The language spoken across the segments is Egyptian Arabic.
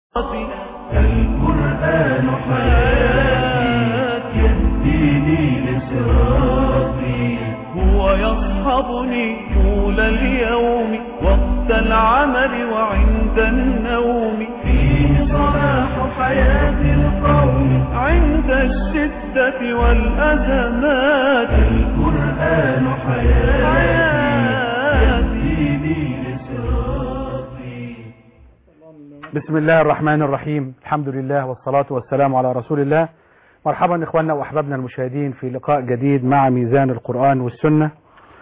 القرآن حياتي يهديني لصراطي هو يصحبني طول اليوم وقت العمل وعند النوم فيه صلاح حياة القوم عند الشدة والأزمات القرآن حياتي حياتي يهديني لصراطي بسم الله الرحمن الرحيم الحمد لله والصلاة والسلام على رسول الله مرحبا إخواننا وأحبابنا المشاهدين في لقاء جديد مع ميزان القرآن والسنة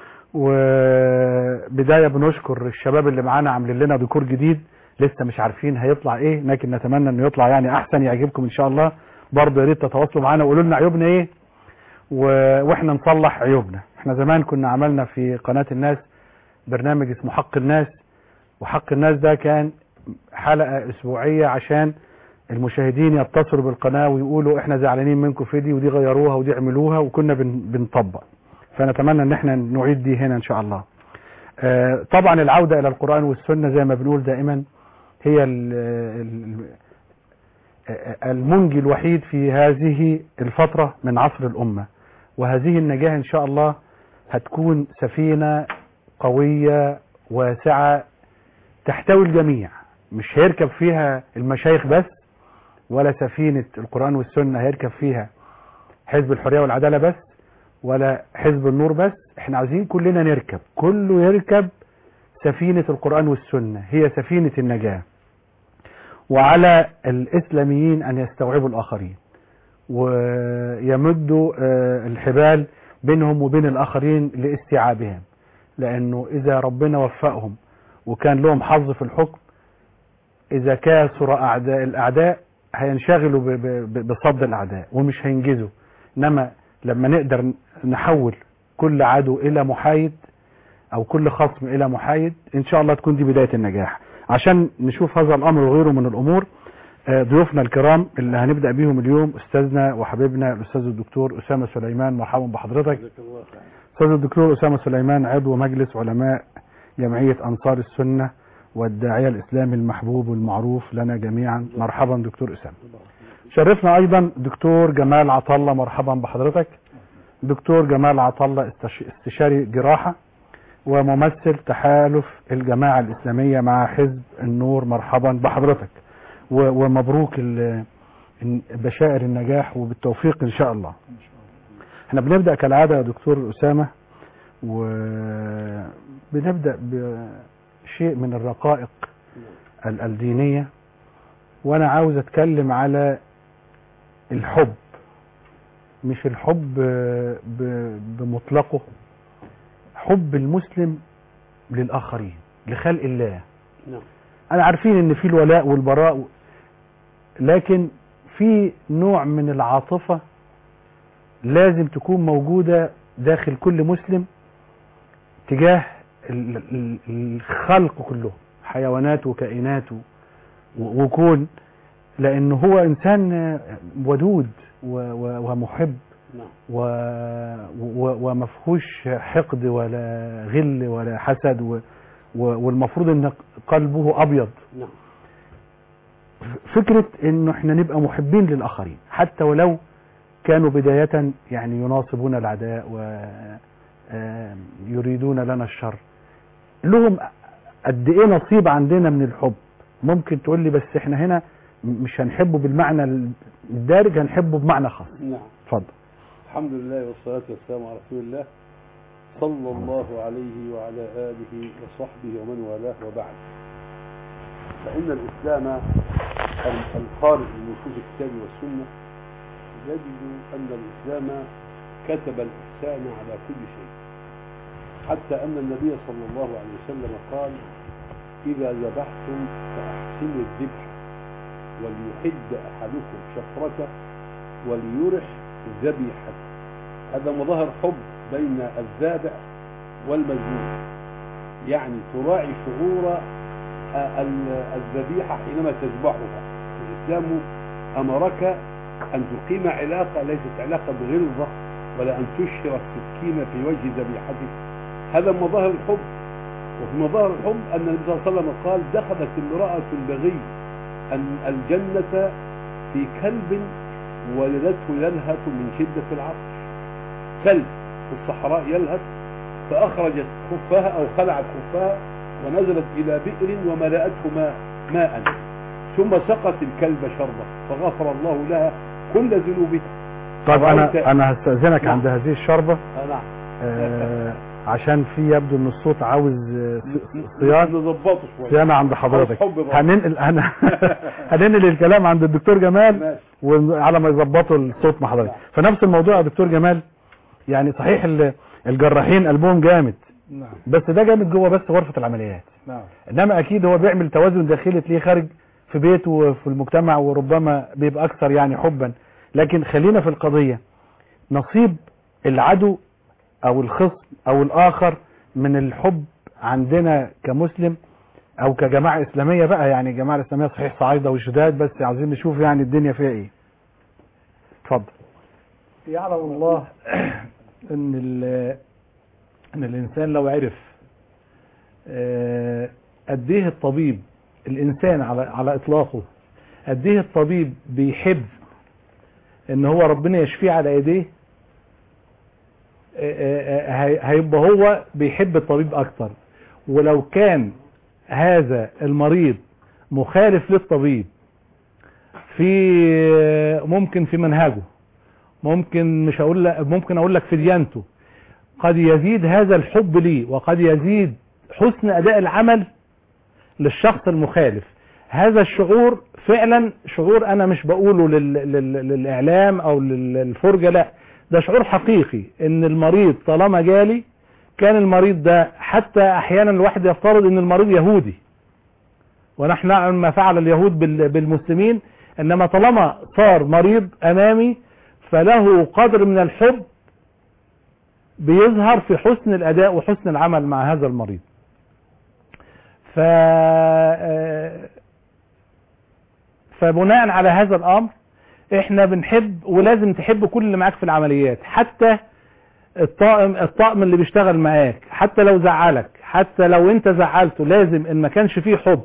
وبداية بنشكر الشباب اللي معانا عاملين لنا ديكور جديد لسه مش عارفين هيطلع ايه لكن نتمنى انه يطلع يعني احسن يعجبكم ان شاء الله برضه يا ريت تتواصلوا معانا وقولوا لنا عيوبنا ايه و... واحنا نصلح عيوبنا احنا زمان كنا عملنا في قناة الناس برنامج اسمه حق الناس وحق الناس ده كان حلقة اسبوعية عشان المشاهدين يتصلوا بالقناة ويقولوا احنا زعلانين منكم في دي ودي غيروها ودي عملوها وكنا بن... بنطبق فنتمنى ان احنا نعيد دي هنا ان شاء الله آه، طبعا العودة الى القرآن والسنة زي ما بنقول دائما هي ال- ال- ال- المنجي الوحيد في هذه الفترة من عصر الأمة وهذه النجاة إن شاء الله هتكون سفينة قوية واسعة تحتوي الجميع مش هيركب فيها المشايخ بس ولا سفينة القرآن والسنة هيركب فيها حزب الحرية والعدالة بس ولا حزب النور بس احنا عايزين كلنا نركب كله يركب سفينة القرآن والسنة هي سفينة النجاة وعلى الإسلاميين أن يستوعبوا الآخرين ويمدوا آه، الحبال بينهم وبين الآخرين لاستيعابهم لأنه إذا ربنا وفقهم وكان لهم حظ في الحكم إذا كاثر أعداء الأعداء هينشغلوا ب- ب- ب- بصد الأعداء ومش هينجزوا إنما لما نقدر نحول كل عدو إلى محايد او كل خصم الى محايد ان شاء الله تكون دي بداية النجاح عشان نشوف هذا الامر وغيره من الامور آه، ضيوفنا الكرام اللي هنبدأ بيهم اليوم استاذنا وحبيبنا الاستاذ الدكتور اسامة سليمان مرحبا بحضرتك استاذ الدكتور اسامة سليمان عضو مجلس علماء جمعية انصار السنة والداعية الاسلامي المحبوب والمعروف لنا جميعا مرحبا دكتور اسامة شرفنا ايضا دكتور جمال عطلة مرحبا بحضرتك دكتور جمال عطلة استش- استشاري جراحة وممثل تحالف الجماعة الإسلامية مع حزب النور مرحبا بحضرتك و- ومبروك ال- ال- بشائر النجاح وبالتوفيق إن شاء الله احنا بنبدأ كالعادة يا دكتور أسامة وبنبدأ بشيء من الرقائق ال- الدينية وأنا عاوز أتكلم على الحب مش الحب ب- بمطلقه حب المسلم للآخرين لخلق الله نعم. أنا عارفين إن في الولاء والبراء لكن في نوع من العاطفة لازم تكون موجودة داخل كل مسلم تجاه ال- ال- الخلق كله حيوانات وكائنات و- وكون لأنه هو إنسان ودود و- و- ومحب نعم و... و... ومفهوش حقد ولا غل ولا حسد و... و... والمفروض ان قلبه ابيض نعم فكرة انه احنا نبقى محبين للاخرين حتى ولو كانوا بداية يعني يناصبون العداء ويريدون لنا الشر لهم قد ايه نصيب عندنا من الحب ممكن تقول لي بس احنا هنا مش هنحبه بالمعنى الدارج هنحبه بمعنى خاص نعم اتفضل الحمد لله والصلاة والسلام على رسول الله صلى الله عليه وعلى آله وصحبه ومن والاه وبعد فإن الإسلام الخارج من نصوص الكتاب والسنة يجد أن الإسلام كتب الإحسان على كل شيء حتى أن النبي صلى الله عليه وسلم قال إذا ذبحتم فأحسنوا الذبح وليحد أحدكم شفرته وليرح ذبيحته هذا مظهر حب بين الذابح والمذبوح يعني تراعي شعور ال- الذبيحة حينما تذبحها الإسلام أمرك أن تقيم علاقة ليست علاقة بغلظة ولا أن تشهر السكين في وجه ذبيحتك هذا مظاهر الحب وفي مظاهر الحب أن النبي صلى الله عليه وسلم قال دخلت امرأة البغي أن الجنة في كلب ولدته يلهث من شدة العطش كلب في الصحراء يلهث فأخرجت خفها أو خلعت خفها ونزلت إلى بئر وملأته ماء, ماء ثم سقت الكلب شربة فغفر الله لها كل ذنوبها طب رأيت- انا انا هستأذنك نعم. عند هذه الشربة آه نعم آه عشان في يبدو ان الصوت عاوز آه، ص- صيانة نظبطه شوية صيانة عند حضرتك عاوز حب بقى. هننقل انا هننقل الكلام عند الدكتور جمال ماشي وعلى ما يظبطوا الصوت مع حضرتك فنفس الموضوع يا دكتور جمال يعني صحيح ال- الجراحين قلبهم جامد نعم بس ده جامد جوه بس غرفة العمليات نعم انما اكيد هو بيعمل توازن داخلي تلاقيه خارج في بيته وفي المجتمع وربما بيبقى اكثر يعني حبا لكن خلينا في القضية نصيب العدو او الخصم او الاخر من الحب عندنا كمسلم او كجماعة اسلامية بقى يعني الجماعة الاسلامية صحيح صعيدة وشداد بس عاوزين نشوف يعني الدنيا فيها ايه اتفضل يعلم الله ان ال- ان الانسان لو عرف آه، قد ايه الطبيب الانسان على على اطلاقه قد ايه الطبيب بيحب ان هو ربنا يشفيه على ايديه آه، آه، آه، هي- هيبقى هو بيحب الطبيب اكتر ولو كان هذا المريض مخالف للطبيب في ممكن في منهجه ممكن مش هقول لك ممكن اقول لك في ديانته قد يزيد هذا الحب لي وقد يزيد حسن اداء العمل للشخص المخالف هذا الشعور فعلا شعور انا مش بقوله لل... لل... للاعلام او لل- للفرجة لا ده شعور حقيقي ان المريض طالما جالي كان المريض ده حتى احيانا الواحد يفترض ان المريض يهودي ونحن نعلم ما فعل اليهود بال- بالمسلمين انما طالما صار مريض امامي فله قدر من الحب بيظهر في حسن الاداء وحسن العمل مع هذا المريض ف آه، فبناء على هذا الامر احنا بنحب ولازم تحب كل اللي معاك في العمليات حتى الطاقم الطاقم اللي بيشتغل معاك حتى لو زعلك حتى لو انت زعلته لازم ان ما كانش فيه حب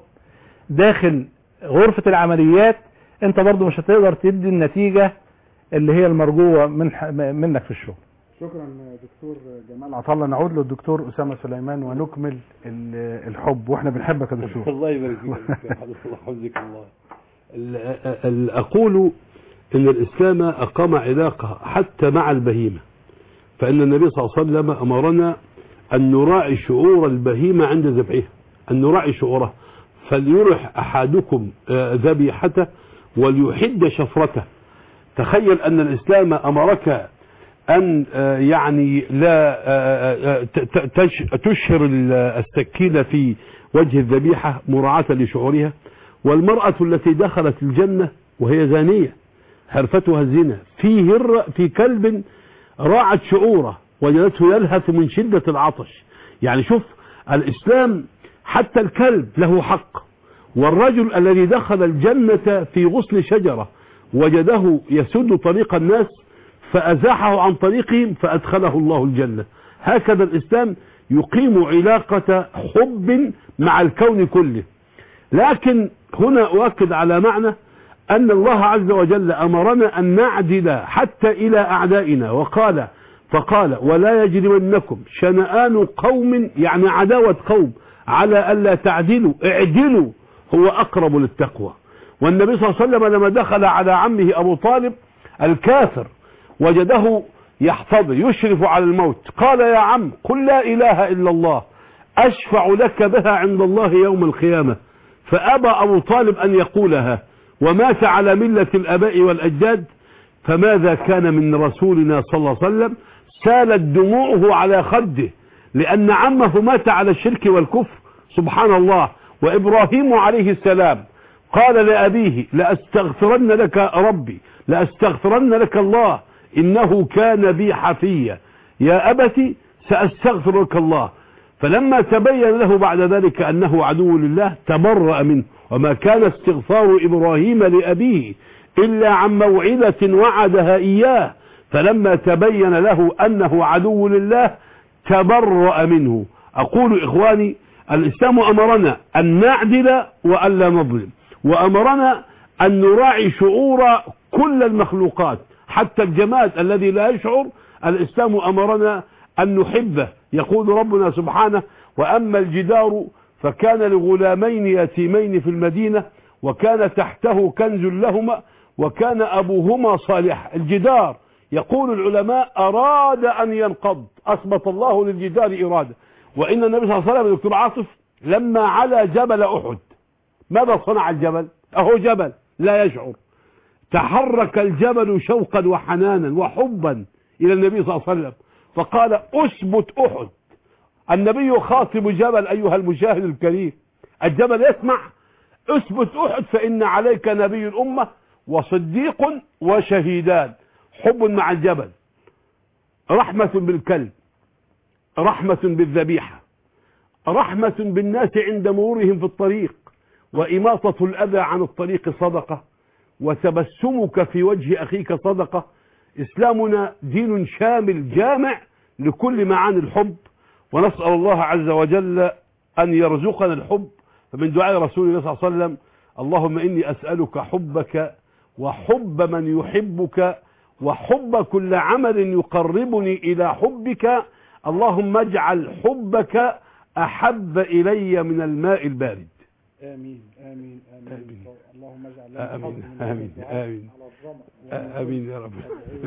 داخل غرفة العمليات انت برضو مش هتقدر تدي النتيجة اللي هي المرجوة من منك في الشغل شكرا دكتور جمال عطله نعود للدكتور اسامه سليمان ونكمل ال- الحب واحنا بنحبك يا دكتور الله يبارك فيك يا حضرة الله حفظك الله ال- ال- أقول إن الإسلام أقام علاقة حتى مع البهيمة فإن النبي صلى الله عليه وسلم أمرنا أن نراعي شعور البهيمة عند ذبحها أن نراعي شعورها فليرح أحدكم آه، ذبيحته وليحد شفرته تخيل أن الإسلام أمرك أن آه، يعني لا آه، آه، ت- ت- تش- تشهر ال- السكينة في وجه الذبيحة مراعاة لشعورها والمرأة التي دخلت الجنة وهي زانية حرفتها الزنا في هر في كلب راعت شعوره وجدته يلهث من شدة العطش يعني شوف الإسلام حتى الكلب له حق والرجل الذي دخل الجنة في غصن شجرة وجده يسد طريق الناس فأزاحه عن طريقهم فأدخله الله الجنة هكذا الإسلام يقيم علاقة حب مع الكون كله لكن هنا أؤكد على معنى أن الله عز وجل أمرنا أن نعدل حتى إلى أعدائنا وقال فقال ولا يجرمنكم شنآن قوم يعني عداوة قوم على ألا تعدلوا اعدلوا هو أقرب للتقوى والنبي صلى الله عليه وسلم لما دخل على عمه أبو طالب الكافر وجده يحتضر يشرف على الموت قال يا عم قل لا إله إلا الله أشفع لك بها عند الله يوم القيامة فأبى أبو طالب أن يقولها ومات على ملة الأباء والأجداد فماذا كان من رسولنا صلى الله عليه وسلم سالت دموعه على خده لأن عمه مات على الشرك والكفر سبحان الله وإبراهيم عليه السلام قال لأبيه لأستغفرن لك ربي لأستغفرن لك الله إنه كان بي حفيا يا أبت سأستغفر لك الله فلما تبين له بعد ذلك أنه عدو لله تبرأ منه وما كان استغفار إبراهيم لأبيه إلا عن موعدة وعدها إياه فلما تبين له أنه عدو لله تبرأ منه أقول إخواني الإسلام أمرنا أن نعدل وألا نظلم وأمرنا أن نراعي شعور كل المخلوقات حتى الجماد الذي لا يشعر الإسلام أمرنا أن نحبه يقول ربنا سبحانه وأما الجدار فكان لغلامين يتيمين في المدينة وكان تحته كنز لهما وكان أبوهما صالح الجدار يقول العلماء أراد أن ينقض أثبت الله للجدار إرادة وإن النبي صلى الله عليه وسلم دكتور عاطف لما علا جبل أحد ماذا صنع الجبل أهو جبل لا يشعر تحرك الجبل شوقا وحنانا وحبا إلى النبي صلى الله عليه وسلم فقال أثبت أحد النبي خاطب جبل أيها المشاهد الكريم الجبل يسمع اثبت أحد فإن عليك نبي الأمة وصديق وشهيدان حب مع الجبل رحمة بالكلب رحمة بالذبيحة رحمة بالناس عند مرورهم في الطريق وإماطة الأذى عن الطريق صدقة وتبسمك في وجه أخيك صدقة إسلامنا دين شامل جامع لكل معاني الحب ونسأل الله عز وجل أن يرزقنا الحب فمن دعاء رسول الله صلى الله عليه وسلم اللهم إني أسألك حبك وحب من يحبك وحب كل عمل يقربني إلى حبك اللهم اجعل حبك أحب إلي من الماء البارد آمين آمين آمين, آمين. اللهم اجعل لنا آمين. فضل من هذا آمين. الدعاء آمين. على الظمأ آمين يا رب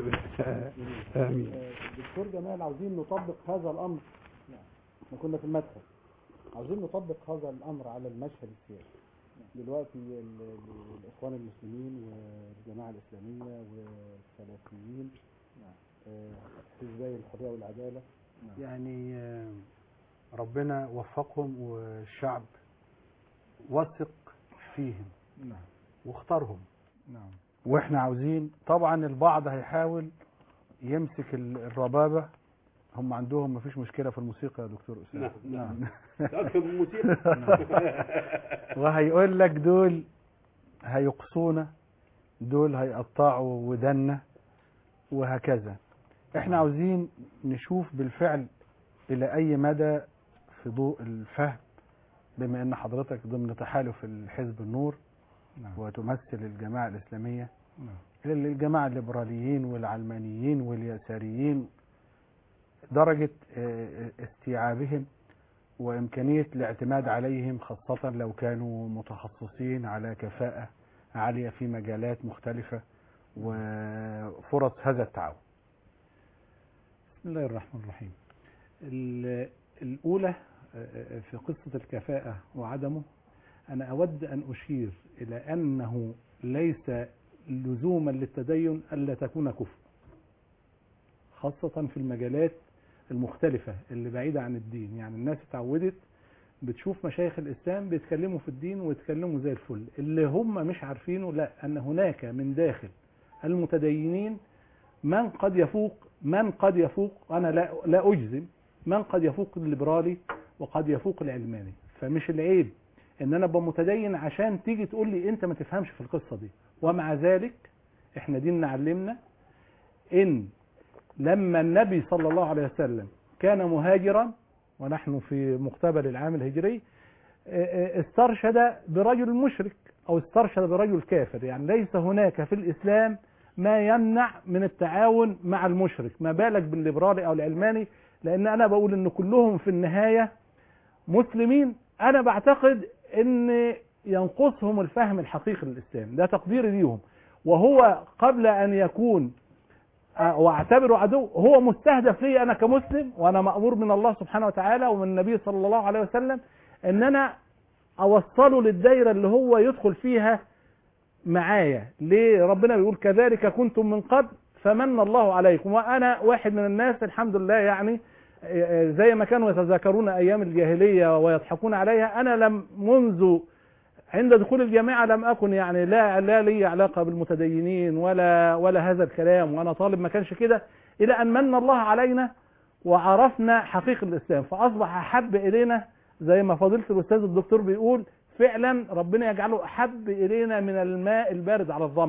آمين آه، دكتور جمال عاوزين نطبق هذا الأمر احنا كنا في المدخل عاوزين نطبق هذا الأمر على المشهد السياسي دلوقتي ال- ال- الإخوان المسلمين والجماعة الإسلامية والسلفيين آه، حزبي الحرية والعدالة يعني آه، ربنا وفقهم والشعب وثق فيهم واختارهم واحنا عاوزين طبعا البعض هيحاول يمسك ال- الربابة هم عندهم مفيش مشكلة في الموسيقى يا دكتور أسامة نعم، نعم. تأكد من الموسيقى وهيقول لك دول هيقصونا دول هيقطعوا ودنا وهكذا احنا عاوزين نشوف بالفعل الى اي مدى في ضوء الفهم بما ان حضرتك ضمن تحالف الحزب النور وتمثل الجماعة الإسلامية الجماعة الليبراليين والعلمانيين واليساريين درجة آه، استيعابهم وإمكانية الاعتماد عليهم خاصة لو كانوا متخصصين على كفاءة عالية في مجالات مختلفة وفرص هذا التعاون بسم الله الرحمن الرحيم ال- الأولى آه، في قصة الكفاءة وعدمه أنا أود أن أشير إلى أنه ليس لزوما للتدين ألا تكون كفء خاصة في المجالات المختلفة اللي بعيدة عن الدين يعني الناس اتعودت بتشوف مشايخ الإسلام بيتكلموا في الدين ويتكلموا زي الفل اللي هم مش عارفينه لا أن هناك من داخل المتدينين من قد يفوق من قد يفوق أنا لا, لا أجزم من قد يفوق الليبرالي وقد يفوق العلماني فمش العيب ان انا ابقى متدين عشان تيجي تقول لي انت ما تفهمش في القصة دي ومع ذلك احنا ديننا علمنا ان لما النبي صلى الله عليه وسلم كان مهاجرا ونحن في مقتبل العام الهجري اه، اه، استرشد برجل مشرك او استرشد برجل كافر يعني ليس هناك في الاسلام ما يمنع من التعاون مع المشرك ما بالك بالليبرالي او العلماني لان انا بقول ان كلهم في النهاية مسلمين انا بعتقد ان ينقصهم الفهم الحقيقي للاسلام ده تقديري ليهم وهو قبل ان يكون آه، واعتبره عدو هو مستهدف لي انا كمسلم وانا مامور من الله سبحانه وتعالى ومن النبي صلى الله عليه وسلم ان انا اوصله للدايره اللي هو يدخل فيها معايا ليه ربنا بيقول كذلك كنتم من قبل فمن الله عليكم وانا واحد من الناس الحمد لله يعني آه، زي ما كانوا يتذاكرون ايام الجاهليه ويضحكون عليها انا لم منذ عند دخول الجامعه لم اكن يعني لا لا لي علاقه بالمتدينين ولا ولا هذا الكلام وانا طالب ما كانش كده الى ان من الله علينا وعرفنا حقيقه الاسلام فاصبح احب الينا زي ما فضيله الاستاذ الدكتور بيقول فعلا ربنا يجعله احب الينا من الماء البارد على الظما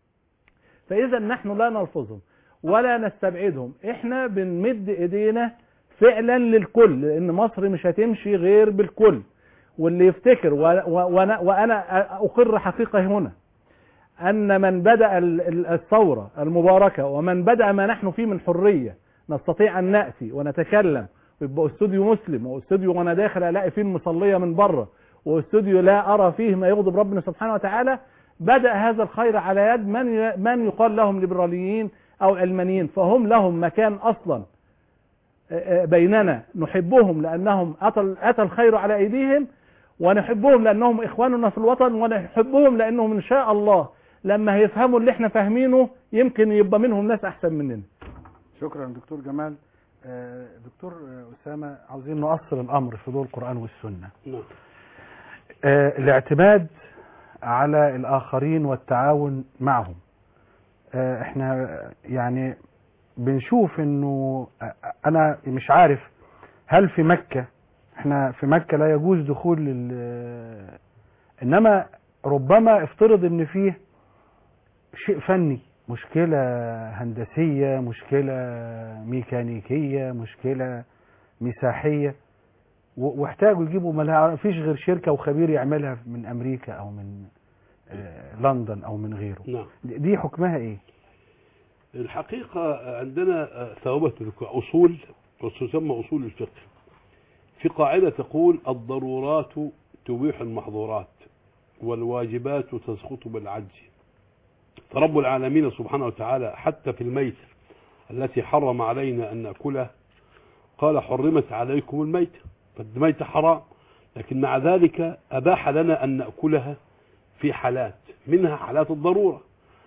فاذا نحن لا نلفظهم ولا نستبعدهم احنا بنمد ايدينا فعلا للكل لان مصر مش هتمشي غير بالكل واللي يفتكر و- و- وانا وانا اقر حقيقه هنا ان من بدا ال- ال- الثوره المباركه ومن بدا ما نحن فيه من حريه نستطيع ان ناتي ونتكلم ويبقى استوديو مسلم واستوديو وانا داخل الاقي فيه المصليه من بره واستوديو لا ارى فيه ما يغضب ربنا سبحانه وتعالى بدا هذا الخير على يد من ي- من يقال لهم ليبراليين او علمانيين فهم لهم مكان اصلا آه، آه، بيننا نحبهم لانهم اتى اتى الخير على ايديهم ونحبهم لانهم اخواننا في الوطن ونحبهم لانهم ان شاء الله لما هيفهموا اللي احنا فاهمينه يمكن يبقى منهم ناس احسن مننا شكرا دكتور جمال آه، دكتور آه، أسامة عاوزين نؤصل الأمر في ضوء القرآن والسنة نعم آه، الاعتماد على الآخرين والتعاون معهم آه، احنا يعني بنشوف انه آه، انا مش عارف هل في مكة احنا في مكة لا يجوز دخول ال- انما ربما افترض ان فيه شيء فني مشكلة هندسية مشكلة ميكانيكية مشكلة مساحية و- واحتاجوا يجيبوا ما فيش غير شركة وخبير يعملها من أمريكا أو من آه، لندن أو من غيره نعم دي دي حكمها إيه؟ الحقيقة عندنا ثوابت أصول وتسمى أصول الفقه في قاعدة تقول الضرورات تبيح المحظورات والواجبات تسقط بالعجز فرب العالمين سبحانه وتعالى حتى في الميت التي حرم علينا أن نأكلها قال حرمت عليكم الميت فالميت حرام لكن مع ذلك أباح لنا أن نأكلها في حالات منها حالات الضرورة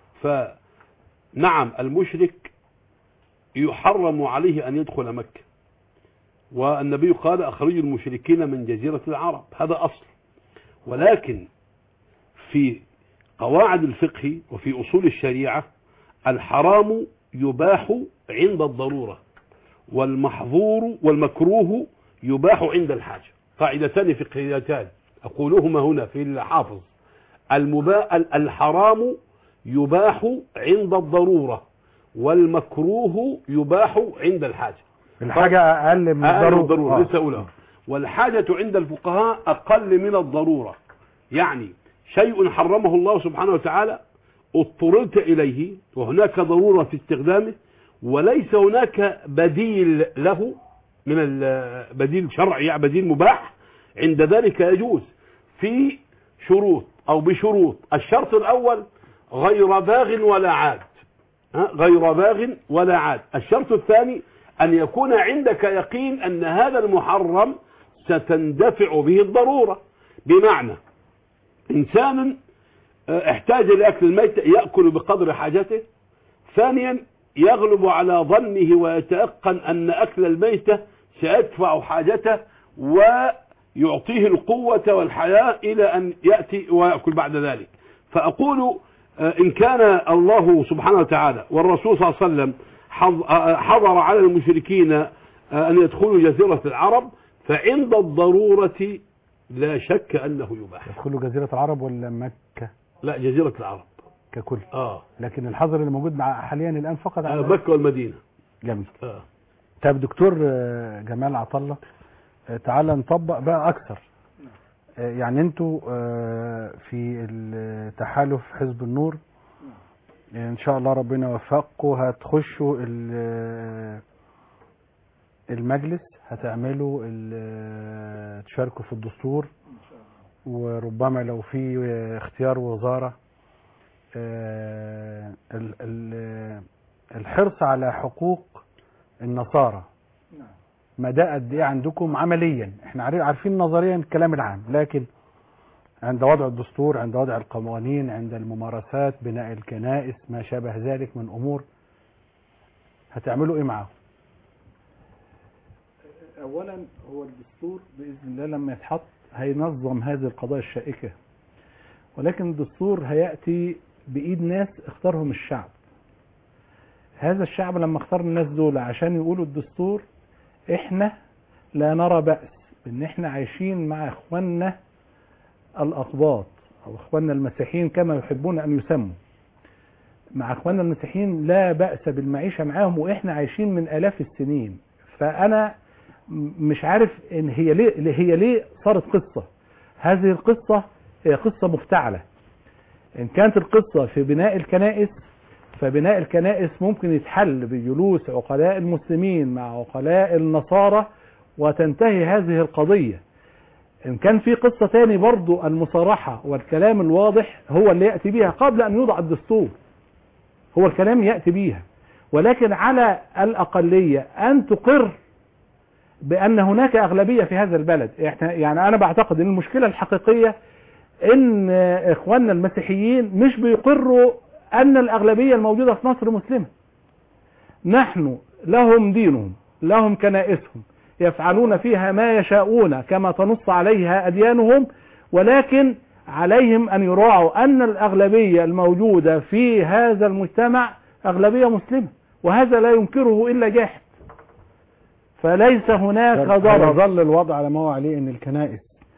فنعم المشرك يحرم عليه أن يدخل مكة والنبي قال أخرجوا المشركين من جزيرة العرب هذا أصل ولكن في قواعد الفقه وفي أصول الشريعة الحرام يباح عند الضرورة والمحظور والمكروه يباح عند الحاجة قاعدتان فقهيتان أقولهما هنا في الحافظ المبا... الحرام يباح عند الضرورة والمكروه يباح عند الحاجة الحاجة أقل من أقل من الضرورة الضرورة آه. لسه أقولها والحاجة عند الفقهاء أقل من الضرورة يعني شيء حرمه الله سبحانه وتعالى اضطررت إليه وهناك ضرورة في استخدامه وليس هناك بديل له من البديل شرعي يعني بديل مباح عند ذلك يجوز في شروط أو بشروط الشرط الأول غير باغ ولا عاد ها؟ غير باغ ولا عاد الشرط الثاني أن يكون عندك يقين أن هذا المحرم ستندفع به الضرورة بمعنى إنسان آه، احتاج لأكل الميت يأكل بقدر حاجته ثانيا يغلب على ظنه ويتيقن أن أكل الميتة سيدفع حاجته ويعطيه القوة والحياة إلى أن يأتي ويأكل بعد ذلك فأقول آه، إن كان الله سبحانه وتعالى والرسول صلى الله عليه وسلم حظ- آه، حظر على المشركين آه، أن يدخلوا جزيرة العرب فعند الضرورة لا شك أنه يباح يدخلوا جزيرة العرب ولا مكة لا جزيرة العرب ككل آه لكن الحظر اللي موجود مع حاليا الآن فقط آه، على مكة والمدينة جميل آه. طب دكتور آه، جمال عطلة آه، تعالى نطبق بقى أكثر آه، يعني انتوا آه، في التحالف حزب النور آه، ان شاء الله ربنا يوفقكم هتخشوا ال- المجلس هتعملوا ال- تشاركوا في الدستور وربما لو في اختيار وزارة آه، ال- ال- الحرص على حقوق النصارى مدى قد ايه عندكم عمليا احنا عارف- عارفين نظريا الكلام العام لكن عند وضع الدستور عند وضع القوانين عند الممارسات بناء الكنائس ما شابه ذلك من امور هتعملوا ايه معاهم اولا هو الدستور باذن الله لما يتحط هينظم هذه القضايا الشائكه ولكن الدستور هياتي بايد ناس اختارهم الشعب هذا الشعب لما اختار الناس دول عشان يقولوا الدستور احنا لا نرى بأس ان احنا عايشين مع اخواننا الاقباط او اخواننا المسيحيين كما يحبون ان يسموا مع اخواننا المسيحيين لا بأس بالمعيشة معاهم واحنا عايشين من الاف السنين فانا م- مش عارف ان هي ليه هي ليه صارت قصة هذه القصة هي قصة مفتعلة إن كانت القصة في بناء الكنائس فبناء الكنائس ممكن يتحل بجلوس عقلاء المسلمين مع عقلاء النصارى وتنتهي هذه القضية إن كان في قصة تاني برضو المصارحة والكلام الواضح هو اللي يأتي بها قبل أن يوضع الدستور هو الكلام يأتي بيها ولكن على الأقلية أن تقر بأن هناك أغلبية في هذا البلد إحنا يعني أنا بعتقد أن المشكلة الحقيقية أن إخواننا المسيحيين مش بيقروا أن الأغلبية الموجودة في مصر مسلمة نحن لهم دينهم لهم كنائسهم يفعلون فيها ما يشاءون كما تنص عليها أديانهم ولكن عليهم أن يراعوا أن الأغلبية الموجودة في هذا المجتمع أغلبية مسلمة وهذا لا ينكره إلا جاحد فليس هناك ضرر يظل الوضع على ما هو عليه ان الكنائس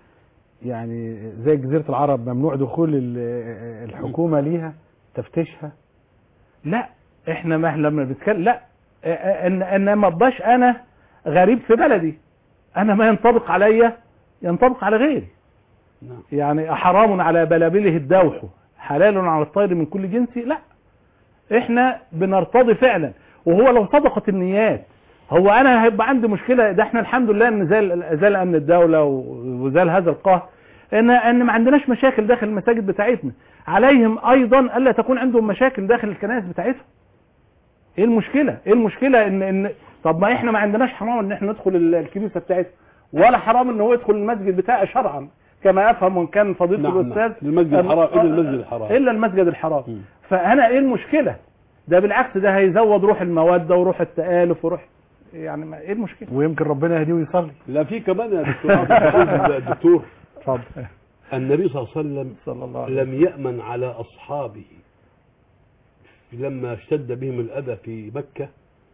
يعني زي جزيرة العرب ممنوع دخول ال- الحكومة ليها تفتيشها لا احنا ما لما بنتكلم لا ان ان ما ابقاش انا غريب في بلدي انا ما ينطبق عليا ينطبق على غيري نعم يعني حرام على بلابله الدوح حلال على الطير من كل جنس لا احنا بنرتضي فعلا وهو لو صدقت النيات هو انا هيبقى عندي مشكله ده احنا الحمد لله ان زال زال امن الدوله وزال هذا القهر ان ان ما عندناش مشاكل داخل المساجد بتاعتنا عليهم ايضا الا تكون عندهم مشاكل داخل الكنائس بتاعتهم ايه المشكله ايه المشكله ان ان طب ما احنا ما عندناش حرام ان احنا ندخل ال- الكنيسه بتاعتنا ولا حرام ان هو يدخل المسجد بتاعه شرعا كما افهم وان كان فضيله نعم، الاستاذ نعم. المسجد الحرام، إلا المسجد الحرام. الا المسجد الحرام مم. فانا ايه المشكله ده بالعكس ده هيزود روح الموده وروح التالف وروح يعني ما ايه المشكله ويمكن ربنا يهديه ويصلي لا في كمان يا دكتور عبد الحفيظ الدكتور اتفضل النبي صلى الله عليه وسلم صلى الله عليه لم يأمن على أصحابه لما اشتد بهم الأذى في مكة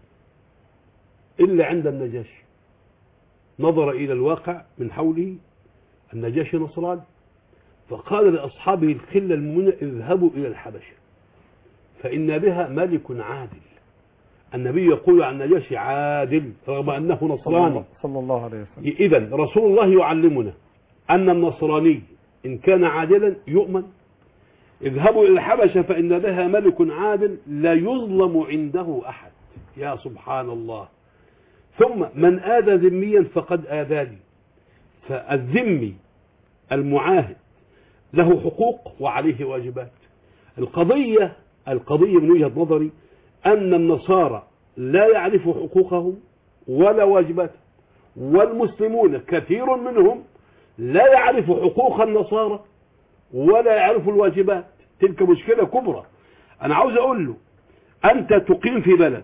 إلا عند النجاشي نظر إلى الواقع من حوله النجاشي نصراني فقال لأصحابه الخلة المؤمنة اذهبوا إلى الحبشة فإن بها ملك عادل النبي يقول عن النجاشي عادل رغم أنه نصراني صلى الله عليه وسلم إذا رسول الله يعلمنا أن النصراني إن كان عادلا يؤمن اذهبوا إلى الحبشة فإن بها ملك عادل لا يظلم عنده أحد يا سبحان الله ثم من آذى ذميا فقد آذاني فالذمي المعاهد له حقوق وعليه واجبات القضية القضية من وجهة نظري أن النصارى لا يعرفوا حقوقهم ولا واجباتهم والمسلمون كثير منهم لا يعرف حقوق النصارى ولا يعرف الواجبات تلك مشكلة كبرى أنا عاوز أقول له أنت تقيم في بلد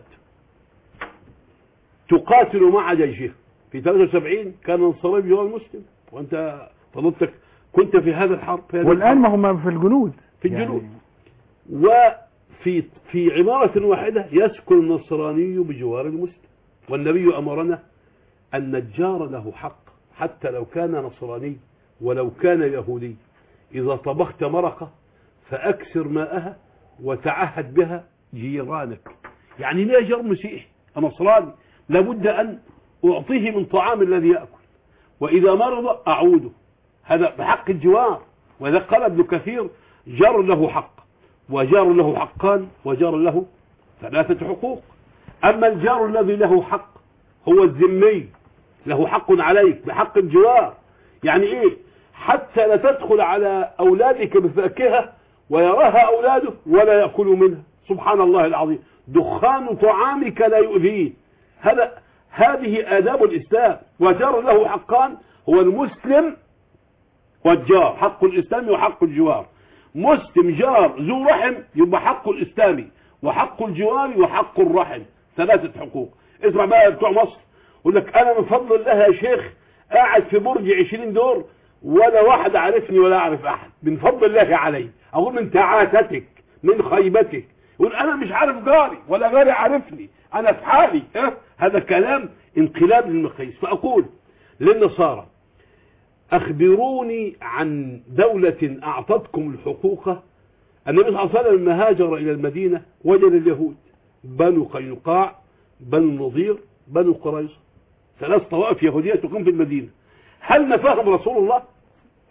تقاتل مع جيشه في 73 كان النصارى بجوار المسلم وأنت فضلتك كنت في هذا الحرب في هذا والان الحرب. ما هم في الجنود في الجنود وفي في عمارة واحدة يسكن النصراني بجوار المسلم والنبي أمرنا أن الجار له حق حتى لو كان نصراني ولو كان يهودي إذا طبخت مرقة فأكسر ماءها وتعهد بها جيرانك يعني ليه جار مسيحي نصراني لابد أن أعطيه من طعام الذي يأكل وإذا مرض أعوده هذا بحق الجوار وإذا قال ابن كثير جار له حق وجار له حقان وجار له ثلاثة حقوق أما الجار الذي له حق هو الذمي له حق عليك بحق الجوار يعني إيه حتى لا تدخل على أولادك بفاكهة ويراها أولاده ولا يأكلوا منها سبحان الله العظيم دخان طعامك لا يؤذيه هذا هذه آداب الإسلام وجار له حقان هو المسلم والجار حق الإسلام وحق الجوار مسلم جار ذو رحم يبقى حق الإسلامي وحق الجوار وحق الرحم ثلاثة حقوق اسمع بقى بتوع مصر يقول لك أنا من فضل الله يا شيخ قاعد في برج 20 دور ولا واحد عارفني ولا أعرف أحد من فضل الله علي أقول من تعاتتك من خيبتك يقول أنا مش عارف جاري ولا جاري عارفني أنا في حالي اه؟ هذا كلام انقلاب للمقاييس فأقول للنصارى أخبروني عن دولة أعطتكم الحقوق النبي صلى الله عليه وسلم لما هاجر إلى المدينة وجد اليهود بنو قينقاع بنو النضير بنو قريظة ثلاث طوائف يهودية تقيم في المدينة هل نفاهم رسول الله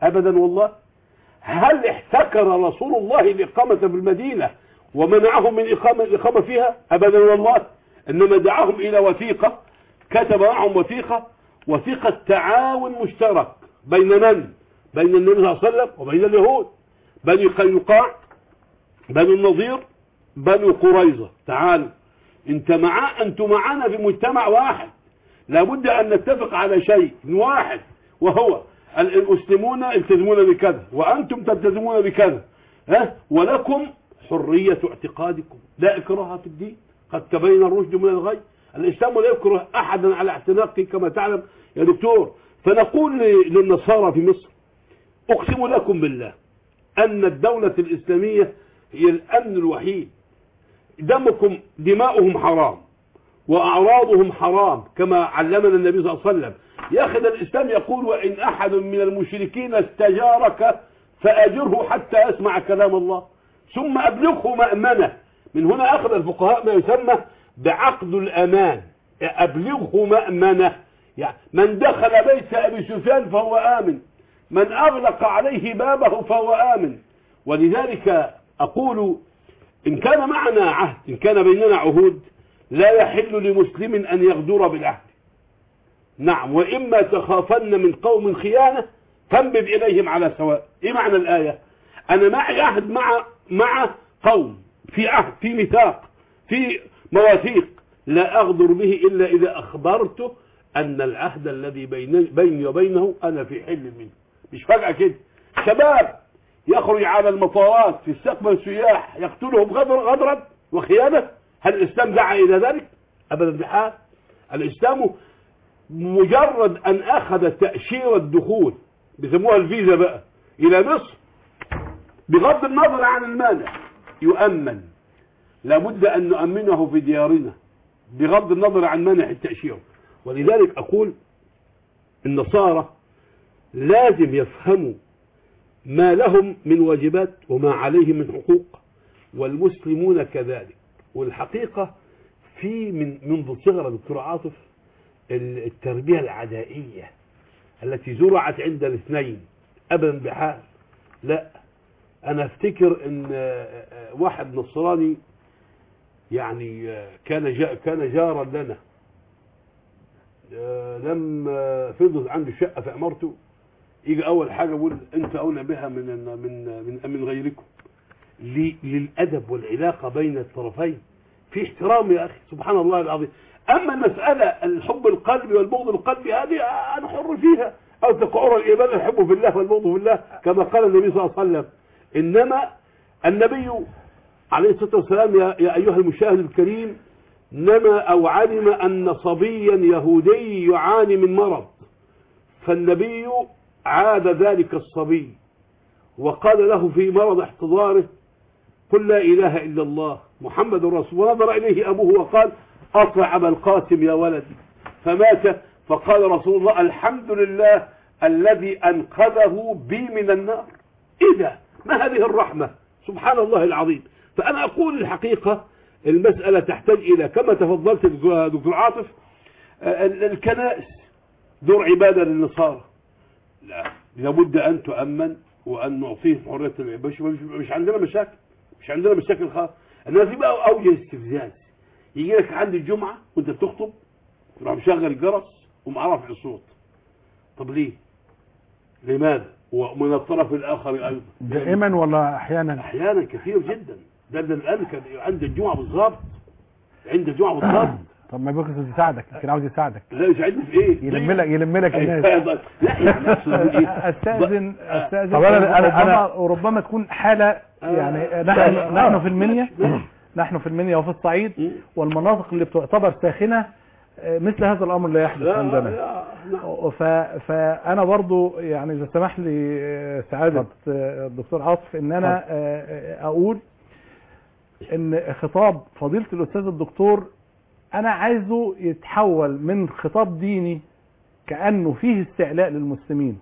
ابدا والله هل احتكر رسول الله الاقامه في المدينه ومنعهم من اقامه الاقامه فيها ابدا والله انما دعاهم الى وثيقه كتب معهم وثيقه وثيقه تعاون مشترك بين من بين النبي صلى الله عليه وسلم وبين اليهود بني قينقاع بني النضير بني قريظه تعالوا انت مع انتم معنا في مجتمع واحد لابد ان نتفق على شيء واحد وهو ال- المسلمون يلتزمون بكذا وانتم تلتزمون بكذا ها ولكم حريه اعتقادكم لا اكراه في الدين قد تبين الرشد من الغي الاسلام لا يكره احدا على اعتناقه كما تعلم يا دكتور فنقول ل- للنصارى في مصر اقسم لكم بالله ان الدوله الاسلاميه هي الامن الوحيد دمكم دماؤهم حرام وأعراضهم حرام كما علمنا النبي صلى الله عليه وسلم يا أخي ده الإسلام يقول وإن أحد من المشركين استجارك فأجره حتى يسمع كلام الله ثم أبلغه مأمنة من هنا أخذ الفقهاء ما يسمى بعقد الأمان أبلغه مأمنة يعني من دخل بيت أبي سفيان فهو آمن من أغلق عليه بابه فهو آمن ولذلك أقول إن كان معنا عهد إن كان بيننا عهود لا يحل لمسلم أن يغدر بالعهد نعم وإما تخافن من قوم خيانة فانبذ إليهم على سواء إيه معنى الآية أنا معي عهد مع مع قوم في عهد في ميثاق في مواثيق لا أغدر به إلا إذا أخبرته أن العهد الذي بيني, بيني وبينه أنا في حل منه مش فجأة كده شباب يخرج على المطارات في استقبال السياح يقتلهم غدر غدرا وخيانة هل الإسلام دعا إلى ذلك أبدا بحال الإسلام مجرد أن أخذ تأشيرة دخول بيسموها الفيزا بقى إلى مصر بغض النظر عن المانع يؤمن لابد أن نؤمنه في ديارنا بغض النظر عن مانع التأشيرة ولذلك أقول النصارى لازم يفهموا ما لهم من واجبات وما عليهم من حقوق والمسلمون كذلك والحقيقة في من منذ صغر دكتور عاطف التربية العدائية التي زرعت عند الاثنين أبدا بحال لا أنا أفتكر أن واحد نصراني يعني كان جا كان جارا لنا لما فضل عنده شقة في عمارته يجي أول حاجة يقول أنت أولى بها من من من من غيركم للأدب والعلاقة بين الطرفين في احترام يا أخي سبحان الله العظيم أما المسألة الحب القلبي والبغض القلبي هذه أنا حر فيها أو تقعر الإيمان الحب في الله والبغض في الله كما قال النبي صلى الله عليه وسلم إنما النبي عليه الصلاة والسلام يا, يا أيها المشاهد الكريم نما أو علم أن صبيا يهودي يعاني من مرض فالنبي عاد ذلك الصبي وقال له في مرض احتضاره قل لا إله إلا الله محمد رسول ونظر إليه أبوه وقال أطع أبا القاسم يا ولدي فمات فقال رسول الله الحمد لله الذي أنقذه بي من النار إذا ما هذه الرحمة سبحان الله العظيم فأنا أقول الحقيقة المسألة تحتاج إلى كما تفضلت دكتور عاطف الكنائس دور عبادة للنصارى لا لابد أن تؤمن وأن نعطيهم حرية مش, مش عندنا مشاكل مش عندنا مشاكل خالص انما في بقى اوجه استفزاز يجي لك عند الجمعه وانت بتخطب تروح مشغل الجرس ومعرف الصوت طب ليه لماذا ومن الطرف الاخر ايضا دائما ولا احيانا احيانا كثير جدا ده ده الان كان عند الجمعه بالظبط عند الجمعه بالظبط طب ما بيكون يساعدك يمكن عاوز يساعدك لا يساعدني في ايه يلم لك يلم لك الناس لا يعني أقصد إيه؟ استاذن استاذن طب أنا- أنا- ربما وربما تكون حاله يعني نحن آه. نحن في المنيا نحن في المنيا وفي الصعيد مم. والمناطق اللي بتعتبر ساخنه آه، مثل هذا الامر لا يحدث لا عندنا لا نعم. ف... فانا برضو يعني اذا سمح لي آه، سعاده آه، الدكتور عاطف ان انا آه، آه، اقول ان خطاب فضيله الاستاذ الدكتور انا عايزه يتحول من خطاب ديني كانه فيه استعلاء للمسلمين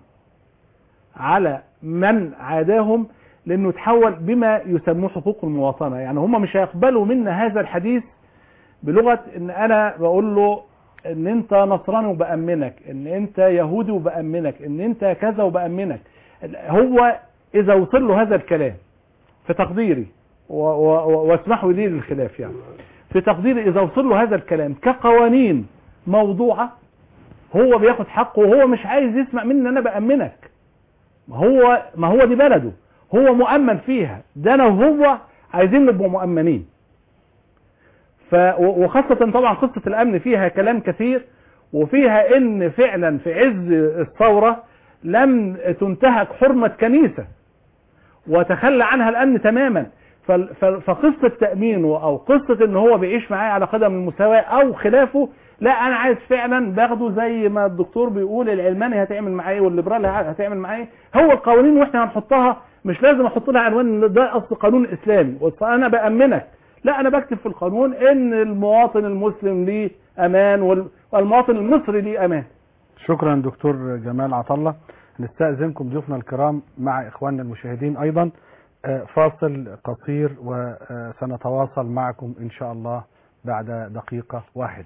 على من عاداهم لانه يتحول بما يسموه حقوق المواطنه يعني هم مش هيقبلوا منا هذا الحديث بلغه ان انا بقول له ان انت نصراني وبامنك ان انت يهودي وبامنك ان انت كذا وبامنك هو اذا وصل له هذا الكلام في تقديري و- و- و- واسمحوا لي للخلاف يعني في تقديري اذا وصل له هذا الكلام كقوانين موضوعة هو بياخد حقه وهو مش عايز يسمع مني ان انا بأمنك ما هو ما هو دي بلده هو مؤمن فيها ده انا وهو عايزين نبقى مؤمنين ف و- وخاصة طبعا قصة الامن فيها كلام كثير وفيها ان فعلا في عز الثورة لم تنتهك حرمة كنيسة وتخلى عنها الامن تماما فال- ف- فقصة تأمينه او قصة ان هو بيعيش معايا على قدم المساواة او خلافه لا انا عايز فعلا باخده زي ما الدكتور بيقول العلماني هتعمل معايا والليبرالي هتعمل معايا هو القوانين واحنا هنحطها مش لازم احط لها عنوان إن ده اصل قانون اسلامي انا بامنك لا انا بكتب في القانون ان المواطن المسلم ليه امان وال- والمواطن المصري ليه امان شكرا دكتور جمال عطلة نستأذنكم ضيوفنا الكرام مع إخواننا المشاهدين أيضا آه، فاصل قصير وسنتواصل معكم إن شاء الله بعد دقيقة واحدة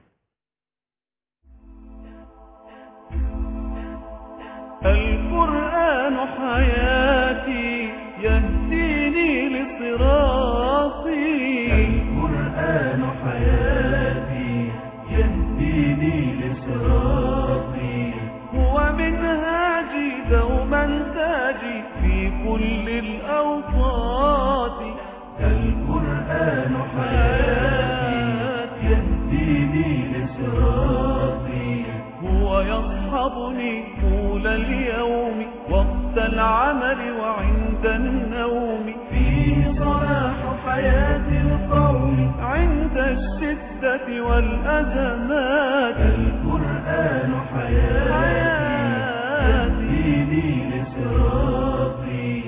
القرآن حياتي يهديني لصراطي القرآن حياتي يهديني لصراطي هو منهاجي دوما تاجي في كل الأوقات القرآن حياتي يهديني لصراطي هو يصحبني طول اليوم وقت العمل وعند النوم فيه صلاح حياة القوم عند الشدة والأزمات القرآن حياتي حياتي يهديني لصراطي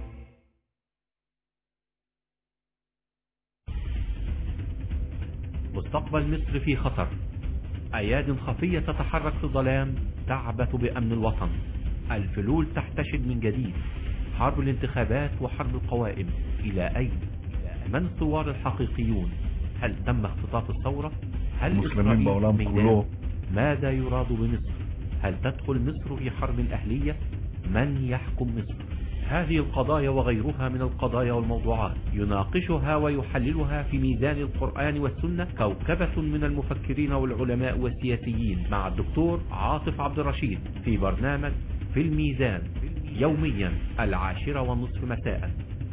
مستقبل مصر في خطر أياد خفية تتحرك في الظلام تعبث بأمن الوطن الفلول تحتشد من جديد حرب الانتخابات وحرب القوائم إلى أين؟ من الثوار الحقيقيون؟ هل تم اختطاف الثورة؟ هل المسلمين إسرائيل بقوا لهم ميدان؟ قلوب. ماذا يراد بمصر؟ هل تدخل مصر في حرب أهلية؟ من يحكم مصر؟ هذه القضايا وغيرها من القضايا والموضوعات يناقشها ويحللها في ميزان القرآن والسنة كوكبة من المفكرين والعلماء والسياسيين مع الدكتور عاطف عبد الرشيد في برنامج في الميزان يوميا العاشرة والنصف مساء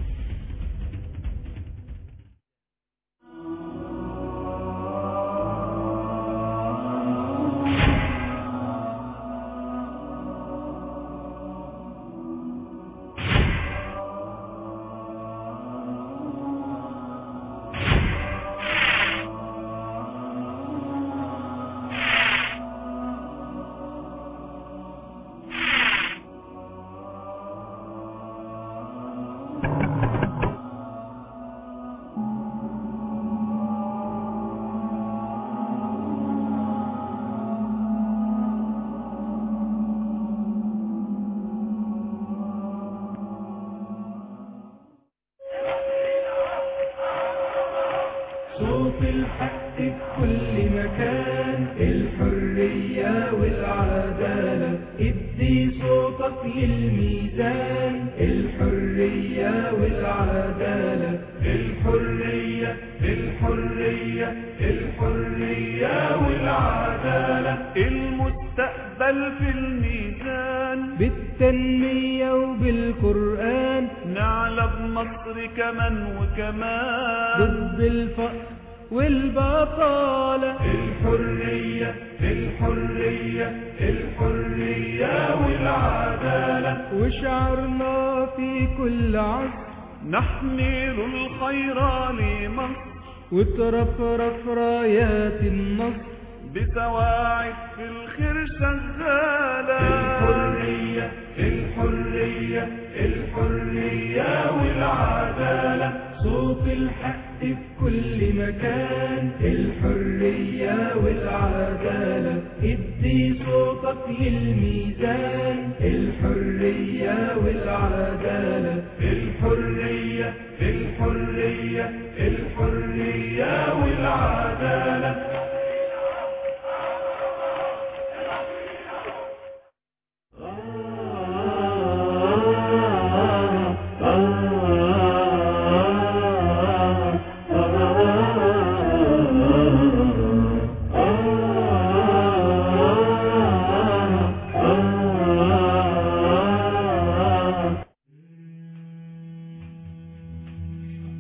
صوت الحق في كل مكان الحرية والعدالة ادي صوتك للميزان الحرية والعدالة الحرية الحرية الحرية والعدالة المستقبل في الميزان بالتنمية وبالقرآن نعلى بمصر كمان وكمان ضد الفقر والبطالة الحرية الحرية الحرية والعدالة وشعرنا في كل عصر نحمل الخير لمصر وترفرف رايات النصر بسواعد في الخير شغالة الحرية الحرية الحرية والعدالة صوت الحق في كل مكان الحرية والعدالة ادي صوتك للميزان الحرية والعدالة الحرية الحرية الحرية والعدالة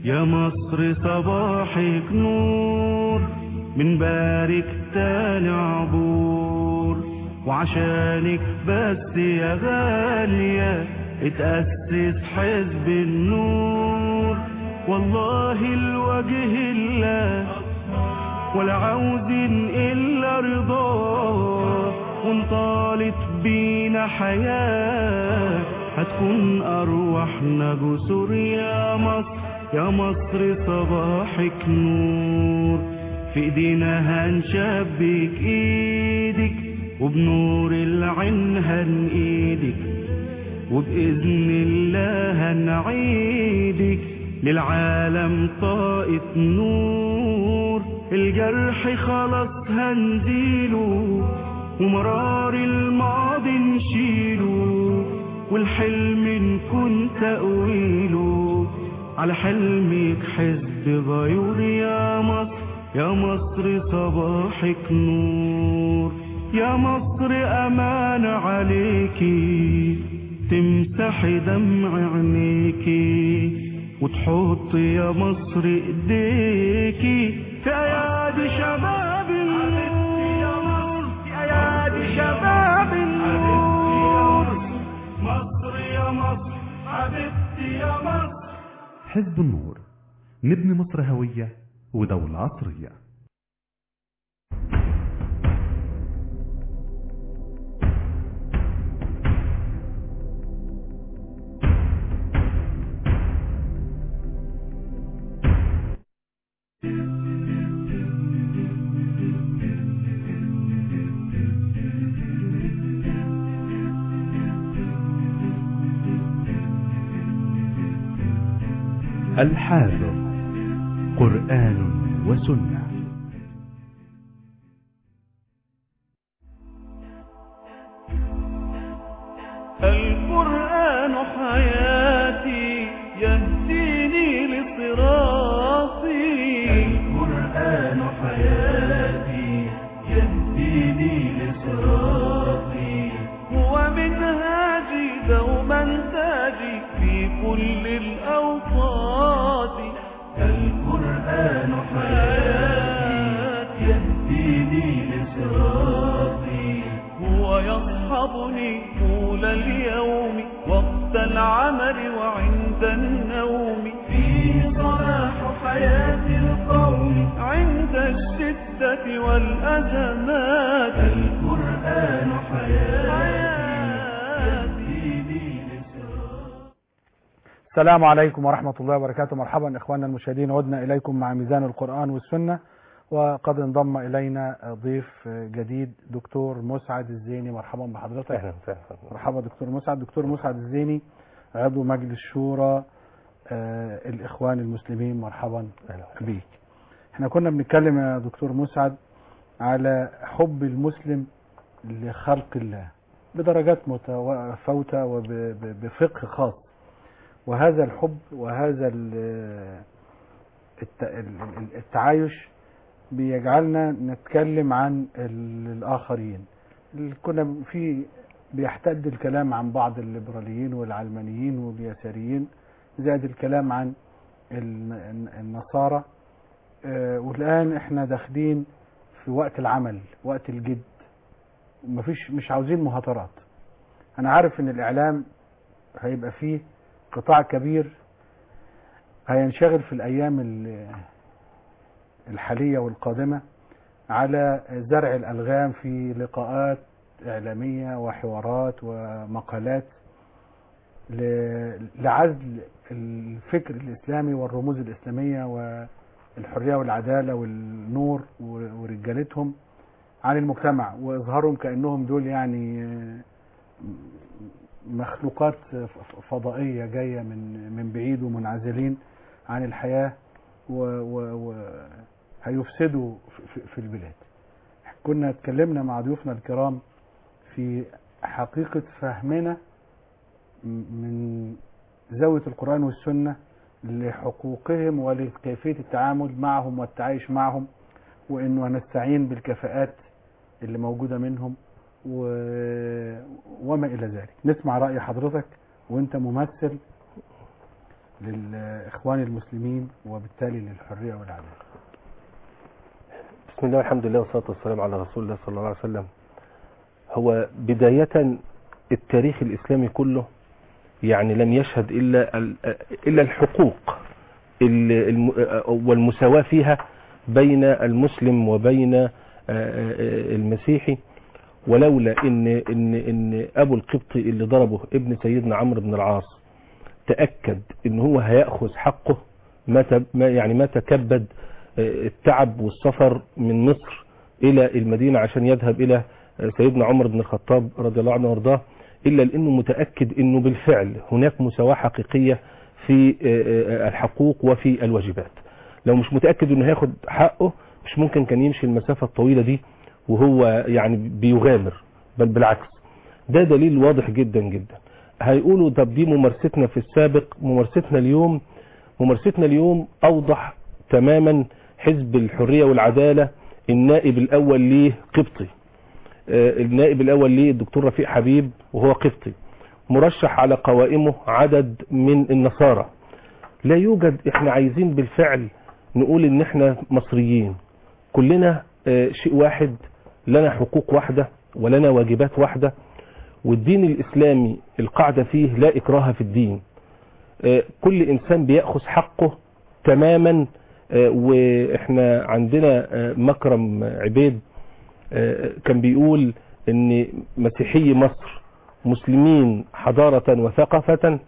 يا مصر صباحك نور بنبارك تاني عبور وعشانك بس يا غالية اتأسس حزب النور والله الوجه الله ولا عاوزين إلا رضاه وانطالت بينا حياة هتكون أرواحنا جسور يا مصر يا مصر صباحك نور في ايدينا هنشبك ايدك وبنور العين هنقيدك وبإذن الله هنعيدك للعالم طاقة نور الجرح خلاص هنزيله ومرار الماضي نشيله والحلم نكون تأويله على حلمك حزب غيور يا مصر يا مصر صباحك نور يا مصر أمان عليكي تمسحي دمع عينيكي وتحط يا مصر ايديكي في ايادي شباب النور في ايادي شباب النور مصر يا مصر حبيبتي يا مصر حزب النور نبني مصر هوية ودولة عصرية الحاذر قرآن وسنة القرآن حياتي يهديني لصراطي القرآن حياتي يهديني لصراطي هو منهاجي دوما تاجي في كل الأوقات القرآن حياتي يهديني لصراطي هو يصحبني طول اليوم وقت العمل وعند النوم فيه صلاح حياة القوم عند الشدة والأزمات القرآن حياتي يهديني لصراطي السلام عليكم ورحمة الله وبركاته مرحبا إخواننا المشاهدين عدنا إليكم مع ميزان القرآن والسنة وقد انضم إلينا ضيف جديد دكتور مسعد الزيني مرحبا بحضرتك اهلا وسهلا مرحبا دكتور مسعد دكتور مسعد الزيني عضو مجلس شورى آه الإخوان المسلمين مرحبا بيك احنا كنا بنتكلم يا دكتور مسعد على حب المسلم لخلق الله بدرجات متفاوتة وبفقه خاص وهذا الحب وهذا ال- الت- ال- التعايش بيجعلنا نتكلم عن ال- الآخرين ال- كنا في بيحتد الكلام عن بعض الليبراليين والعلمانيين واليساريين زائد الكلام عن ال- النصارى آه، والآن احنا داخلين في وقت العمل وقت الجد مفيش مش عاوزين مهاترات انا عارف ان الاعلام هيبقى فيه قطاع كبير هينشغل في الايام ال- الحالية والقادمة على زرع الالغام في لقاءات اعلامية وحوارات ومقالات ل- لعزل الفكر الاسلامي والرموز الاسلامية والحرية والعدالة والنور ورجالتهم عن المجتمع واظهارهم كانهم دول يعني آه، مخلوقات ف- فضائيه جايه من من بعيد ومنعزلين عن الحياه وهيفسدوا في, في البلاد. كنا اتكلمنا مع ضيوفنا الكرام في حقيقه فهمنا م- من زاويه القران والسنه لحقوقهم ولكيفيه التعامل معهم والتعايش معهم وانه هنستعين بالكفاءات اللي موجودة منهم و... وما إلى ذلك نسمع رأي حضرتك وانت ممثل للاخوان المسلمين وبالتالي للحريه والعداله بسم الله والحمد لله والصلاة والسلام على رسول الله صلى الله عليه وسلم هو بداية التاريخ الإسلامي كله يعني لم يشهد إلا ال- إلا الحقوق ال- الم- والمساواة فيها بين المسلم وبين آه، آه، المسيحي ولولا إن إن إن أبو القبطي اللي ضربه ابن سيدنا عمرو بن العاص تأكد إن هو هيأخذ حقه ما تب- ما يعني ما تكبد آه، التعب والسفر من مصر إلى المدينة عشان يذهب إلى آه، سيدنا عمر بن الخطاب رضي الله عنه وارضاه إلا لأنه متأكد أنه بالفعل هناك مساواة حقيقية في آه، آه، الحقوق وفي الواجبات لو مش متأكد أنه هياخد حقه مش ممكن كان يمشي المسافة الطويلة دي وهو يعني بيغامر بل بالعكس ده دليل واضح جدا جدا هيقولوا طب دي ممارستنا في السابق ممارستنا اليوم ممارستنا اليوم أوضح تماما حزب الحرية والعدالة النائب الأول ليه قبطي آه، النائب الأول ليه الدكتور رفيق حبيب وهو قبطي مرشح على قوائمه عدد من النصارى لا يوجد احنا عايزين بالفعل نقول ان احنا مصريين كلنا آه، شيء واحد لنا حقوق واحدة ولنا واجبات واحدة والدين الإسلامي القاعدة فيه لا إكراه في الدين آه، كل إنسان بيأخذ حقه تماما آه، وإحنا عندنا آه، مكرم عبيد آه، كان بيقول ان مسيحي مصر مسلمين حضارة وثقافة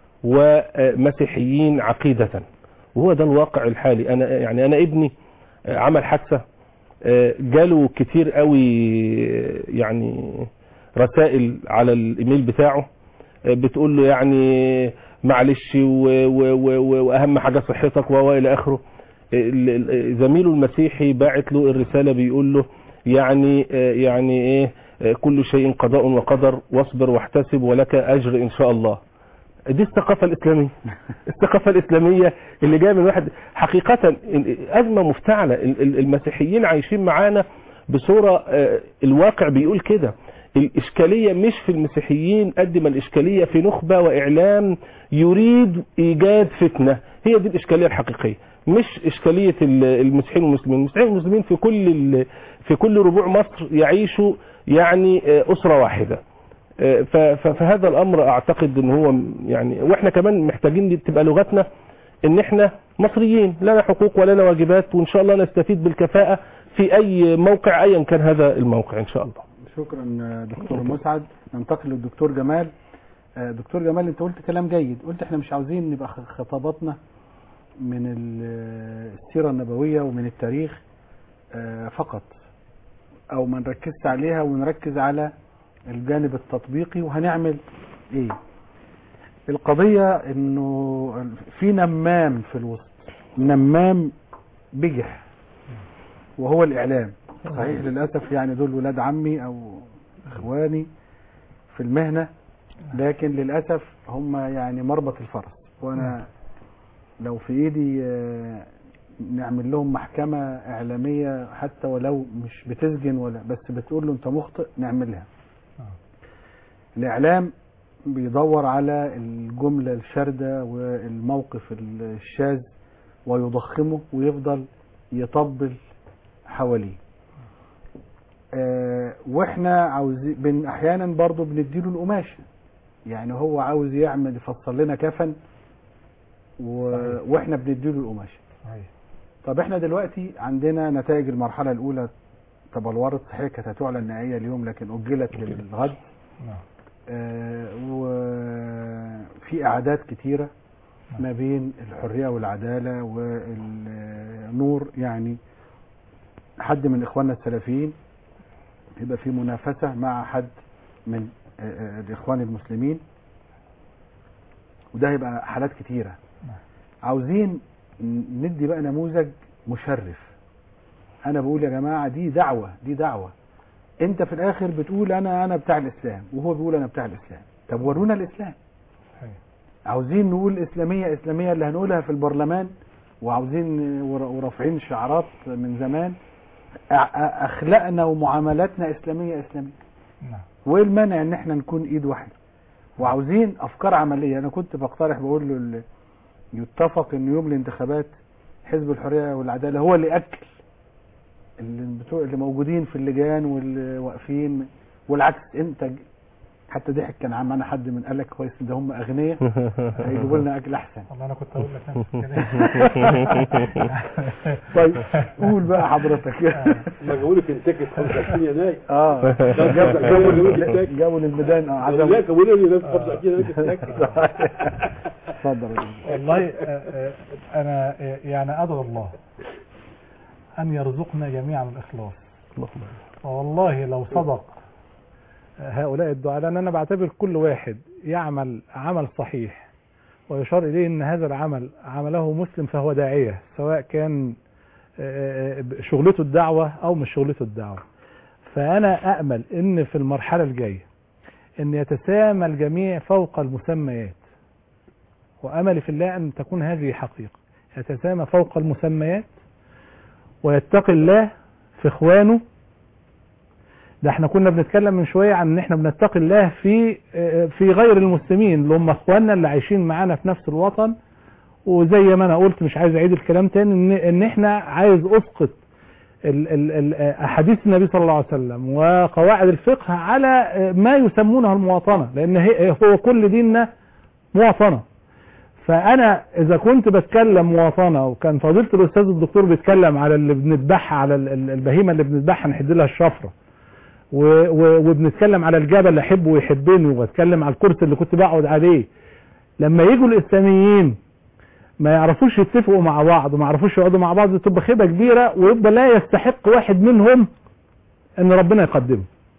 ومسيحيين عقيدة وهو ده الواقع الحالي انا يعني انا ابني آه، عمل حادثة آه، جاله كتير قوي آه، يعني رسائل على الايميل بتاعه آه، بتقول له يعني معلش و- و- و- و- واهم حاجة صحتك والى اخره ال- ال- زميله المسيحي باعت له الرسالة بيقول له يعني آه، يعني ايه آه، كل شيء قضاء وقدر واصبر واحتسب ولك اجر ان شاء الله دي الثقافة الاسلامية الثقافة الاسلامية اللي جاية من واحد حقيقة ال- ازمة مفتعلة ال- ال- المسيحيين عايشين معانا بصورة آه، الواقع بيقول كده الإشكالية مش في المسيحيين قد ما الإشكالية في نخبة وإعلام يريد إيجاد فتنة هي دي الإشكالية الحقيقية مش إشكالية ال- المسيحيين والمسلمين المسيحيين والمسلمين في كل ال- في كل ربوع مصر يعيشوا يعني آه، أسرة واحدة آه، ف- ف- فهذا الأمر أعتقد أن هو يعني وإحنا كمان محتاجين دي تبقى لغتنا ان احنا مصريين لنا حقوق ولنا واجبات وان شاء الله نستفيد بالكفاءة في اي موقع ايا كان هذا الموقع ان شاء الله شكرا آه، دكتور مسعد ننتقل للدكتور جمال آه، دكتور جمال انت قلت كلام جيد قلت احنا مش عاوزين نبقى خ- خطاباتنا من ال- السيرة النبوية ومن التاريخ آه، فقط او ما نركزش عليها ونركز على الجانب التطبيقي وهنعمل ايه القضية انه في نمام في الوسط نمام بجح وهو الاعلام صحيح للاسف يعني دول ولاد عمي او اخواني في المهنة لكن للاسف هم يعني مربط الفرس وانا لو في ايدي آه، نعمل لهم محكمة اعلامية حتى ولو مش بتسجن ولا بس بتقول له انت مخطئ نعملها الاعلام بيدور على الجملة الشاردة والموقف الشاذ ويضخمه ويفضل يطبل حواليه آه، واحنا عاوزين بن احيانا برضو بنديله القماشه يعني هو عاوز يعمل يفصل لنا كفن و... واحنا بنديله القماشه طب احنا دلوقتي عندنا نتائج المرحله الاولى تبلورت صحيح كانت هتعلن نهائيه اليوم لكن اجلت للغد آه، وفي اعداد كتيره ما بين الحريه والعداله والنور يعني حد من اخواننا السلفيين يبقى في منافسه مع حد من آه، آه، الاخوان المسلمين وده هيبقى حالات كتيره عاوزين ن- ندي بقى نموذج مشرف انا بقول يا جماعه دي دعوه دي دعوه انت في الاخر بتقول انا انا بتاع الاسلام وهو بيقول انا بتاع الاسلام طب ورونا الاسلام عاوزين نقول اسلاميه اسلاميه اللي هنقولها في البرلمان وعاوزين ور- ورافعين شعارات من زمان أ- أ- اخلاقنا ومعاملاتنا اسلاميه اسلاميه وايه المانع ان احنا نكون ايد واحده وعاوزين افكار عمليه انا كنت بقترح بقول له ال- يتفق ان يوم الانتخابات حزب الحريه والعداله هو اللي اكل اللي بتوع اللي موجودين في اللجان واللي واقفين والعكس انت ج- حتى ضحك كان معانا حد من قال لك كويس ده هم اغنياء هيجيبوا لنا اكل احسن والله انا كنت اقول لك نفس الكلام طيب قول بقى حضرتك ما جابوا لي كنتاكي في 25 يناير اه جابوا- جابوا لي كنتاكي. جابوا للميدان اه لا عزم كانوا لي ناس 25 يناير كنتاكي اتفضل يا جميل. والله آه، آه، انا آه، يعني ادعو الله ان يرزقنا جميعا الاخلاص والله لو صدق هؤلاء الدعاء لان انا بعتبر كل واحد يعمل عمل صحيح ويشار اليه ان هذا العمل عمله مسلم فهو داعيه سواء كان آه، آه، شغلته الدعوه او مش شغلته الدعوه فانا امل ان في المرحله الجايه ان يتسامى الجميع فوق المسميات واملي في الله ان تكون هذه حقيقه يتسامى فوق المسميات ويتقي الله في اخوانه ده احنا كنا بنتكلم من شويه عن ان احنا بنتقي الله في اه، في غير المسلمين اللي هم اخواننا اللي عايشين معانا في نفس الوطن وزي ما انا قلت مش عايز اعيد الكلام تاني ان ان احنا عايز اسقط ال- ال- ال- احاديث النبي صلى الله عليه وسلم وقواعد الفقه على اه، ما يسمونه المواطنه لان هي هو كل ديننا مواطنه فانا اذا كنت بتكلم مواطنه وكان فضيله الاستاذ الدكتور بيتكلم على اللي بنذبحها على ال- ال- البهيمه اللي بنذبحها نحد لها الشفره و- و- وبنتكلم على الجبل اللي احبه ويحبني وبتكلم على الكرسي اللي كنت بقعد عليه لما يجوا الاسلاميين ما يعرفوش يتفقوا مع بعض وما يعرفوش يقعدوا مع بعض تبقى خيبه كبيره ويبقى لا يستحق واحد منهم ان ربنا يقدمه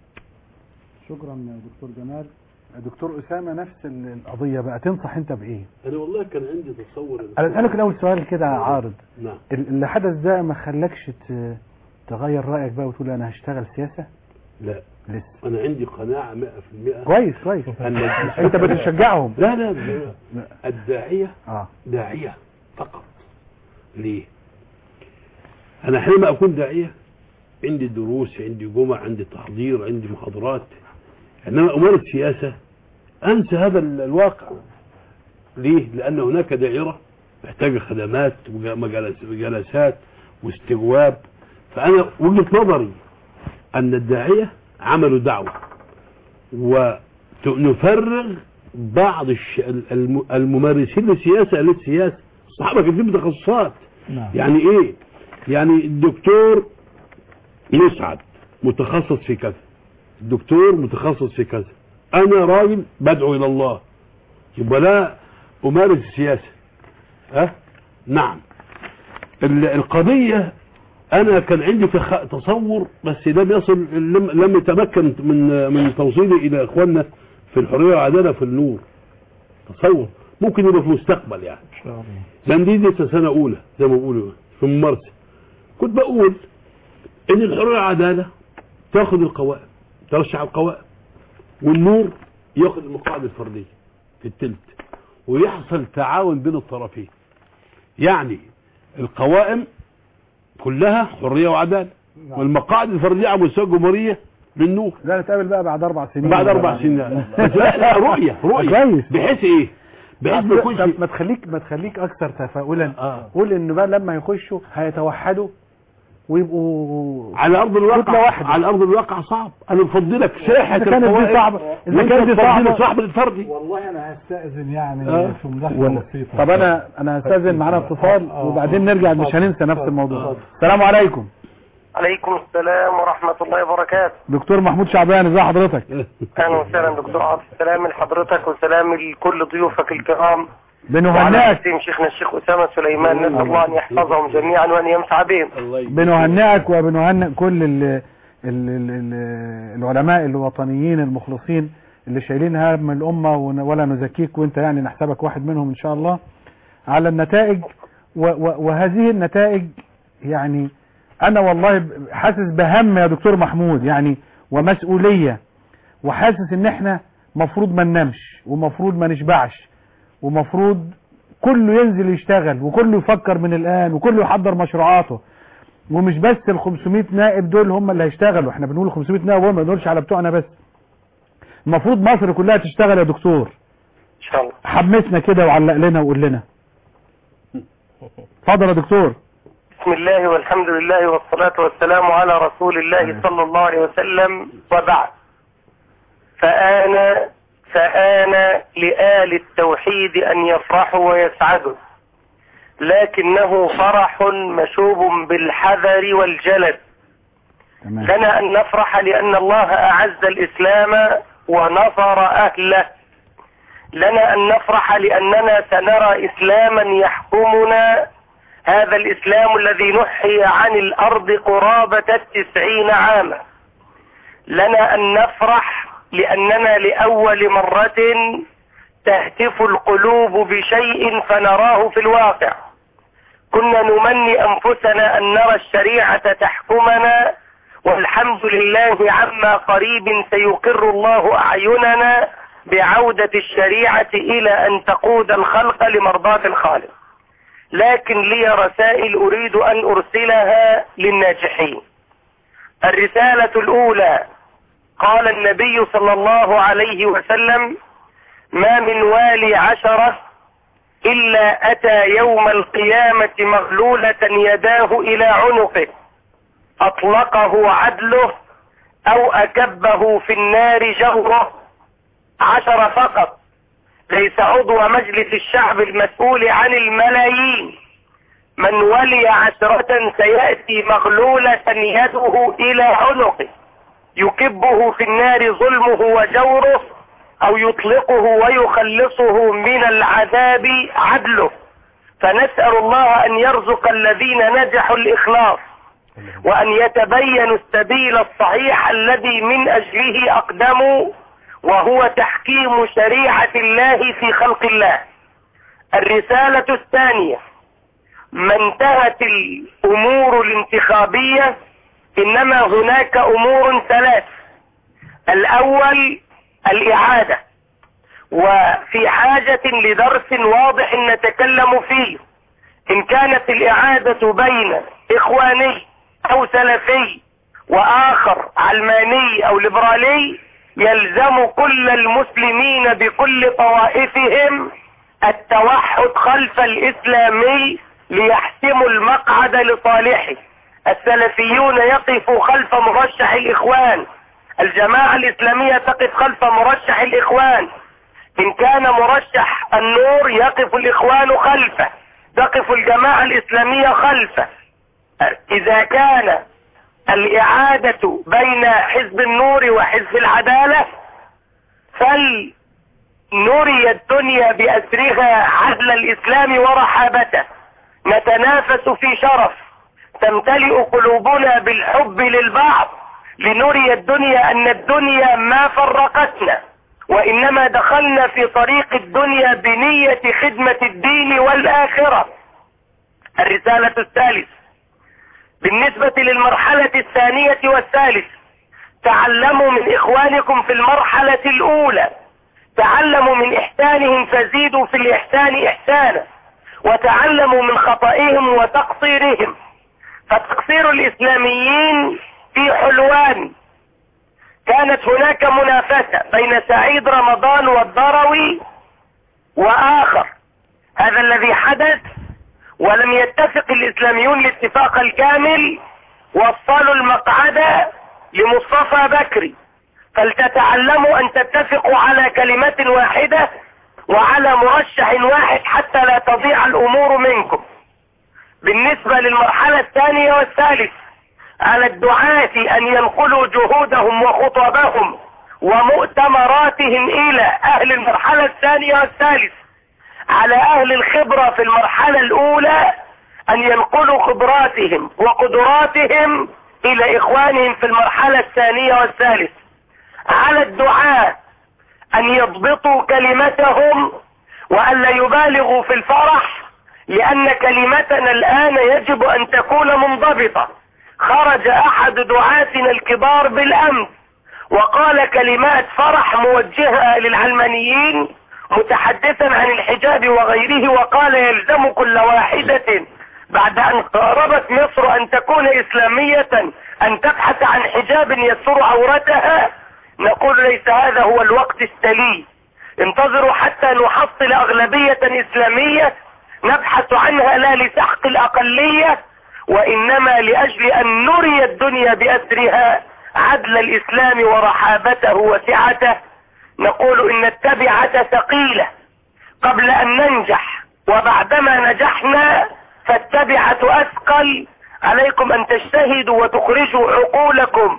شكرا يا دكتور جمال دكتور اسامه نفس ال- القضيه بقى تنصح انت بايه انا والله كان عندي تصور انا اسالك الاول سؤال كده عارض نعم ال- اللي حدث ده ما خلاكش ت- تغير رايك بقى وتقول انا هشتغل سياسه لا لسه انا عندي قناعه 100% كويس كويس ان انت بتشجعهم لا لا لا. الداعيه اه داعيه فقط ليه انا حينما اكون داعيه عندي دروس عندي جمع عندي تحضير عندي محاضرات انما امارس سياسه انسى هذا ال- الواقع ليه لان هناك دائره محتاجه خدمات وجلس- وجلسات واستجواب فانا وجهه نظري ان الداعيه عملوا دعوه ونفرغ بعض الش... الم- الممارسين للسياسه للسياسه الصحابه كان فيهم تخصصات نعم يعني ايه يعني الدكتور مسعد متخصص في كذا الدكتور متخصص في كذا انا راجل بدعو الى الله يبقى لا امارس السياسه ها نعم ال- القضيه انا كان عندي تخ- تصور بس لم يصل لم, لم يتمكن من من توصيلي الى اخواننا في الحريه والعداله في النور تصور ممكن يبقى في المستقبل يعني ان شاء الله لان دي لسه سنه اولى زي ما بيقولوا في ممارسه كنت بقول ان الحريه والعداله تاخذ القوائم ترشح القوائم والنور ياخذ المقاعد الفرديه في التلت ويحصل تعاون بين الطرفين يعني القوائم كلها حريه وعداله والمقاعد الفرديه على مستوى الجمهوريه للنور لا نتقابل بقى بعد اربع سنين بعد اربع سنين بس لا لا رؤيه رؤيه كويس. بحيث ايه؟ بحيث ما يكونش طب ما تخليك ما تخليك اكثر تفاؤلا آه. قول ان بقى لما يخشوا هيتوحدوا ويبقوا على ارض كتلة الواقع واحدة. على ارض الواقع صعب انا بفضلك ساحه إذا كانت دي القوائم صعبة- إذا وأنت كانت دي تفضل صعبة- صاحب الفردي والله انا هستأذن يعني آه. في مداخله ولا- بسيطه طب انا انا هستاذن معانا اتصال آه. وبعدين نرجع مش هننسى نفس الموضوع السلام عليكم عليكم السلام ورحمة الله وبركاته دكتور محمود شعبان ازي حضرتك أهلا وسهلا دكتور عاطف سلام لحضرتك وسلام لكل ضيوفك الكرام وعلى بنهنئك رأسهم شيخنا الشيخ أسامة سليمان نسأل الله أن يحفظهم جميعا وأن يمسع بهم الله يبارك. بنهنئك وبنهنئ كل ال ال ال ال العلماء الوطنيين المخلصين اللي شايلين هم الأمة ون- ولا نزكيك وانت يعني نحسبك واحد منهم إن شاء الله على النتائج و و وهذه النتائج يعني أنا والله ب- حاسس بهم يا دكتور محمود يعني ومسؤولية وحاسس إن احنا مفروض ما ننامش ومفروض ما نشبعش ومفروض كله ينزل يشتغل وكله يفكر من الآن وكله يحضر مشروعاته ومش بس ال 500 نائب دول هم اللي هيشتغلوا احنا بنقول 500 نائب هم ما بنقولش على بتوعنا بس المفروض مصر كلها تشتغل يا دكتور إن شاء الله حمسنا كده وعلق لنا وقول لنا اتفضل يا دكتور بسم الله والحمد لله والصلاة والسلام على رسول الله صلى الله عليه وسلم وبعد فآن فآن لآل التوحيد أن يفرحوا ويسعدوا لكنه فرح مشوب بالحذر والجلد تمام لنا أن نفرح لأن الله أعز الإسلام ونصر أهله لنا أن نفرح لأننا سنرى إسلاما يحكمنا هذا الإسلام الذي نحي عن الأرض قرابة التسعين عاما لنا أن نفرح لأننا لأول مرة تهتف القلوب بشيء فنراه في الواقع كنا نمني أنفسنا أن نرى الشريعة تحكمنا والحمد لله عما قريب سيقر الله أعيننا بعودة الشريعة إلى أن تقود الخلق لمرضاة الخالق لكن لي رسائل أريد أن أرسلها للناجحين الرسالة الأولى قال النبي صلى الله عليه وسلم ما من والي عشرة إلا أتى يوم القيامة مغلولة يداه إلى عنقه أطلقه عدله أو أكبه في النار جوره عشرة فقط ليس عضو مجلس الشعب المسؤول عن الملايين من ولي عشرة سيأتي مغلولة يده إلى عنقه يكبه في النار ظلمه وجوره أو يطلقه ويخلصه من العذاب عدله فنسأل الله أن يرزق الذين نجحوا الإخلاص وأن يتبين السبيل الصحيح الذي من أجله أقدموا وهو تحكيم شريعة الله في خلق الله الرسالة الثانية ما انتهت الأمور الانتخابية إنما هناك أمور ثلاث الأول الإعادة وفي حاجة لدرس واضح نتكلم فيه إن كانت الإعادة بين إخواني أو سلفي وآخر علماني أو ليبرالي يلزم كل المسلمين بكل طوائفهم التوحد خلف الإسلامي ليحسموا المقعد لصالحه السلفيون يقفوا خلف مرشح الإخوان الجماعة الإسلامية تقف خلف مرشح الإخوان إن كان مرشح النور يقف الإخوان خلفه تقف الجماعة الإسلامية خلفه إذا كان الإعادة بين حزب النور وحزب العدالة فلنري الدنيا بأسرها عدل الإسلام ورحابته نتنافس في شرف تمتلئ قلوبنا بالحب للبعض لنري الدنيا أن الدنيا ما فرقتنا وإنما دخلنا في طريق الدنيا بنية خدمة الدين والآخرة الرسالة الثالث بالنسبة للمرحلة الثانية والثالث تعلموا من إخوانكم في المرحلة الأولى تعلموا من إحسانهم فزيدوا في الإحسان إحسانا وتعلموا من خطئهم وتقصيرهم فتقصير الإسلاميين في حلوان كانت هناك منافسة بين سعيد رمضان والضروي وآخر هذا الذي حدث ولم يتفق الإسلاميون الاتفاق الكامل وصلوا المقعد لمصطفى بكري فلتتعلموا أن تتفقوا على كلمة واحدة وعلى مرشح واحد حتى لا تضيع الأمور منكم بالنسبة للمرحلة الثانية والثالث على الدعاة أن ينقلوا جهودهم وخطبهم ومؤتمراتهم إلى أهل المرحلة الثانية والثالث على أهل الخبرة في المرحلة الأولى أن ينقلوا خبراتهم وقدراتهم إلى إخوانهم في المرحلة الثانية والثالث على الدعاة أن يضبطوا كلمتهم وألا يبالغوا في الفرح لأن كلمتنا الآن يجب أن تكون منضبطة خرج أحد دعاتنا الكبار بالأمس وقال كلمات فرح موجهة للعلمانيين متحدثا عن الحجاب وغيره وقال يلزم كل واحدة بعد أن قاربت مصر أن تكون إسلامية أن تبحث عن حجاب يستر عورتها نقول ليس هذا هو الوقت السليم انتظروا حتى نحصل أغلبية إسلامية نبحث عنها لا لسحق الأقلية وإنما لأجل أن نري الدنيا بأسرها عدل الإسلام ورحابته وسعته نقول إن التبعة ثقيلة قبل أن ننجح وبعدما نجحنا فالتبعة أثقل عليكم أن تجتهدوا وتخرجوا عقولكم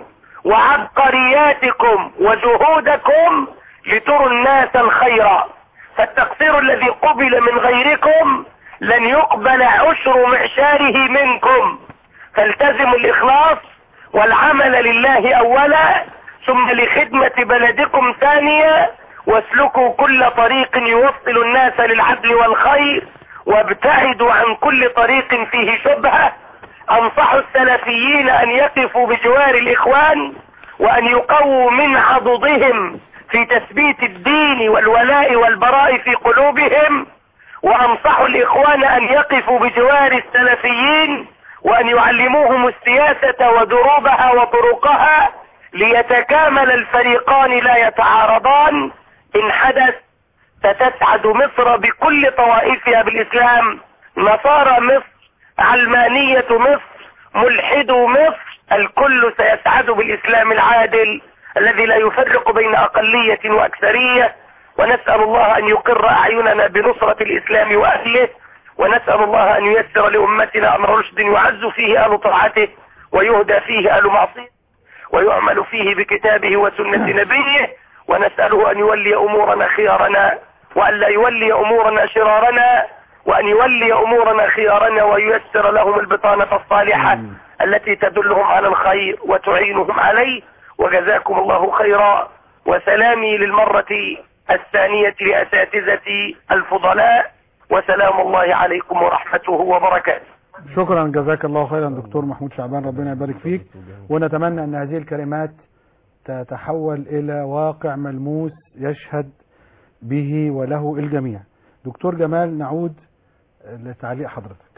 وعبقرياتكم وجهودكم لتروا الناس الخير فالتقصير الذي قبل من غيركم لن يقبل عشر معشاره منكم فالتزموا الإخلاص والعمل لله أولا ثم لخدمة بلدكم ثانيا واسلكوا كل طريق يوصل الناس للعدل والخير وابتعدوا عن كل طريق فيه شبهة انصح السلفيين ان يقفوا بجوار الاخوان وان يقووا من عضدهم في تثبيت الدين والولاء والبراء في قلوبهم وانصح الاخوان ان يقفوا بجوار السلفيين وان يعلموهم السياسة ودروبها وطرقها ليتكامل الفريقان لا يتعارضان ان حدث ستسعد مصر بكل طوائفها بالاسلام نصارى مصر علمانية مصر ملحدو مصر الكل سيسعد بالاسلام العادل الذي لا يفرق بين اقلية واكثرية ونسأل الله ان يقر اعيننا بنصرة الاسلام واهله ونسأل الله ان ييسر لامتنا امر رشد يعز فيه اهل طاعته ويهدى فيه اهل معصيته ويعمل فيه بكتابه وسنة نبيه ونسأله أن يولي أمورنا خيارنا وأن لا يولي أمورنا شرارنا وأن يولي أمورنا خيارنا وييسر لهم البطانة الصالحة التي تدلهم على الخير وتعينهم عليه وجزاكم الله خيرا وسلامي للمرة الثانية لأساتذتي الفضلاء وسلام الله عليكم ورحمته وبركاته شكرا جزاك الله خيرا دكتور محمود شعبان ربنا يبارك فيك ونتمنى ان هذه الكلمات تتحول الى واقع ملموس يشهد به وله الجميع دكتور جمال نعود لتعليق حضرتك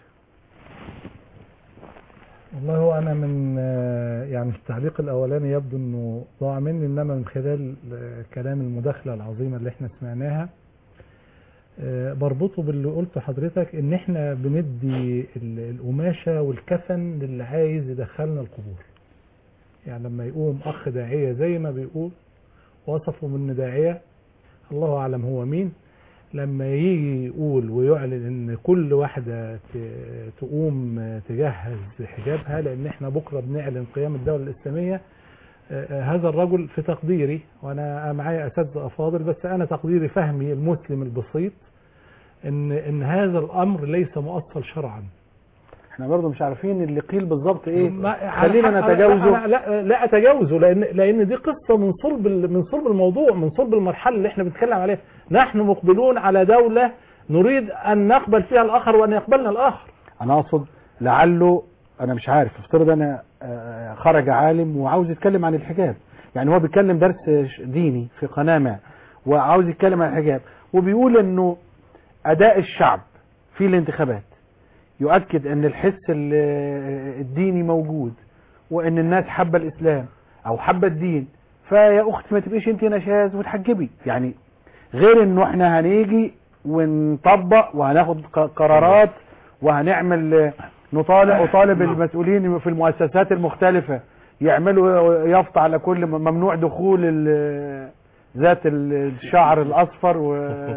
والله هو انا من آه، يعني التعليق الاولاني يبدو انه ضاع مني انما من خلال آه، كلام المداخله العظيمه اللي احنا سمعناها آه، بربطه باللي قلته حضرتك ان احنا بندي ال- القماشه والكفن للي عايز يدخلنا القبور يعني لما يقوم اخ داعيه زي ما بيقول وصفه من داعيه الله اعلم هو مين لما يجي يقول ويعلن ان كل واحدة ت- تقوم تجهز حجابها لان احنا بكرة بنعلن قيام الدولة الاسلامية آه، آه، هذا الرجل في تقديري وانا معايا اساتذه افاضل بس انا تقديري فهمي المسلم البسيط ان ان هذا الامر ليس مؤصل شرعا احنا برضو مش عارفين اللي قيل بالظبط ايه ما- خلينا أنا- أنا- نتجاوزه أنا لا لا اتجاوزه لان لان دي قصه من صلب ال- من صلب الموضوع من صلب المرحله اللي احنا بنتكلم عليها نحن مقبلون على دوله نريد ان نقبل فيها الاخر وان يقبلنا الاخر انا اقصد لعله انا مش عارف افترض انا آه، خرج عالم وعاوز يتكلم عن الحجاب يعني هو بيتكلم درس ش- ديني في قناة ما وعاوز يتكلم عن الحجاب وبيقول انه اداء الشعب في الانتخابات يؤكد ان الحس ال- الديني موجود وان الناس حابه الاسلام او حابه الدين فيا اختي ما تبقيش انت نشاز وتحجبي يعني غير انه احنا هنيجي ونطبق وهناخد ق- قرارات وهنعمل آه، نطالب اطالب المسؤولين في المؤسسات المختلفة يعملوا يافطة على كل م- ممنوع دخول ال- ذات ال- الشعر الاصفر و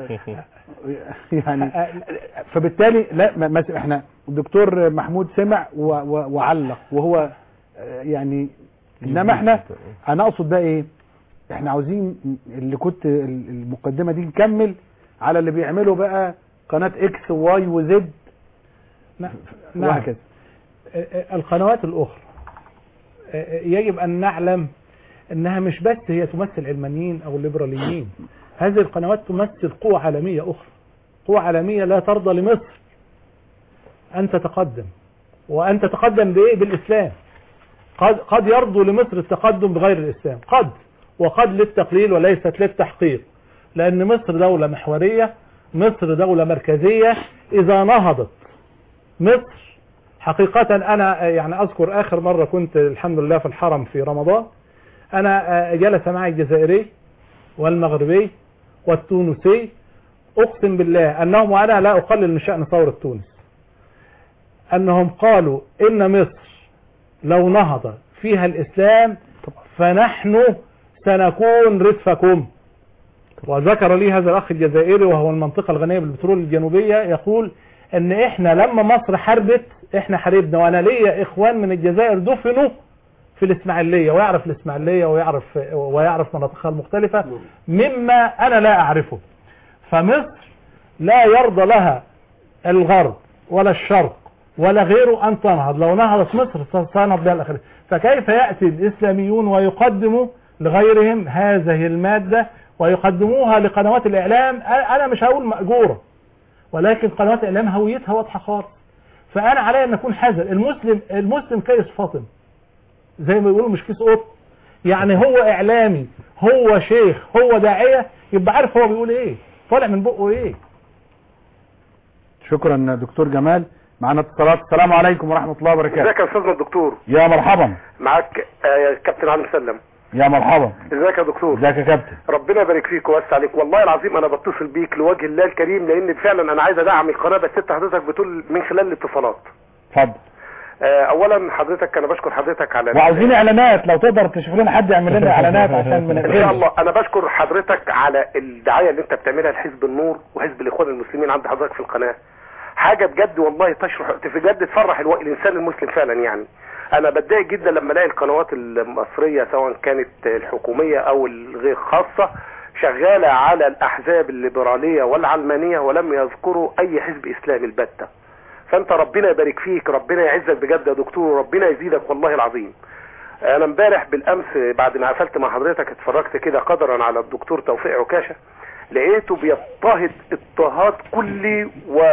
يعني فبالتالي لا ما- ما- احنا الدكتور محمود سمع و- و- وعلق وهو آه، يعني انما احنا انا اقصد بقى ايه احنا عاوزين اللي كنت ال- المقدمة دي نكمل على اللي بيعمله بقى قناة اكس وواي وزد نعم وهكذا القنوات الأخرى يجب أن نعلم أنها مش بس هي تمثل علمانيين أو الليبراليين هذه القنوات تمثل قوة عالمية أخرى قوة عالمية لا ترضى لمصر أن تتقدم وأن تتقدم بإيه بالإسلام قد, قد يرضوا لمصر التقدم بغير الإسلام قد وقد للتقليل وليست للتحقير لأن مصر دولة محورية مصر دولة مركزية إذا نهضت مصر حقيقة أنا يعني أذكر آخر مرة كنت الحمد لله في الحرم في رمضان أنا جلس معي الجزائري والمغربي والتونسي اقسم بالله انهم وانا لا اقلل من شأن ثورة تونس انهم قالوا ان مصر لو نهض فيها الاسلام فنحن سنكون ردفكم وذكر لي هذا الاخ الجزائري وهو المنطقة الغنية بالبترول الجنوبية يقول ان احنا لما مصر حربت احنا حاربنا وانا ليا اخوان من الجزائر دفنوا في الاسماعيلية ويعرف الاسماعيلية ويعرف ويعرف مناطقها المختلفة مما انا لا اعرفه فمصر لا يرضى لها الغرب ولا الشرق ولا غيره ان تنهض لو نهضت مصر ستنهض بها الاخرين فكيف يأتي الاسلاميون ويقدموا لغيرهم هذه المادة ويقدموها لقنوات الاعلام انا مش هقول مأجورة ولكن قنوات الاعلام هويتها واضحة خالص فانا علي ان اكون حذر المسلم المسلم كيس فاطم زي ما بيقولوا مش كيس قط يعني هو اعلامي هو شيخ هو داعية يبقى عارف هو بيقول ايه طالع من بقه ايه شكرا دكتور جمال معانا اتصالات السلام عليكم ورحمة الله وبركاته ازيك يا استاذنا الدكتور يا مرحبا معاك آه كابتن علي مسلم يا مرحبا ازيك يا دكتور ازيك يا كابتن ربنا يبارك فيك ويوسع عليك والله العظيم انا بتصل بيك لوجه الله الكريم لان فعلا انا عايز ادعم القناه بس انت حضرتك بتقول من خلال الاتصالات اتفضل آه اولا حضرتك انا بشكر حضرتك على وعاوزين اعلانات لو تقدر تشوف لنا حد يعمل لنا اعلانات عشان ما ان شاء نقفلش الله انا بشكر حضرتك على الدعايه اللي انت بتعملها لحزب النور وحزب الاخوان المسلمين عند حضرتك في القناه حاجه بجد والله تشرح بجد تفرح الو... الانسان المسلم فعلا يعني انا بتضايق جدا لما الاقي القنوات المصريه سواء كانت الحكوميه او الغير خاصه شغاله على الاحزاب الليبراليه والعلمانيه ولم يذكروا اي حزب اسلامي البته فانت ربنا يبارك فيك ربنا يعزك بجد يا دكتور وربنا يزيدك والله العظيم انا امبارح بالامس بعد ما قفلت مع حضرتك اتفرجت كده قدرا على الدكتور توفيق عكاشه لقيته بيضطهد اضطهاد كلي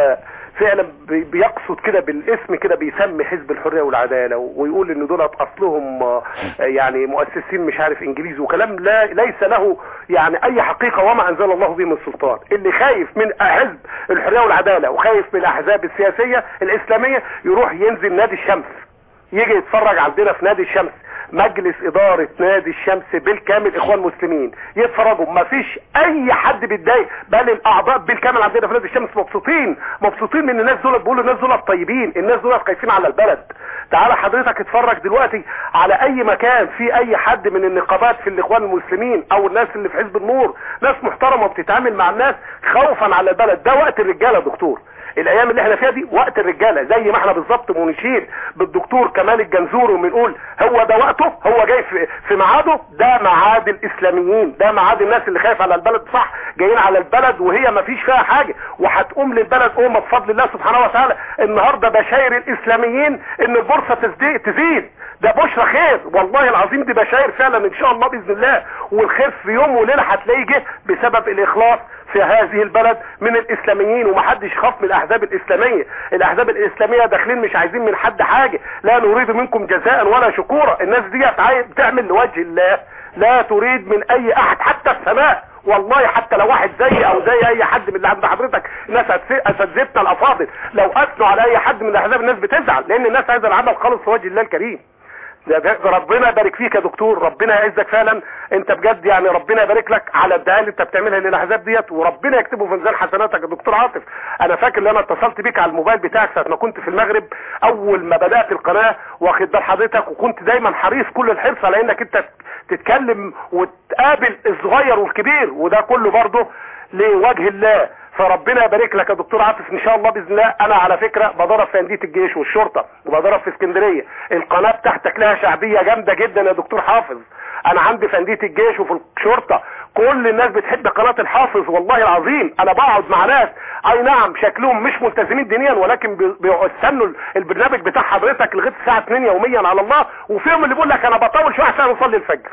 وفعلا بي- بيقصد كده بالاسم كده بيسمي حزب الحريه والعداله ويقول ان دولت اصلهم آه، يعني مؤسسين مش عارف انجليزي وكلام لا ليس له يعني اي حقيقه وما انزل الله به من سلطان اللي خايف من حزب الحريه والعداله وخايف من الاحزاب السياسيه الاسلاميه يروح ينزل نادي الشمس يجي يتفرج عندنا في نادي الشمس مجلس ادارة نادي الشمس بالكامل اخوان مسلمين يتفرجوا مفيش اي حد بيتضايق بل الاعضاء بالكامل عندنا في نادي الشمس مبسوطين مبسوطين من الناس دول بيقولوا الناس دول طيبين الناس دول خايفين على البلد تعالى حضرتك اتفرج دلوقتي على اي مكان في اي حد من النقابات في الاخوان المسلمين او الناس اللي في حزب النور ناس محترمة بتتعامل مع الناس خوفا على البلد ده وقت الرجالة يا دكتور الايام اللي احنا فيها دي وقت الرجاله زي ما احنا بالظبط بنشير بالدكتور كمال الجنزوري وبنقول هو ده وقته هو جاي في, في ميعاده ده ميعاد الاسلاميين ده ميعاد الناس اللي خايف على البلد صح جايين على البلد وهي ما فيش فيها حاجه وهتقوم للبلد قومه بفضل الله سبحانه وتعالى النهارده بشاير الاسلاميين ان البورصه تزدي- تزيد ده بشرى خير والله العظيم دي بشاير فعلا ان شاء الله باذن الله والخير في يوم وليله هتلاقيه جه بسبب الاخلاص في هذه البلد من الاسلاميين ومحدش خاف من الاحزاب الاسلاميه الاحزاب الاسلاميه داخلين مش عايزين من حد حاجه لا نريد منكم جزاء ولا شكورا الناس دي عايز بتعمل لوجه الله لا تريد من اي احد حتى السماء والله حتى لو واحد زي او زي اي حد من اللي عند حضرتك ناس أسف- اساتذتنا الافاضل لو اثنوا على اي حد من الاحزاب الناس بتزعل لان الناس عايزه العمل خالص في وجه الله الكريم ده ده ربنا يبارك فيك يا دكتور ربنا يعزك فعلا انت بجد يعني ربنا يبارك لك على الدعايه اللي انت بتعملها للاحزاب ديت وربنا يكتبه في ميزان حسناتك يا دكتور عاطف انا فاكر ان انا اتصلت بيك على الموبايل بتاعك ساعه ما كنت في المغرب اول ما بدات القناه واخد بال حضرتك وكنت دايما حريص كل الحرص على انك انت تتكلم وتقابل الصغير والكبير وده كله برضه لوجه الله فربنا يبارك لك يا دكتور عاطف ان شاء الله باذن الله انا على فكره بضرب في انديه الجيش والشرطه وبضرب في اسكندريه القناه بتاعتك لها شعبيه جامده جدا يا دكتور حافظ انا عندي في انديه الجيش وفي الشرطه كل الناس بتحب قناه الحافظ والله العظيم انا بقعد مع ناس اي نعم شكلهم مش ملتزمين دينيا ولكن بي- بيستنوا البرنامج بتاع حضرتك لغايه الساعه 2 يوميا على الله وفيهم اللي بيقول لك انا بطول شويه عشان اصلي الفجر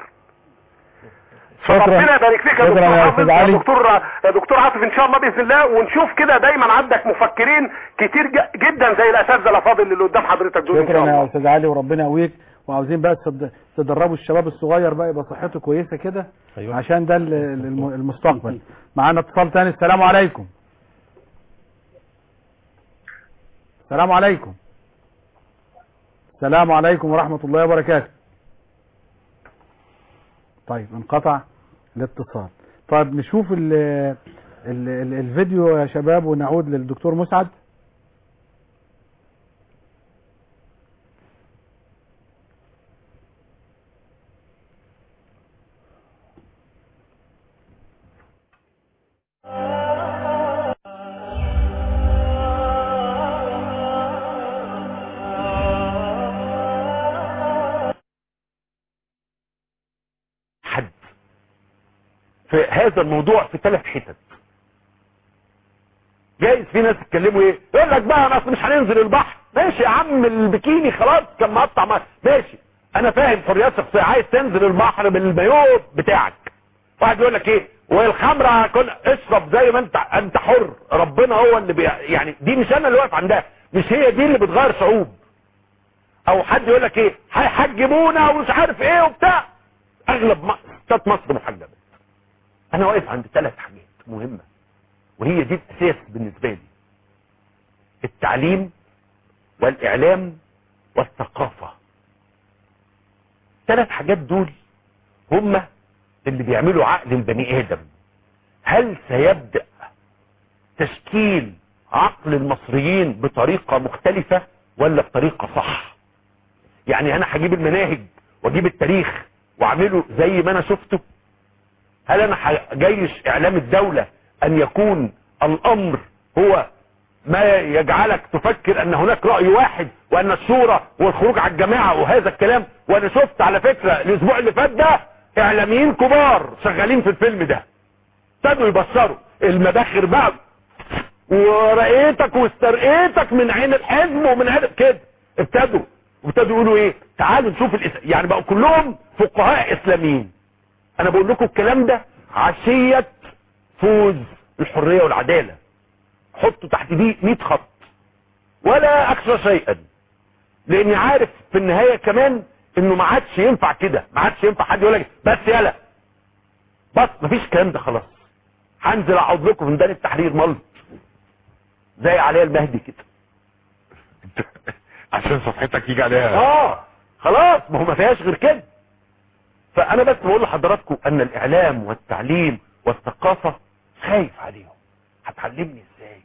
ربنا يبارك فيك يا شكرا دكتور يا حافظ أستاذ يا علي. دكتور يا دكتور عاطف ان شاء الله باذن الله ونشوف كده دايما عندك مفكرين كتير ج- جدا زي الاساتذه الافاضل اللي قدام حضرتك دول ان شاء شكرا يا الله استاذ علي وربنا يقويك وعاوزين بقى تصد- تدربوا الشباب الصغير بقى يبقى صحته كويسه كده أيوة. عشان ده ال- الم- المستقبل معانا اتصال تاني السلام عليكم السلام عليكم السلام عليكم ورحمة الله وبركاته طيب انقطع الاتصال طيب نشوف ال- ال ال الفيديو يا شباب ونعود للدكتور مسعد حد في هذا الموضوع في ثلاث حتت جايز في ناس يتكلموا ايه يقول لك بقى انا أصل مش هننزل البحر ماشي يا عم البكيني خلاص كان مقطع ما- ماشي انا فاهم حريات شخصيه عايز تنزل البحر بالمايو بتاعك واحد يقول لك ايه والخمره كل اشرب زي ما انت انت حر ربنا هو اللي بي... يعني دي مش انا اللي واقف عندها مش هي دي اللي بتغير شعوب او حد يقول لك ايه هيحجبونا ومش عارف ايه وبتاع اغلب م- ستات مصر محجبه انا واقف عند ثلاث حاجات مهمه وهي دي الاساس بالنسبه لي التعليم والاعلام والثقافه ثلاث حاجات دول هم اللي بيعملوا عقل البني ادم هل سيبدا تشكيل عقل المصريين بطريقه مختلفه ولا بطريقه صح يعني انا هجيب المناهج واجيب التاريخ واعمله زي ما انا شفته هل انا هجيش اعلام الدولة ان يكون الامر هو ما يجعلك تفكر ان هناك رأي واحد وان الشورى والخروج على الجماعة وهذا الكلام وانا شفت على فكرة الاسبوع اللي فات ده اعلاميين كبار شغالين في الفيلم ده ابتدوا يبشروا المباخر بقى ورقيتك واسترقيتك من عين الحزب ومن عين كده ابتدوا وابتدوا يقولوا ايه تعالوا نشوف الإس... يعني بقوا كلهم فقهاء اسلاميين انا بقول لكم الكلام ده عشية فوز الحرية والعدالة حطوا تحت دي 100 خط ولا اخشى شيئا لاني عارف في النهاية كمان انه ما عادش ينفع كده ما عادش ينفع حد يقول لك بس يلا بس مفيش الكلام ده خلاص هنزل اقعد لكم في ميدان التحرير ملط زي عليا المهدي كده عشان صفحتك يجي عليها اه خلاص ما هو ما فيهاش غير كده فانا بس بقول لحضراتكم ان الاعلام والتعليم والثقافة خايف عليهم هتعلمني ازاي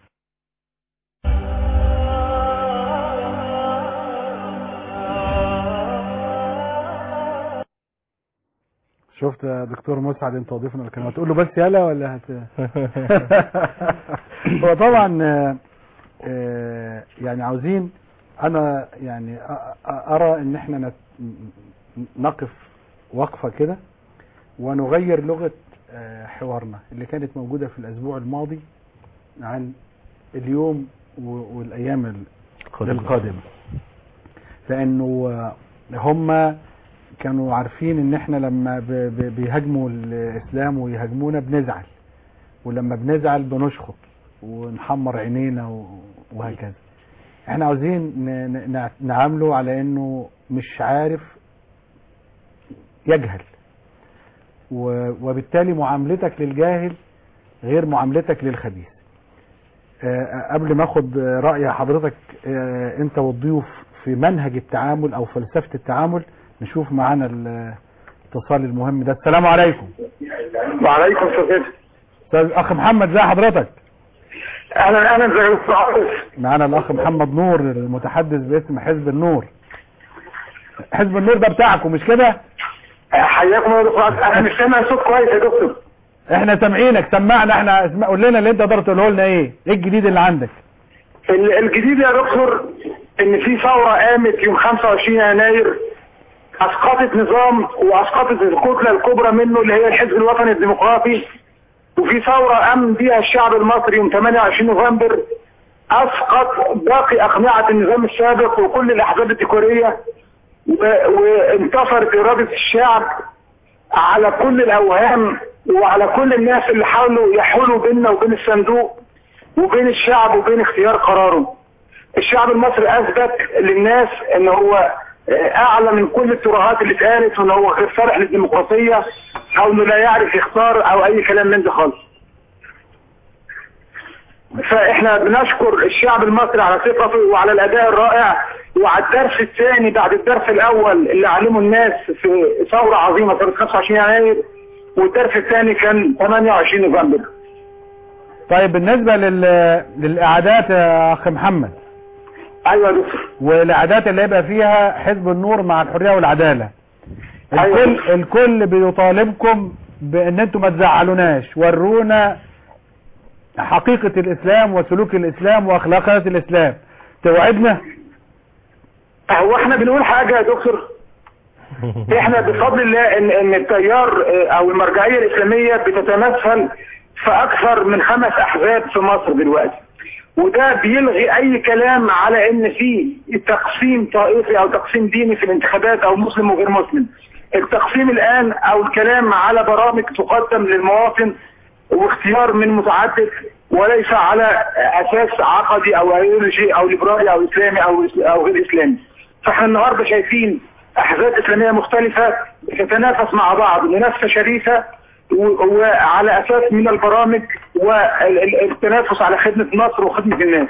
شفت يا دكتور مسعد انت وضيفنا اللي كان هتقول له بس يلا ولا هت هو طبعا آه، آه، يعني عاوزين انا يعني أ- أ- ارى ان احنا نت- نقف وقفة كده ونغير لغة آه، حوارنا اللي كانت موجودة في الاسبوع الماضي عن اليوم و- والايام ال- القادمة لانه آه، هم كانوا عارفين ان احنا لما ب- ب- بيهاجموا الاسلام ويهاجمونا بنزعل ولما بنزعل بنشخط ونحمر عينينا و- وهكذا احنا عاوزين ن- ن- نع- نعامله على انه مش عارف يجهل و- وبالتالي معاملتك للجاهل غير معاملتك للخبيث آه، قبل ما اخد رأي حضرتك آه، انت والضيوف في منهج التعامل او فلسفة التعامل نشوف معانا الاتصال المهم ده السلام عليكم وعليكم السلام استاذ اخ محمد ازي حضرتك انا انا زي الصحابي معانا الاخ محمد نور المتحدث باسم حزب النور حزب النور ده بتاعكم مش كده حياكم يا دكتور انا مش سامع صوت كويس يا دكتور احنا سامعينك سمعنا احنا اسم- قول لنا اللي انت تقدر تقوله لنا ايه ايه الجديد اللي عندك ال- الجديد يا دكتور ان في ثوره قامت يوم 25 يناير اسقطت نظام واسقطت الكتله الكبرى منه اللي هي الحزب الوطني الديمقراطي وفي ثوره قام بيها الشعب المصري يوم 28 نوفمبر اسقط باقي اقنعه النظام السابق وكل الاحزاب الديكوريه و- وانتصرت اراده الشعب على كل الاوهام وعلى كل الناس اللي حاولوا يحولوا بيننا وبين الصندوق وبين الشعب وبين اختيار قراره الشعب المصري اثبت للناس ان هو آه، اعلى من كل الترهات اللي اتقالت وان هو غير صالح للديمقراطيه او انه لا يعرف يختار او اي كلام من ده خالص فاحنا بنشكر الشعب المصري على ثقته وعلى الاداء الرائع وعلى الدرس الثاني بعد الدرس الاول اللي علمه الناس في ثوره عظيمه سنه 25 يناير والدرس الثاني كان 28 نوفمبر طيب بالنسبة لل... للإعادات يا أخ محمد ايوه يا دكتور والإعادات اللي يبقى فيها حزب النور مع الحرية والعدالة أيوة. الكل, الكل بيطالبكم بأن انتم ما تزعلوناش ورونا حقيقة الإسلام وسلوك الإسلام وأخلاقيات الإسلام توعدنا هو احنا بنقول حاجة يا دكتور احنا بفضل الله ان ان التيار اه، او المرجعية الاسلامية بتتمثل في اكثر من خمس احزاب في مصر دلوقتي وده بيلغي اي كلام على ان في تقسيم طائفي او تقسيم ديني في الانتخابات او مسلم وغير مسلم التقسيم الان او الكلام على برامج تقدم للمواطن واختيار من متعدد وليس على اساس عقدي او ايديولوجي او ليبرالي او اسلامي او او غير اسلامي فاحنا النهارده شايفين احزاب اسلاميه مختلفه بتتنافس مع بعض منافسه شريفه و- وعلى اساس من البرامج والتنافس على خدمه مصر وخدمه الناس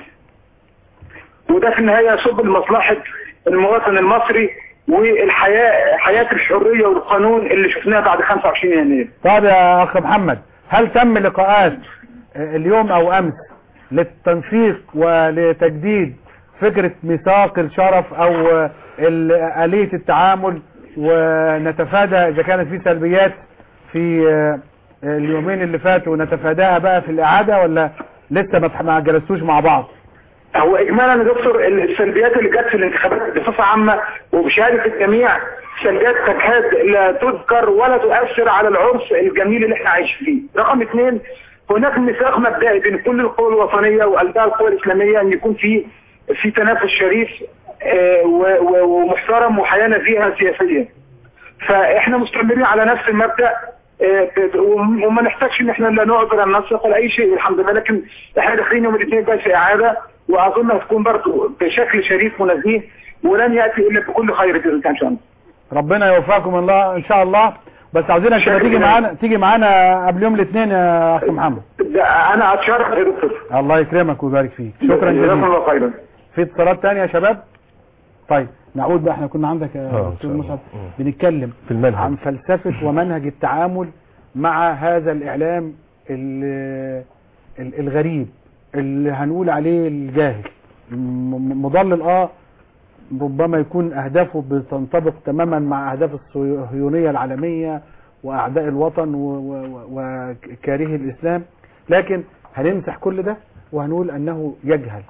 وده في النهايه يصب لمصلحه المواطن المصري والحياه حياه الحريه والقانون اللي شفناها بعد 25 يناير طيب يا أخ محمد هل تم لقاءات اليوم أو أمس للتنسيق ولتجديد فكرة ميثاق الشرف أو ال- آلية التعامل ونتفادى إذا كانت في سلبيات في اليومين اللي فاتوا نتفاداها بقى في الإعادة ولا لسه ما تح- ما جلستوش مع بعض هو اجمالا يا دكتور السلبيات اللي جت في الانتخابات بصفه عامه وبشهاده الجميع سلبيات تكاد لا تذكر ولا تؤثر على العرس الجميل اللي احنا عايشين فيه. رقم اثنين هناك ميثاق مبدئي بين كل القوى الوطنيه وقلبها القوى الاسلاميه ان يكون في في تنافس شريف آه، و- و- ومحترم وحياه نزيهه سياسيا. فاحنا مستمرين على نفس المبدا آه، ب- وم- وما نحتاجش ان احنا لا نقعد ولا ننسق ولا اي شيء الحمد لله لكن احنا داخلين يوم الاثنين جاي في اعاده واظن هتكون برضه بشكل شريف ونزيه ولن ياتي الا بكل خير باذن الله ان شاء الله. ربنا يوفقكم الله إن شاء الله بس عاوزينك تبقى تيجي معانا تيجي معانا قبل يوم الاثنين يا أخ محمد ده انا اتشرف يا دكتور. الله يكرمك ويبارك فيك شكرا جزاكم جزيلا الله خيرا. في اتصالات تانية يا شباب طيب نعود بقى احنا كنا عندك يا آه، إن دكتور شاء الله. مصعب مم. بنتكلم في المنهج. عن فلسفة ومنهج التعامل مع هذا الإعلام ال- ال- الغريب اللي هنقول عليه الجاهل م- مضلل اه ربما يكون أهدافه بتنطبق تماما مع أهداف الصهيونية العالمية وأعداء الوطن و- و- و- وكارهي الإسلام لكن هنمسح كل ده وهنقول أنه يجهل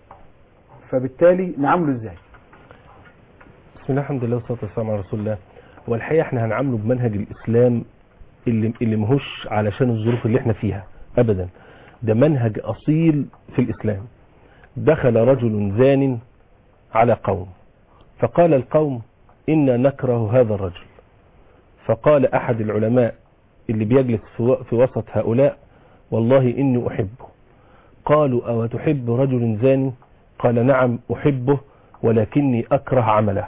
فبالتالي نعامله ازاي بسم الله الحمد لله والصلاه والسلام على رسول الله هو الحقيقه احنا هنعامله بمنهج الاسلام اللي اللي مهوش علشان الظروف اللي احنا فيها ابدا ده منهج اصيل في الاسلام دخل رجل زان على قوم فقال القوم انا نكره هذا الرجل فقال احد العلماء اللي بيجلس في و- في وسط هؤلاء والله اني احبه قالوا او تحب رجل زاني قال نعم احبه ولكني اكره عمله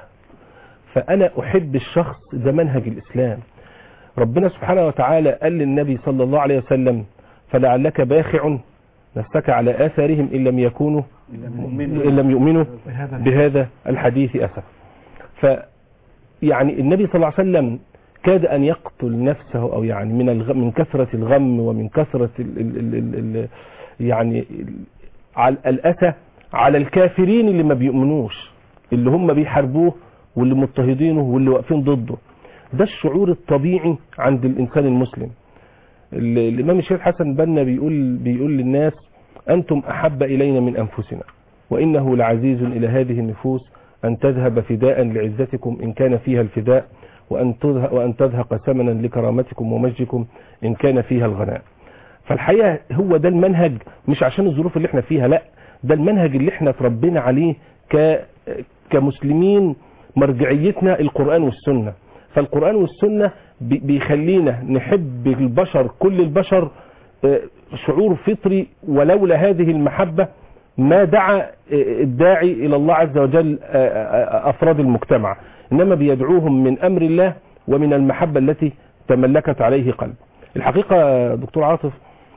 فانا احب الشخص ده منهج الاسلام ربنا سبحانه وتعالى قال للنبي صلى الله عليه وسلم فلعلك باخع نفسك على اثارهم ان لم يكونوا ان لم يؤمنوا بهذا الحديث اسف ف يعني النبي صلى الله عليه وسلم كاد ان يقتل نفسه او يعني من الغ... من كثره الغم ومن كثره ال... ال... ال... ال... ال... يعني ال... على الاسى على الكافرين اللي ما بيؤمنوش اللي هم بيحاربوه واللي مضطهدينه واللي واقفين ضده ده الشعور الطبيعي عند الانسان المسلم ال- الامام الشيخ حسن البنا بيقول بيقول للناس انتم احب الينا من انفسنا وانه لعزيز الى هذه النفوس ان تذهب فداء لعزتكم ان كان فيها الفداء وان تذهب وان تذهق ثمنا لكرامتكم ومجدكم ان كان فيها الغناء فالحقيقه هو ده المنهج مش عشان الظروف اللي احنا فيها لا ده المنهج اللي احنا اتربينا عليه ك كمسلمين مرجعيتنا القرآن والسنة فالقرآن والسنة بي- بيخلينا نحب البشر كل البشر آه، شعور فطري ولولا هذه المحبة ما دعا آه، الداعي إلى الله عز وجل آه، آه، أفراد المجتمع إنما بيدعوهم من أمر الله ومن المحبة التي تملكت عليه قلب الحقيقة يا دكتور عاطف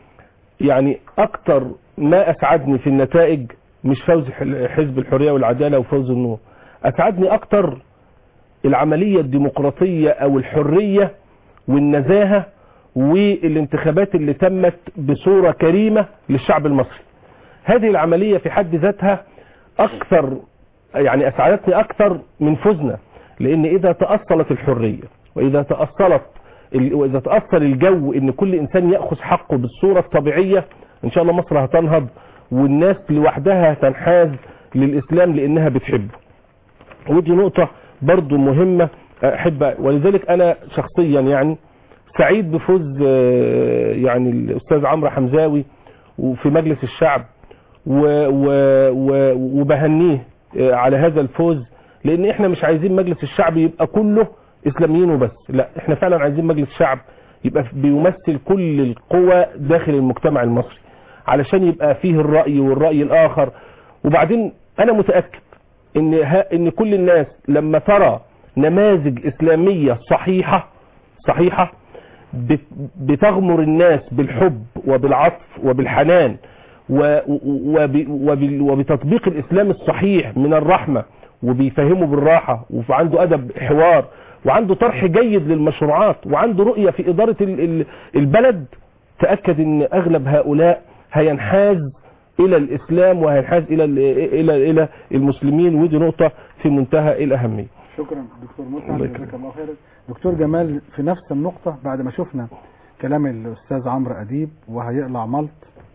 يعني أكتر ما أسعدني في النتائج مش فوز حل- حزب الحرية والعدالة وفوز النور أسعدني أكتر العملية الديمقراطية أو الحرية والنزاهة والانتخابات اللي تمت بصورة كريمة للشعب المصري هذه العملية في حد ذاتها أكثر يعني أسعدتني أكثر من فوزنا لأن إذا تأصلت الحرية وإذا تأصلت ال- وإذا تأصل الجو إن كل إنسان يأخذ حقه بالصورة الطبيعية إن شاء الله مصر هتنهض والناس لوحدها تنحاز للإسلام لأنها بتحبه ودي نقطة برضو مهمة أحب ولذلك أنا شخصيا يعني سعيد بفوز آه، يعني الأستاذ عمرو حمزاوي وفي مجلس الشعب و و و وبهنيه آه، على هذا الفوز لأن إحنا مش عايزين مجلس الشعب يبقى كله إسلاميين وبس لا إحنا فعلا عايزين مجلس الشعب يبقى بيمثل كل القوى داخل المجتمع المصري علشان يبقى فيه الرأي والرأي الآخر وبعدين أنا متأكد ان ها ان كل الناس لما ترى نماذج اسلاميه صحيحه صحيحه بت- بتغمر الناس بالحب وبالعطف وبالحنان و- وب- وبال- وبتطبيق الاسلام الصحيح من الرحمه وبيفهمه بالراحه وعنده ادب حوار وعنده طرح جيد للمشروعات وعنده رؤيه في اداره ال- ال- البلد تاكد ان اغلب هؤلاء هينحاز الى الاسلام وهينحاز الى ال- الى الى المسلمين ودي نقطه في منتهى الاهميه شكرا دكتور الله مسعد يكرمك. جزاك الله خير دكتور جمال في نفس النقطة بعد ما شفنا كلام الأستاذ عمرو أديب وهيقلع ملط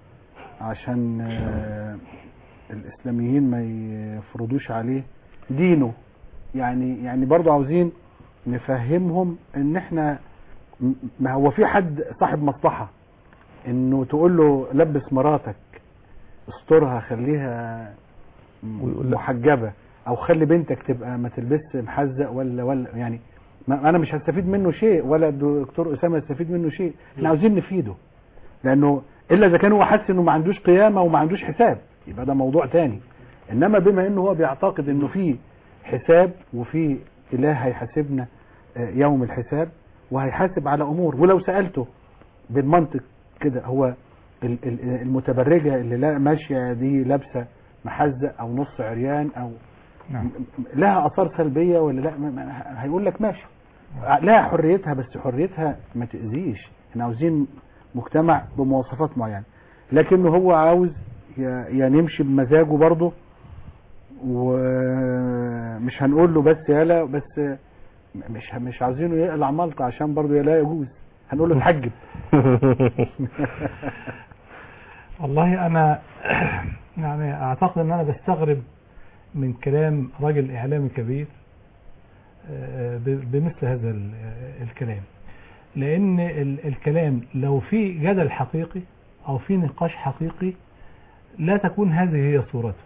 عشان آه، الإسلاميين ما يفرضوش عليه دينه يعني يعني برضه عاوزين نفهمهم ان احنا م- ما هو في حد صاحب مصلحة انه تقول له لبس مراتك استرها خليها م- محجبة او خلي بنتك تبقى ما تلبسش محزق ولا ولا يعني ما انا مش هستفيد منه شيء ولا الدكتور اسامه يستفيد منه شيء احنا عاوزين نفيده لانه الا اذا كان هو حاسس انه ما عندوش قيامه وما عندوش حساب يبقى ده موضوع تاني انما بما انه هو بيعتقد انه في حساب وفي اله هيحاسبنا آه، يوم الحساب وهيحاسب على امور ولو سالته بالمنطق كده هو ال- ال- المتبرجه اللي لا ماشيه دي لابسه محزق او نص عريان او نعم. لها اثار سلبيه ولا لا ما- ما- هيقول لك ماشي لها حريتها بس حريتها ما تاذيش احنا عاوزين مجتمع بمواصفات معينه لكنه هو عاوز يا يا نمشي بمزاجه برضه ومش هنقول له بس يالا بس مش مش عاوزينه يقلع ملطه عشان برضه يا لا يجوز هنقول له اتحجب والله انا يعني اعتقد ان انا بستغرب من كلام راجل اعلامي كبير آه، ب- بمثل هذا ال- آه، الكلام لان ال- الكلام لو في جدل حقيقي او في نقاش حقيقي لا تكون هذه هي صورته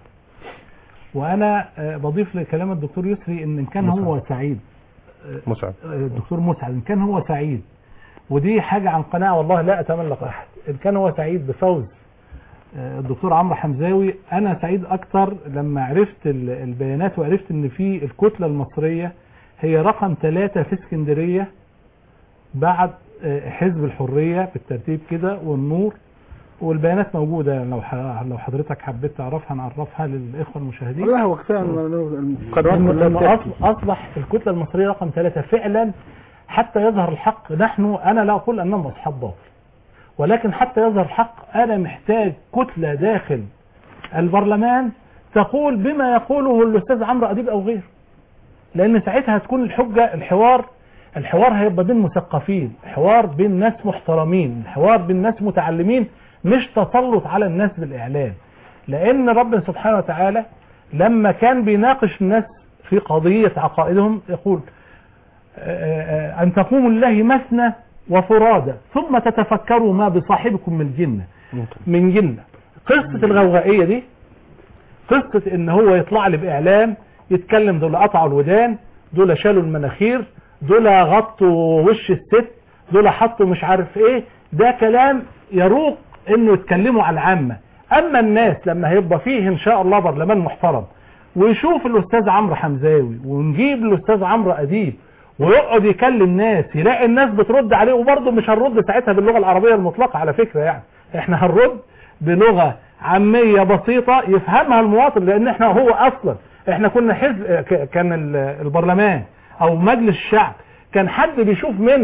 وانا آه، بضيف لكلام الدكتور يسري ان إن كان هو سعيد مسعد الدكتور مسعد ان كان هو سعيد ودي حاجة عن قناعة والله لا أتملق أحد إن كان هو سعيد بفوز آه، الدكتور عمرو حمزاوي أنا سعيد أكتر لما عرفت ال- البيانات وعرفت إن في الكتلة المصرية هي رقم ثلاثة في اسكندرية بعد آه، حزب الحرية بالترتيب كده والنور والبيانات موجودة لو ح- لو حضرتك حبيت تعرفها نعرفها للإخوة المشاهدين لا هو كفايه القنوات لأنه- كلها لأنه بتحكي. أص- أصبح الكتلة المصرية رقم ثلاثة فعلا حتى يظهر الحق نحن أنا لا أقول أنهم أصحاب باطل ولكن حتى يظهر الحق أنا محتاج كتلة داخل البرلمان تقول بما يقوله الأستاذ عمرو أديب أو غيره لأن ساعتها هتكون الحجة الحوار الحوار هيبقى بين مثقفين حوار بين ناس محترمين حوار بين ناس متعلمين مش تسلط على الناس بالإعلام لأن ربنا سبحانه وتعالى لما كان بيناقش الناس في قضية عقائدهم يقول آه، آه، أن تقوموا الله مثنى وفرادى ثم تتفكروا ما بصاحبكم من جنة من جنة قصة الغوغائية دي قصة ان هو يطلع لي باعلام يتكلم دول قطعوا الودان دول شالوا المناخير دول غطوا وش الست دول حطوا مش عارف ايه ده كلام يروق انه يتكلموا على العامة اما الناس لما هيبقى فيه ان شاء الله برلمان محترم ويشوف الاستاذ عمرو حمزاوي ونجيب الاستاذ عمرو اديب ويقعد يكلم ناس يلاقي الناس بترد عليه وبرضه مش هنرد ساعتها باللغه العربيه المطلقه على فكره يعني احنا هنرد بلغه عاميه بسيطه يفهمها المواطن لان احنا هو اصلا احنا كنا حزب ك- كان ال- البرلمان او مجلس الشعب كان حد بيشوف منه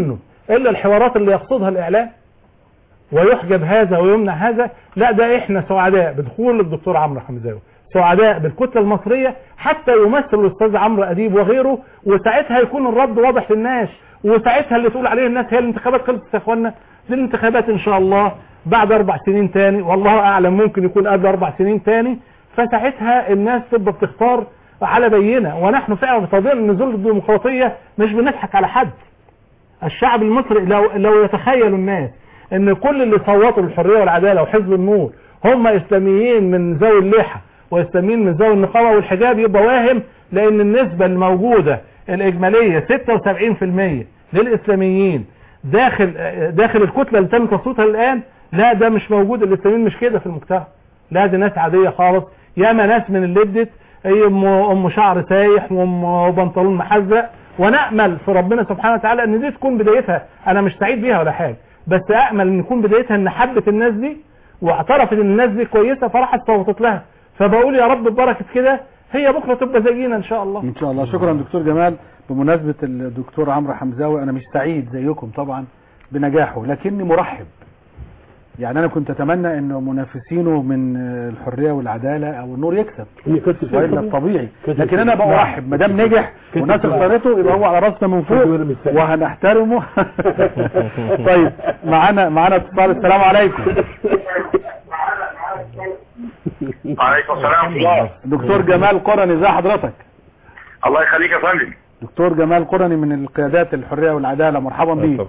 الا الحوارات اللي يقصدها الاعلام ويحجب هذا ويمنع هذا لا ده احنا سعداء بدخول الدكتور عمرو حمزاوي سعداء بالكتله المصريه حتى يمثل الاستاذ عمرو اديب وغيره وساعتها يكون الرد واضح للناس وساعتها اللي تقول عليه الناس هي الانتخابات خلصت يا اخوانا دي الانتخابات ان شاء الله بعد اربع سنين تاني والله اعلم ممكن يكون قبل اربع سنين تاني فساعتها الناس تبقى بتختار على بينه ونحن فعلا فاضلين نزول الديمقراطيه مش بنضحك على حد الشعب المصري لو لو يتخيل الناس ان كل اللي صوتوا للحريه والعداله وحزب النور هم اسلاميين من ذوي اللحى واسلاميين من ذوي النقابه والحجاب يبقى واهم لان النسبه الموجوده الاجماليه 76% للاسلاميين داخل داخل الكتله اللي تم تصويتها الان لا ده مش موجود الاسلاميين مش كده في المجتمع لا دي ناس عاديه خالص ياما ناس من اللي ادت هي ام ام شعر سايح وام بنطلون محزق ونامل في ربنا سبحانه وتعالى ان دي تكون بدايتها انا مش سعيد بيها ولا حاجه بس امل ان يكون بدايتها ان حبت الناس دي واعترفت ان الناس دي كويسه فراحت صوتت لها فبقول يا رب ببركه كده هي بكره تبقى زينا ان شاء الله ان شاء الله شكرا دكتور جمال بمناسبه الدكتور عمرو حمزاوي انا مش سعيد زيكم طبعا بنجاحه لكني مرحب يعني انا كنت اتمنى ان منافسينه من الحريه والعداله او النور يكسب والا الطبيعي لكن انا بقى ارحب ما دام نجح والناس اختارته يبقى هو على راسنا من فوق وهنحترمه طيب معانا معانا اتصال السلام عليكم وعليكم السلام ورحمه الله دكتور جمال قرني ازي حضرتك الله يخليك يا فندم دكتور جمال قرني من القيادات الحريه والعداله مرحبا بيك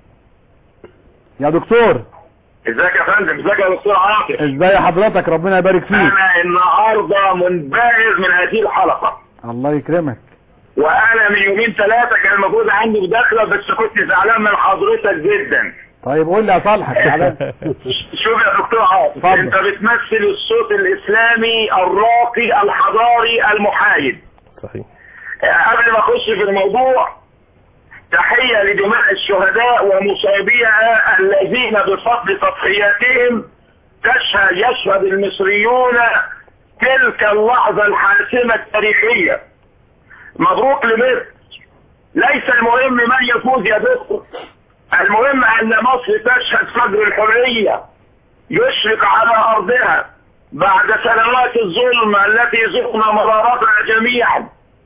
يا دكتور ازيك يا فندم ازيك يا دكتور عاطف ازاي حضرتك ربنا يبارك فيك انا النهارده منبهر من هذه الحلقه الله يكرمك وانا من يومين ثلاثه كان المفروض عندي مداخله بس كنت زعلان من حضرتك جدا طيب قول لي اصالحك تعالى شوف يا دكتور عاطف انت بتمثل الصوت الاسلامي الراقي الحضاري المحايد صحيح قبل ما اخش في الموضوع تحية لدماء الشهداء ومصابيها الذين بفضل تضحياتهم تشهد يشهد المصريون تلك اللحظة الحاسمة التاريخية مبروك لمصر ليس المهم من يفوز يا دكتور المهم ان مصر تشهد فجر الحرية يشرق على ارضها بعد سنوات الظلم التي ذقنا مرارتها جميعا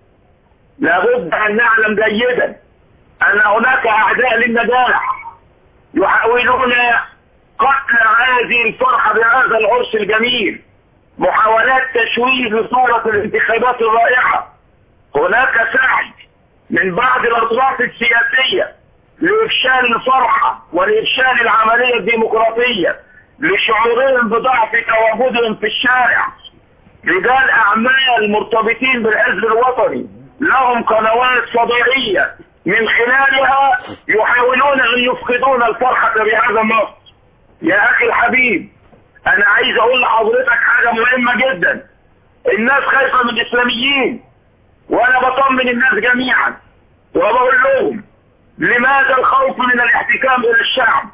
لابد ان نعلم جيدا ان هناك اعداء للنجاح يحاولون قتل هذه الفرحة بهذا العرس الجميل محاولات تشويه لصورة الانتخابات الرائعة هناك سعي من بعض الاطراف السياسية لافشال الفرحة ولافشال العملية الديمقراطية لشعورهم بضعف تواجدهم في الشارع رجال اعمال مرتبطين بالحزب الوطني لهم قنوات فضائية من خلالها يحاولون ان يفقدون الفرحة بهذا النص يا اخي الحبيب انا عايز اقول لحضرتك حاجة مهمة جدا الناس خايفة من الاسلاميين وانا بطمن الناس جميعا وبقول لهم لماذا الخوف من الاحتكام الى الشعب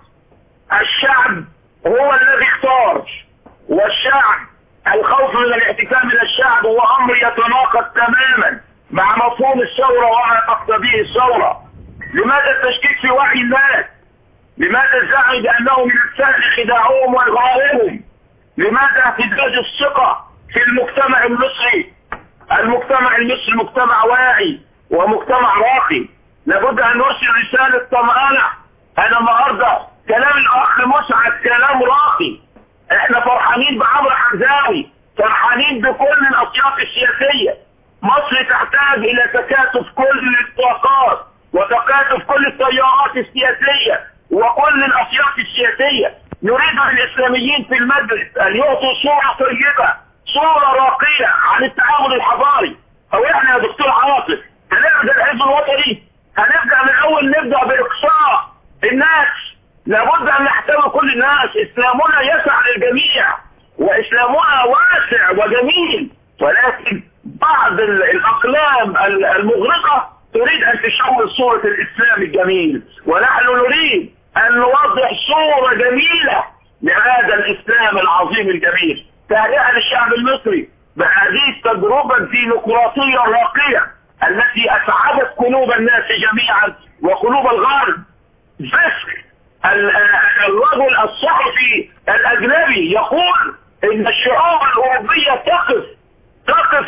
الشعب هو الذي اختار والشعب الخوف من الاحتكام الى الشعب هو امر يتناقض تماما مع مفهوم الثورة وما تقتضيه الثورة لماذا التشكيك في وعي الناس لماذا الزعم بأنه من السهل خداعهم وإغرائهم لماذا اهتزاز الثقة في المجتمع المصري المجتمع المصري مجتمع واعي ومجتمع راقي لابد أن نرسل رسالة طمأنة أنا النهاردة كلام الأخ مسعد كلام راقي احنا فرحانين بعمرو حمزاوي فرحانين بكل الأطياف السياسية مصر تحتاج الى تكاتف كل الطاقات وتكاتف كل التيارات السياسية وكل الاطياف السياسية نريد الاسلاميين في المجلس ان يعطوا صورة طيبة صورة راقية عن التعامل الحضاري او احنا يا دكتور عاطف هنبدأ الحزب الوطني هنبدأ من اول نبدأ باقصاء الناس لابد ان نحتوي كل الناس اسلامنا يسع للجميع واسلامنا واسع وجميل ولكن بعض الأقلام المغرقة تريد أن تشوه صورة الإسلام الجميل ونحن نريد أن نوضح صورة جميلة لهذا الإسلام العظيم الجميل تهنئة للشعب المصري بهذه التجربة الديمقراطية الراقية التي أسعدت قلوب الناس جميعا وقلوب الغرب فسق ال- الرجل الصحفي الأجنبي يقول إن الشعوب الأوروبية تقف تقف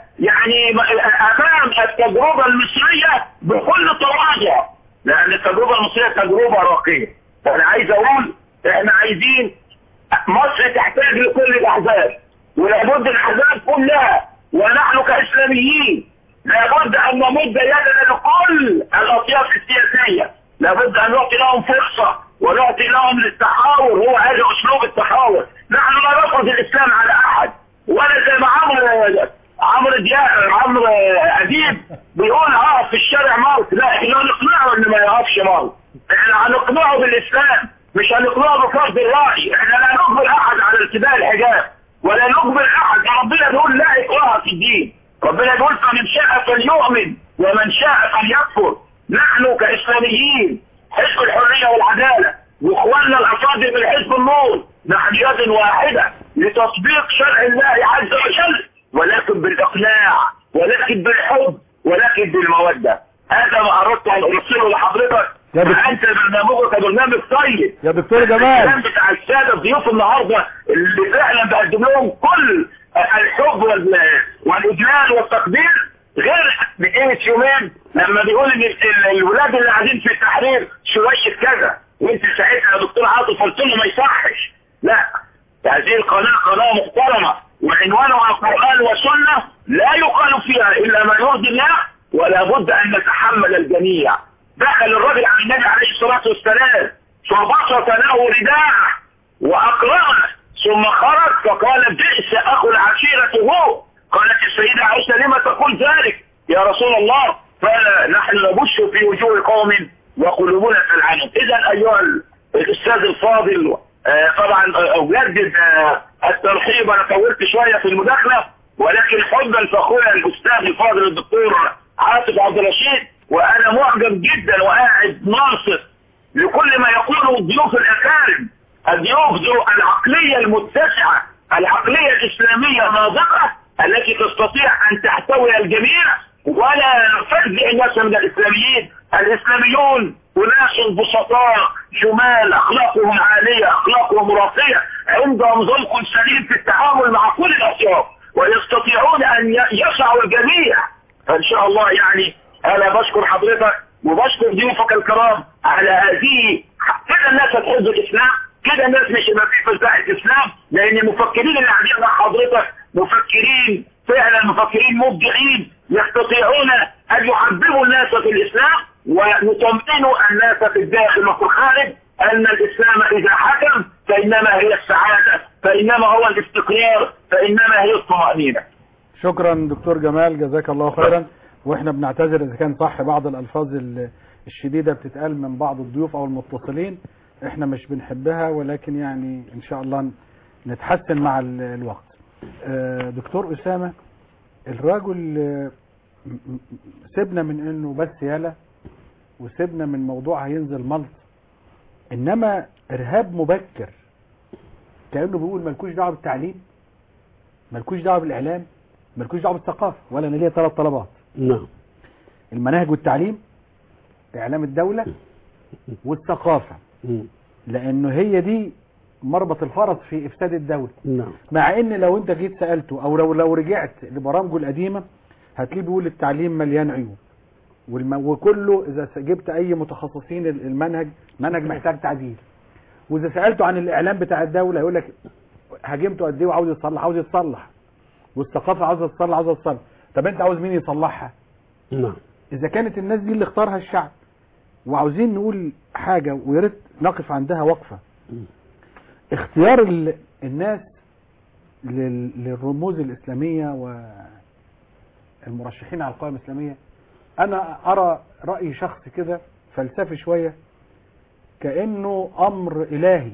يعني أمام التجربة المصرية بكل تواضع لأن التجربة المصرية تجربة راقية فأنا عايز أقول إحنا عايزين مصر تحتاج لكل الأحزاب ولابد الأحزاب كلها ونحن كإسلاميين لابد أن نمد يدنا لكل الأطياف السياسية لابد أن نعطي لهم فرصة ونعطي لهم للتحاور هو هذا أسلوب التحاور نحن لا نفرض الإسلام على أحد ولا زي ما عمرو عمرو دياب عمرو أديب بيقول اقف في الشارع موت لا احنا هنقنعه ان ما يقفش موت احنا هنقنعه بالإسلام مش هنقنعه بفرض الرأي احنا لا نجبر أحد على ارتداء الحجاب ولا نجبر أحد ربنا بيقول لا إكراه في الدين ربنا بيقول فمن شاء فليؤمن ومن شاء فليكفر نحن كإسلاميين حزب الحرية والعدالة واخواننا الافاضل من حزب النور نحن يد واحدة لتطبيق شرع الله عز وجل ولكن بالاقناع ولكن بالحب ولكن بالمودة هذا ما اردت ان ارسله لحضرتك يا دكتور- فانت برنامجك برنامج طيب يا دكتور الكلام جمال بتاع الساده الضيوف النهارده اللي فعلا بقدم لهم كل الحب وال- والاجلال والتقدير غير من قيمه يومين لما بيقول ان ال- الولاد اللي قاعدين في التحرير شويه كذا وانت ساعتها يا دكتور عاطف قلت له ما يصحش لا هذه القناه قناه محترمه وعنوانها قران وسنه لا يقال فيها الا ما يرضي الله ولا بد ان نتحمل الجميع دخل الرجل على النبي عليه الصلاه والسلام فبسط له رداءه واقرأه ثم خرج فقال بئس اخو العشيرة هو قالت السيدة عائشة لما تقول ذلك يا رسول الله قال نحن نبش في وجوه قوم وقلوبنا تلعنهم اذا ايها الاستاذ الفاضل آه، طبعا آه، اجدد آه، الترحيب انا طولت شوية في المداخلة ولكن حبا فاخويا الاستاذ الفاضل الدكتور عاطف عبد الرشيد وانا معجب جدا وقاعد ناصر لكل ما يقوله الضيوف الأكارم الضيوف ذو العقلية المتسعة العقلية الإسلامية الناضقة التي تستطيع أن تحتوي الجميع ولا نفزع الناس من الإسلاميين الإسلاميون أناس بسطاء جمال أخلاقهم عالية أخلاقهم راقية عندهم ذوق سليم في التعامل مع كل الأطياف ويستطيعون أن ي- يسعوا الجميع فإن شاء الله يعني أنا بشكر حضرتك وبشكر ضيوفك الكرام على هذه كده الناس هتحب الإسلام كده الناس مش هيبقى في فزاعة الإسلام لأن المفكرين اللي قاعدين مع حضرتك مفكرين فعلا مفكرين مبدعين يستطيعون أن يحببوا الناس في الإسلام ويطمئنوا الناس في الداخل وفي الخارج أن الإسلام إذا حكم فإنما هي السعادة فإنما هو الاستقرار فإنما هي الطمأنينة شكرا دكتور جمال جزاك الله خيرا واحنا بنعتذر اذا كان صح بعض الالفاظ ال- الشديدة بتتقال من بعض الضيوف او المتصلين احنا مش بنحبها ولكن يعني ان شاء الله نتحسن مع ال- الوقت آه، دكتور اسامة الراجل آه، م- م- سيبنا من انه بس يالا وسيبنا من موضوع هينزل ملط انما ارهاب مبكر كانه بيقول ملكوش دعوه بالتعليم ملكوش دعوه بالاعلام ملكوش دعوه بالثقافه ولا انا ليا ثلاث طلبات نعم المناهج والتعليم اعلام الدوله والثقافه مم. لانه هي دي مربط الفرس في افساد الدوله نعم مع ان لو انت جيت سالته او لو لو رجعت لبرامجه القديمه هتلاقيه بيقول التعليم مليان عيوب والم... وكله اذا س- جبت اي متخصصين ال- المنهج منهج محتاج تعديل واذا سالته عن الاعلام بتاع الدوله يقول لك هاجمته قد ايه وعاوز يتصلح عاوز يتصلح والثقافه عاوزه تتصلح عاوزه تتصلح طب انت عاوز مين يصلحها نعم اذا كانت الناس دي اللي اختارها الشعب وعاوزين نقول حاجه ويا ريت نقف عندها وقفه اختيار ال- الناس لل- للرموز الاسلاميه والمرشحين على القوائم الاسلاميه انا ارى راي شخص كده فلسفي شويه كانه امر الهي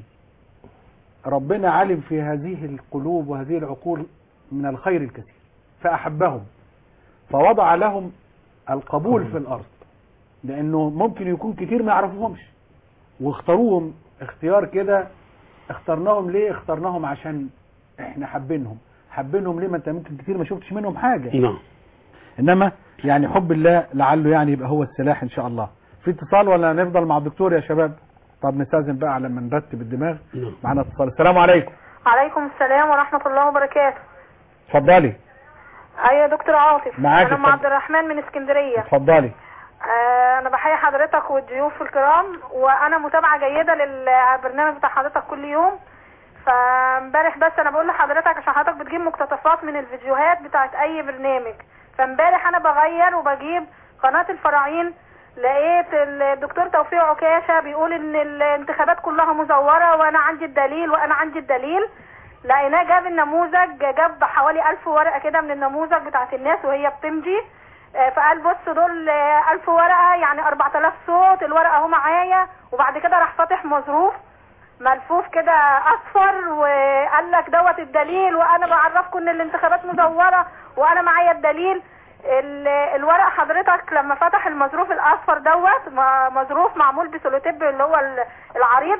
ربنا علم في هذه القلوب وهذه العقول من الخير الكثير فاحبهم فوضع لهم القبول في الارض لانه ممكن يكون كتير ما يعرفوهمش واختاروهم اختيار كده اخترناهم ليه اخترناهم عشان احنا حابينهم حابينهم ليه ما انت ممكن كتير ما شفتش منهم حاجه نعم انما يعني حب الله لعله يعني يبقى هو السلاح ان شاء الله في اتصال ولا نفضل مع الدكتور يا شباب طب نستاذن بقى على ما نرتب الدماغ معانا اتصال السلام عليكم عليكم السلام ورحمة الله وبركاته اتفضلي أيوة يا دكتور عاطف معاك أنا أم اتفضل. عبد الرحمن من اسكندرية اتفضلي آه أنا بحيي حضرتك والضيوف الكرام وأنا متابعة جيدة للبرنامج بتاع حضرتك كل يوم فامبارح بس أنا بقول لحضرتك عشان حضرتك بتجيب مقتطفات من الفيديوهات بتاعت أي برنامج فامبارح أنا بغير وبجيب قناة الفراعين لقيت الدكتور توفيق عكاشة بيقول ان الانتخابات كلها مزورة وانا عندي الدليل وانا عندي الدليل لقيناه جاب النموذج جاب حوالي ألف ورقة كده من النموذج بتاعت الناس وهي بتمضي آه، فقال بص دول آه، ألف ورقة يعني أربعة آلاف صوت الورقة اهو معايا وبعد كده راح فاتح مظروف ملفوف كده أصفر وقال لك دوت الدليل وأنا بعرفكم إن الانتخابات مزورة وأنا معايا الدليل ال- الورق حضرتك لما فتح المظروف الأصفر دوت م- مظروف معمول بسولوتيب اللي هو ال- العريض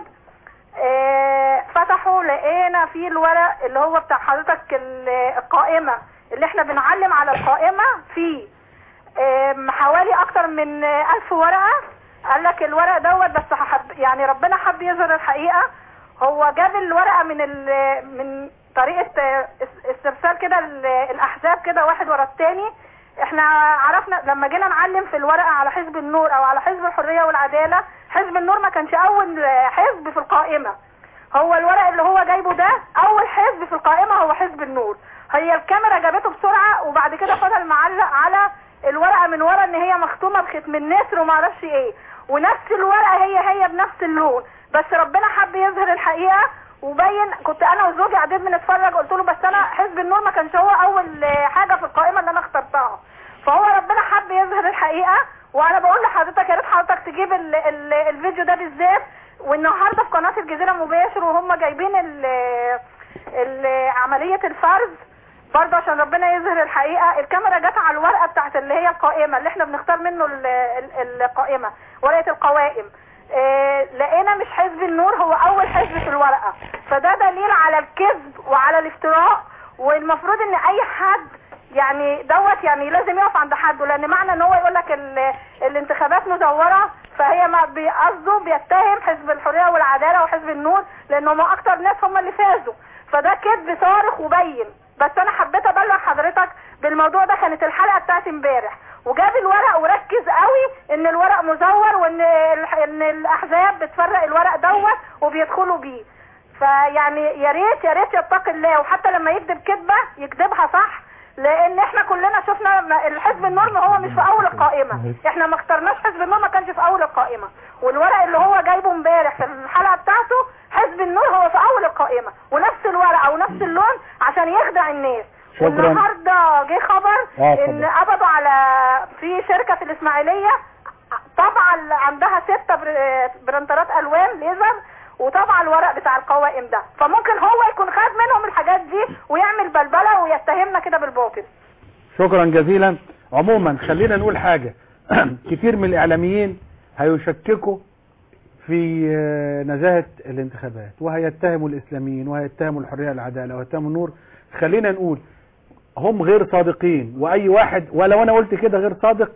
آه، فتحوا لقينا فيه الورق اللي هو بتاع حضرتك ال- القائمة اللي احنا بنعلم على القائمة فيه آم، حوالي اكتر من آه، الف ورقة قال لك الورق دوت بس حب يعني ربنا حب يظهر الحقيقة هو جاب الورقة من ال من طريقة آه، اس- استرسال كده ال- الاحزاب كده واحد ورا التاني احنا عرفنا لما جينا نعلم في الورقة على حزب النور او على حزب الحرية والعدالة حزب النور ما كانش اول آه، حزب في القائمة هو الورق اللي هو جايبه ده اول حزب في القائمة هو حزب النور هي الكاميرا جابته بسرعة وبعد كده فضل معلق على الورقة من ورا ان هي مختومة بختم النسر وما اعرفش ايه ونفس الورقة هي هي بنفس اللون بس ربنا حب يظهر الحقيقة وبين كنت انا وزوجي قاعدين بنتفرج قلت له بس انا حزب النور ما كانش هو اول آه، حاجة في القائمة اللي انا اخترتها فهو ربنا حب يظهر الحقيقة وانا بقول لحضرتك يا ريت حضرتك تجيب ال ال الفيديو ده بالذات والنهارده في قناة الجزيرة مباشر وهم جايبين ال ال عملية الفرز برضه عشان ربنا يظهر الحقيقة الكاميرا جت على الورقة بتاعت اللي هي القائمة اللي احنا بنختار منه ال- ال- القائمة ورقة القوائم اه لقينا مش حزب النور هو اول حزب في الورقة فده دليل على الكذب وعلى الافتراء والمفروض ان اي حد يعني دوت يعني لازم يقف عند حده لان معنى ان هو يقول لك ال- الانتخابات مزوره فهي ما بقصده بيتهم حزب الحريه والعداله وحزب النور لان هم اكتر ناس هم اللي فازوا فده كذب صارخ وبين بس انا حبيت ابلغ حضرتك بالموضوع ده كانت الحلقه بتاعت امبارح وجاب الورق وركز قوي ان الورق مزور وان ال- ان الاحزاب بتفرق الورق دوت وبيدخلوا بيه فيعني يا ريت يا ريت يتقي الله وحتى لما يكذب كذبه يكذبها صح لان احنا كلنا شفنا ما- الحزب النور ما هو مش في اول القائمه احنا ما اخترناش حزب النور ما كانش في اول القائمه والورق اللي هو جايبه امبارح في الحلقه بتاعته حزب النور هو في اول القائمه ونفس الورقه ونفس اللون عشان يخدع الناس شكراً. والنهارده جه خبر آه، اتفضل. ان قبضوا على في شركه في الاسماعيليه طبعا عندها ستة بر- برنترات الوان ليزر وطبعا الورق بتاع القوائم ده فممكن هو يكون خد منهم الحاجات دي ويعمل بلبله ويتهمنا كده بالباطل شكرا جزيلا عموما خلينا نقول حاجة كتير من الاعلاميين هيشككوا في آه، نزاهة الانتخابات وهيتهموا الاسلاميين وهيتهموا الحرية والعدالة وهيتهموا النور خلينا نقول هم غير صادقين واي واحد ولو انا قلت كده غير صادق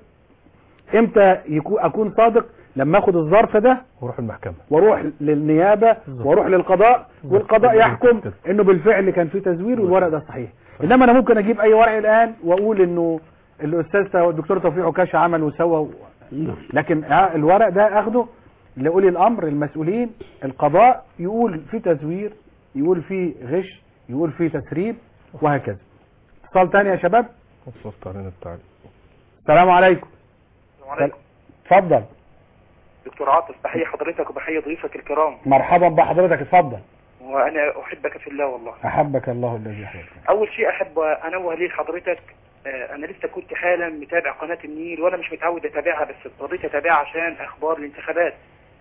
امتى يكون اكون صادق لما اخد الظرف ده وروح المحكمة واروح للنيابة واروح للقضاء والقضاء يحكم انه بالفعل كان في تزوير والورق ده صحيح انما انا ممكن اجيب اي ورق الان واقول انه الاستاذ تو- الدكتور توفيق عكاشة عمل وسوى و... لكن آه الورق ده اخده لاولي الامر المسؤولين القضاء يقول في تزوير يقول في غش يقول في تسريب وهكذا اتصال تاني يا شباب وصلت علينا التعليم السلام عليكم السلام عليكم اتفضل دكتور عاطف بحيي حضرتك وبحيي ضيوفك الكرام مرحبا بحضرتك اتفضل وانا احبك في الله والله احبك الله الذي احبك اول شيء احب انوه ليه لحضرتك آه، انا لسه كنت حالا متابع قناة النيل وانا مش متعود اتابعها بس اضطريت اتابعها عشان اخبار الانتخابات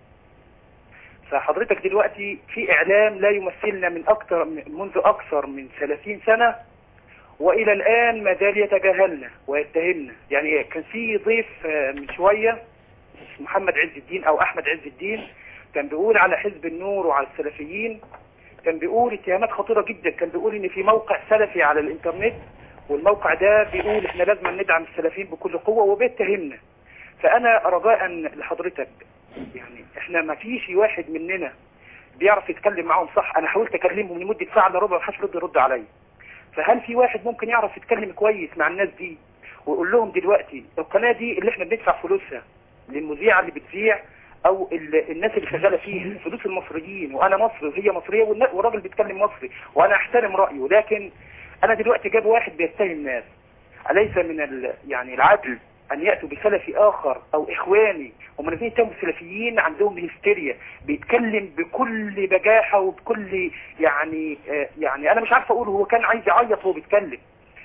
فحضرتك دلوقتي في اعلام لا يمثلنا من اكتر منذ اكثر من 30 سنة والى الان ما زال يتجاهلنا ويتهمنا يعني كان في ضيف آه، من شوية اسمه محمد عز الدين او احمد عز الدين كان بيقول على حزب النور وعلى السلفيين كان بيقول اتهامات خطيرة جدا كان بيقول ان في موقع سلفي على الانترنت والموقع ده بيقول احنا لازم ندعم السلفيين بكل قوة وبيتهمنا فانا رجاء لحضرتك يعني احنا ما فيش واحد مننا بيعرف يتكلم معاهم صح انا حاولت اكلمهم لمده ساعه الا ربع محدش رد يرد عليا فهل في واحد ممكن يعرف يتكلم كويس مع الناس دي ويقول لهم دلوقتي القناه دي اللي احنا بندفع فلوسها للمذيعه اللي بتذيع او ال- الناس اللي شغاله فيها فلوس المصريين وانا مصري وهي مصريه والنا- والراجل بيتكلم مصري وانا احترم رايه لكن انا دلوقتي جاب واحد بيتهم الناس أليس من ال... يعني العدل أن يأتوا بسلفي آخر أو إخواني هم الاثنين تهم سلفيين عندهم هستيريا بيتكلم بكل بجاحة وبكل يعني آه يعني أنا مش عارف أقول هو كان عايز يعيط وهو بيتكلم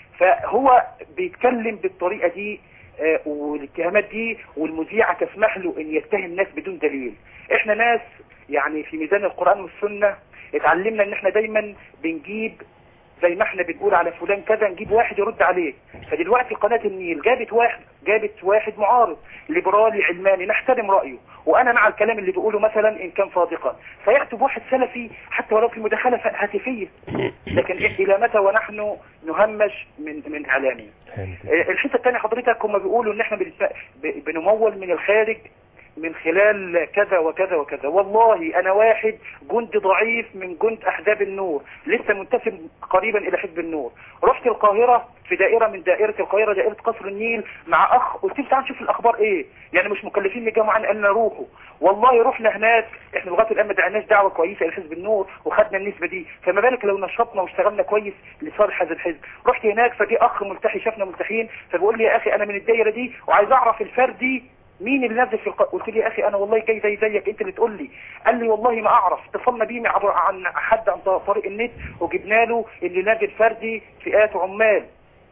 فهو بيتكلم بالطريقة دي آه، والاتهامات دي والمذيعة تسمح له ان يتهم الناس بدون دليل احنا ناس يعني في ميزان القرآن والسنة اتعلمنا ان احنا دايما بنجيب زي ما احنا بنقول على فلان كذا نجيب واحد يرد عليه فدلوقتي قناة النيل جابت واحد جابت واحد معارض ليبرالي علماني نحترم رأيه وانا مع الكلام اللي بيقوله مثلا ان كان صادقا فيأتي بواحد سلفي حتى ولو في مداخلة هاتفية لكن الى متى ونحن نهمش من من اعلامنا الحته الثانيه حضرتك هم بيقولوا ان احنا بنت- ب- بنمول من الخارج من خلال كذا وكذا وكذا والله انا واحد جند ضعيف من جند احزاب النور لسه منتسب قريبا الى حزب النور رحت القاهرة في دائرة من دائرة القاهرة دائرة قصر النيل مع اخ قلت له تعال نشوف الاخبار ايه يعني مش مكلفين من الجامعة قال لنا روحوا والله رحنا هناك احنا لغايه الان ما دعناش دعوه كويسه لحزب النور وخدنا النسبه دي فما بالك لو نشطنا واشتغلنا كويس لصالح هذا الحزب رحت هناك فجي اخ ملتحي شافنا ملتحين فبيقول لي يا اخي انا من الدايره دي وعايز اعرف الفردي مين اللي نزل في الق... قلت له يا اخي انا والله جاي زي زيك انت اللي تقول لي قال لي والله ما اعرف اتصلنا بيه عبر عن حد عن طريق النت وجبنا له اللي نازل فردي فئات عمال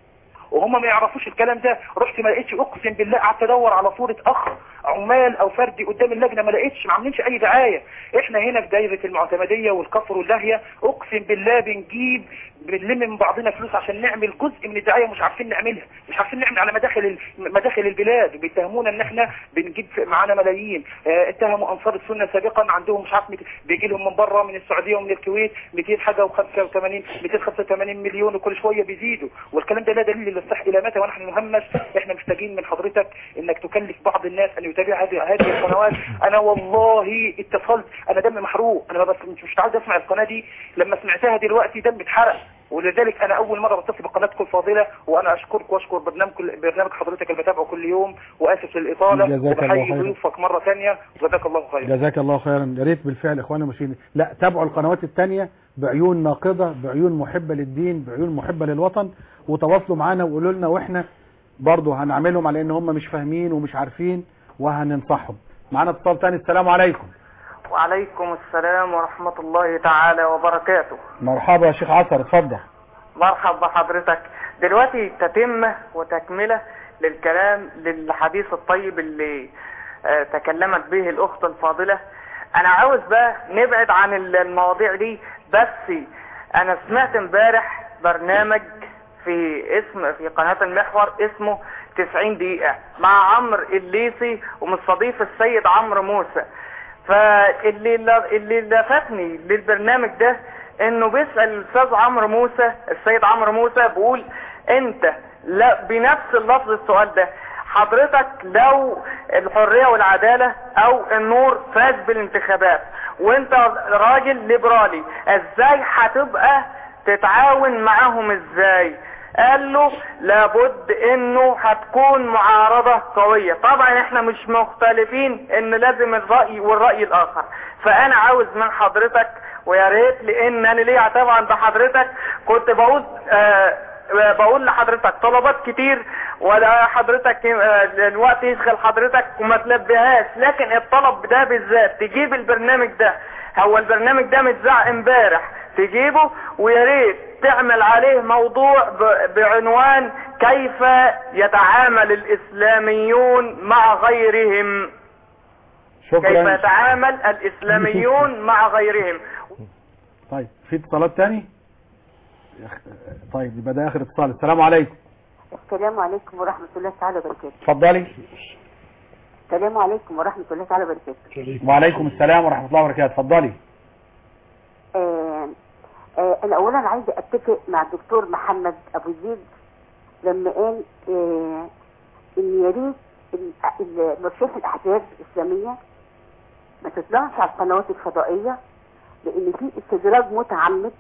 وهم ما يعرفوش الكلام ده رحت ما لقيتش اقسم بالله قعدت ادور على صورة اخ عمال او فردي قدام اللجنة ما لقيتش ما عاملينش اي دعاية احنا هنا في دايرة المعتمدية والكفر واللهية اقسم بالله بنجيب بنلم من بعضنا فلوس عشان نعمل جزء من الدعاية مش عارفين نعملها مش عارفين نعمل على مداخل ال- مداخل البلاد وبيتهمونا ان احنا بنجيب معانا ملايين اه، اتهموا انصار السنة سابقا عندهم مش عارف مت- بيجي لهم من بره من السعودية ومن الكويت 200 حاجة و85 285 مليون وكل شوية بيزيدوا والكلام ده لا دليل للصح الى متى ونحن نهمش احنا محتاجين من حضرتك انك تكلف بعض الناس ان يتابع هذه هذه القنوات انا والله اتصلت انا دمي محروق انا بس مش مش عايز اسمع القناه دي لما سمعتها دلوقتي دمي اتحرق ولذلك انا اول مره بتصل بقناتكم الفاضله وانا اشكرك واشكر برنامج برنامج حضرتك اللي بتابعه كل يوم واسف للاطاله جزاك الله وبحيي خيرا. ضيوفك مره ثانيه جزاك الله خيرا جزاك الله خيرا يا ريت بالفعل اخواننا المشاهدين لا تابعوا القنوات الثانيه بعيون ناقضه بعيون محبه للدين بعيون محبه للوطن وتواصلوا معانا وقولوا لنا واحنا برضه هنعملهم على ان هم مش فاهمين ومش عارفين وهننصحهم معانا اتصال ثاني السلام عليكم وعليكم السلام ورحمة الله تعالى وبركاته مرحبا يا شيخ عصر اتفضل مرحبا بحضرتك دلوقتي تتمة وتكملة للكلام للحديث الطيب اللي آه، تكلمت به الأخت الفاضلة أنا عاوز بقى نبعد عن ال- المواضيع دي بس أنا سمعت امبارح برنامج في اسم في قناة المحور اسمه 90 دقيقة مع عمرو الليثي ومستضيف السيد عمرو موسى فاللي اللي لفتني للبرنامج ده انه بيسأل الاستاذ عمرو موسى السيد عمرو موسى بيقول انت لا بنفس اللفظ السؤال ده حضرتك لو الحرية والعدالة او النور فاز بالانتخابات وانت راجل ليبرالي ازاي هتبقى تتعاون معاهم ازاي قال له لابد انه هتكون معارضة قوية طبعا احنا مش مختلفين ان لازم الرأي والرأي الاخر فانا عاوز من حضرتك ويا ريت لان انا ليا طبعا بحضرتك كنت بقول آه بقول لحضرتك طلبات كتير ولا حضرتك آه، الوقت يشغل حضرتك وما تلبيهاش لكن الطلب ده بالذات تجيب البرنامج ده هو البرنامج ده متذاع امبارح تجيبه ويا ريت تعمل عليه موضوع ب- بعنوان كيف يتعامل الاسلاميون مع غيرهم كيف شكرا يتعامل الاسلاميون مع غيرهم طيب في اتصالات تاني طيب يبقى ده اخر اتصال السلام عليكم السلام عليكم ورحمة الله تعالى وبركاته اتفضلي السلام عليكم ورحمة الله تعالى وبركاته وعليكم السلام ورحمه الله وبركاته اتفضلي آه آه أنا أولا عايزة أتفق مع الدكتور محمد أبو زيد لما قال آه إن يا ريت ال- ال- مرشح الاحزاب الاسلاميه ما تطلعش على القنوات الفضائيه لان في استدراج متعمد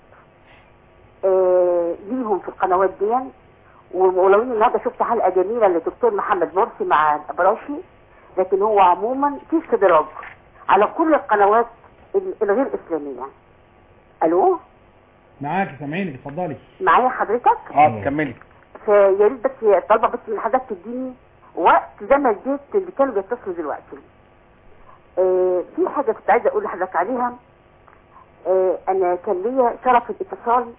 آه ليهم في القنوات دي ولو اني النهارده شفت حلقه جميله للدكتور محمد مرسي مع الابراشي لكن هو عموما في استدراج على كل القنوات ال- الغير اسلاميه الو معاك سامعينك اتفضلي معايا حضرتك اه كملي فيا ريت بس طالبه بس من حضرتك تديني وقت زي ما اديت اللي كانوا بيتصلوا دلوقتي آه في حاجه كنت عايزه اقول لحضرتك عليها آه انا كان ليا شرف الاتصال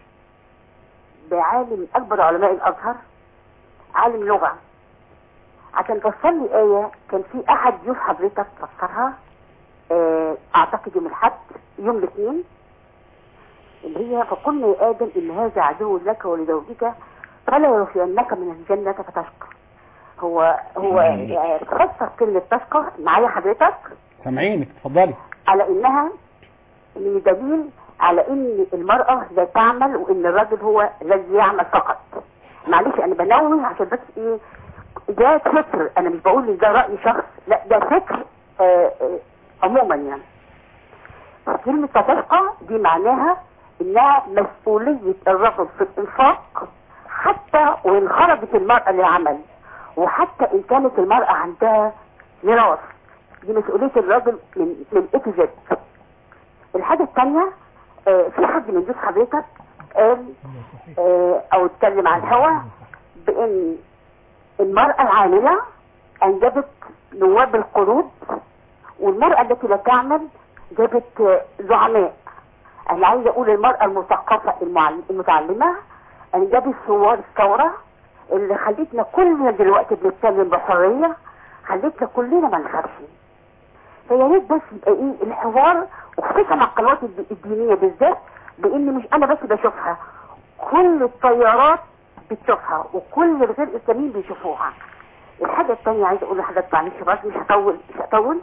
بعالم من اكبر علماء الازهر عالم لغه عشان توصل لي ايه كان في احد ضيوف حضرتك فسرها آه اعتقد يوم الاحد يوم الاثنين اللي هي فقلنا يا ادم ان هذا عدو لك ولزوجك فلا يرفعنك من الجنه فتشقى هو هو آه، فسر كلمه تشقى معايا حضرتك سامعينك اتفضلي على انها من دليل على ان المرأة لا تعمل وان الرجل هو الذي يعمل فقط معلش انا بنوه عشان بس ايه ده فكر انا مش بقول ان ده رأي شخص لا ده فكر آه آه عموما يعني كلمة تتشقى دي معناها انها مسؤولية الرجل في الانفاق حتى وان خرجت المرأة للعمل وحتى ان كانت المرأة عندها ميراث دي مسؤولية الراجل من من اي تو زد الحاجة الثانية آه في حد من ضيوف حضرتك قال آه او اتكلم عن الهوى بان المرأة العاملة انجبت نواب القروض والمرأة التي لا تعمل جابت آه، زعماء انا عايزة اقول المرأة المثقفة المعل- المتعلمة انجبت ثوار الثورة اللي خلتنا كلنا دلوقتي بنتكلم بحرية خلتنا كلنا ما نخافش فيا ريت بس يبقى ايه الحوار وخصوصا مع القنوات الد- الدينيه بالذات لان مش انا بس بشوفها كل الطيارات بتشوفها وكل الغير اسلاميين بيشوفوها الحاجه الثانيه عايزه اقول لحضرتك معلش بس مش هطول مش هطول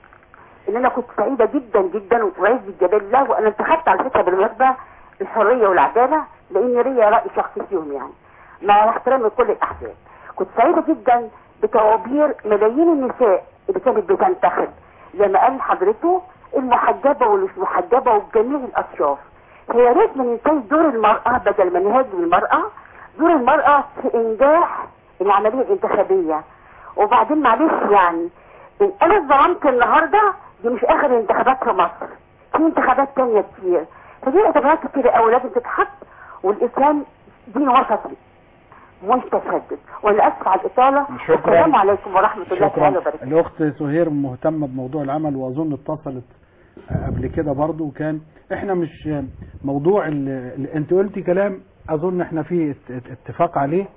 ان انا كنت سعيده جدا جدا وعز الجلال الله وانا انتخبت على فكره بالمناسبه الحريه والعداله لان ليا راي شخصي فيهم يعني مع احترامي لكل الاحزاب كنت سعيده جدا بتوابير ملايين النساء اللي كانت بتنتخب زي ما قال حضرته المحجبه والمش محجبه وجميع الاطياف فيا ريت ما ننساش دور المراه بدل ما نهاجم المراه دور المراه في انجاح العمليه الانتخابيه وبعدين معلش يعني إن انا اتظلمت النهارده دي مش اخر الانتخابات في مصر في انتخابات تانية كتير فدي اعتبارات كتير قوي لازم تتحط والاسلام دين وسطي مش تشدد وانا اسف على الاطاله شكراً. السلام عليكم ورحمه الله تعالى شكرا وبركاته الاخت سهير مهتمه بموضوع العمل واظن اتصلت قبل كده برضو وكان احنا مش موضوع ال- ال- انت قلتي كلام اظن احنا فيه ات- ات- اتفاق عليه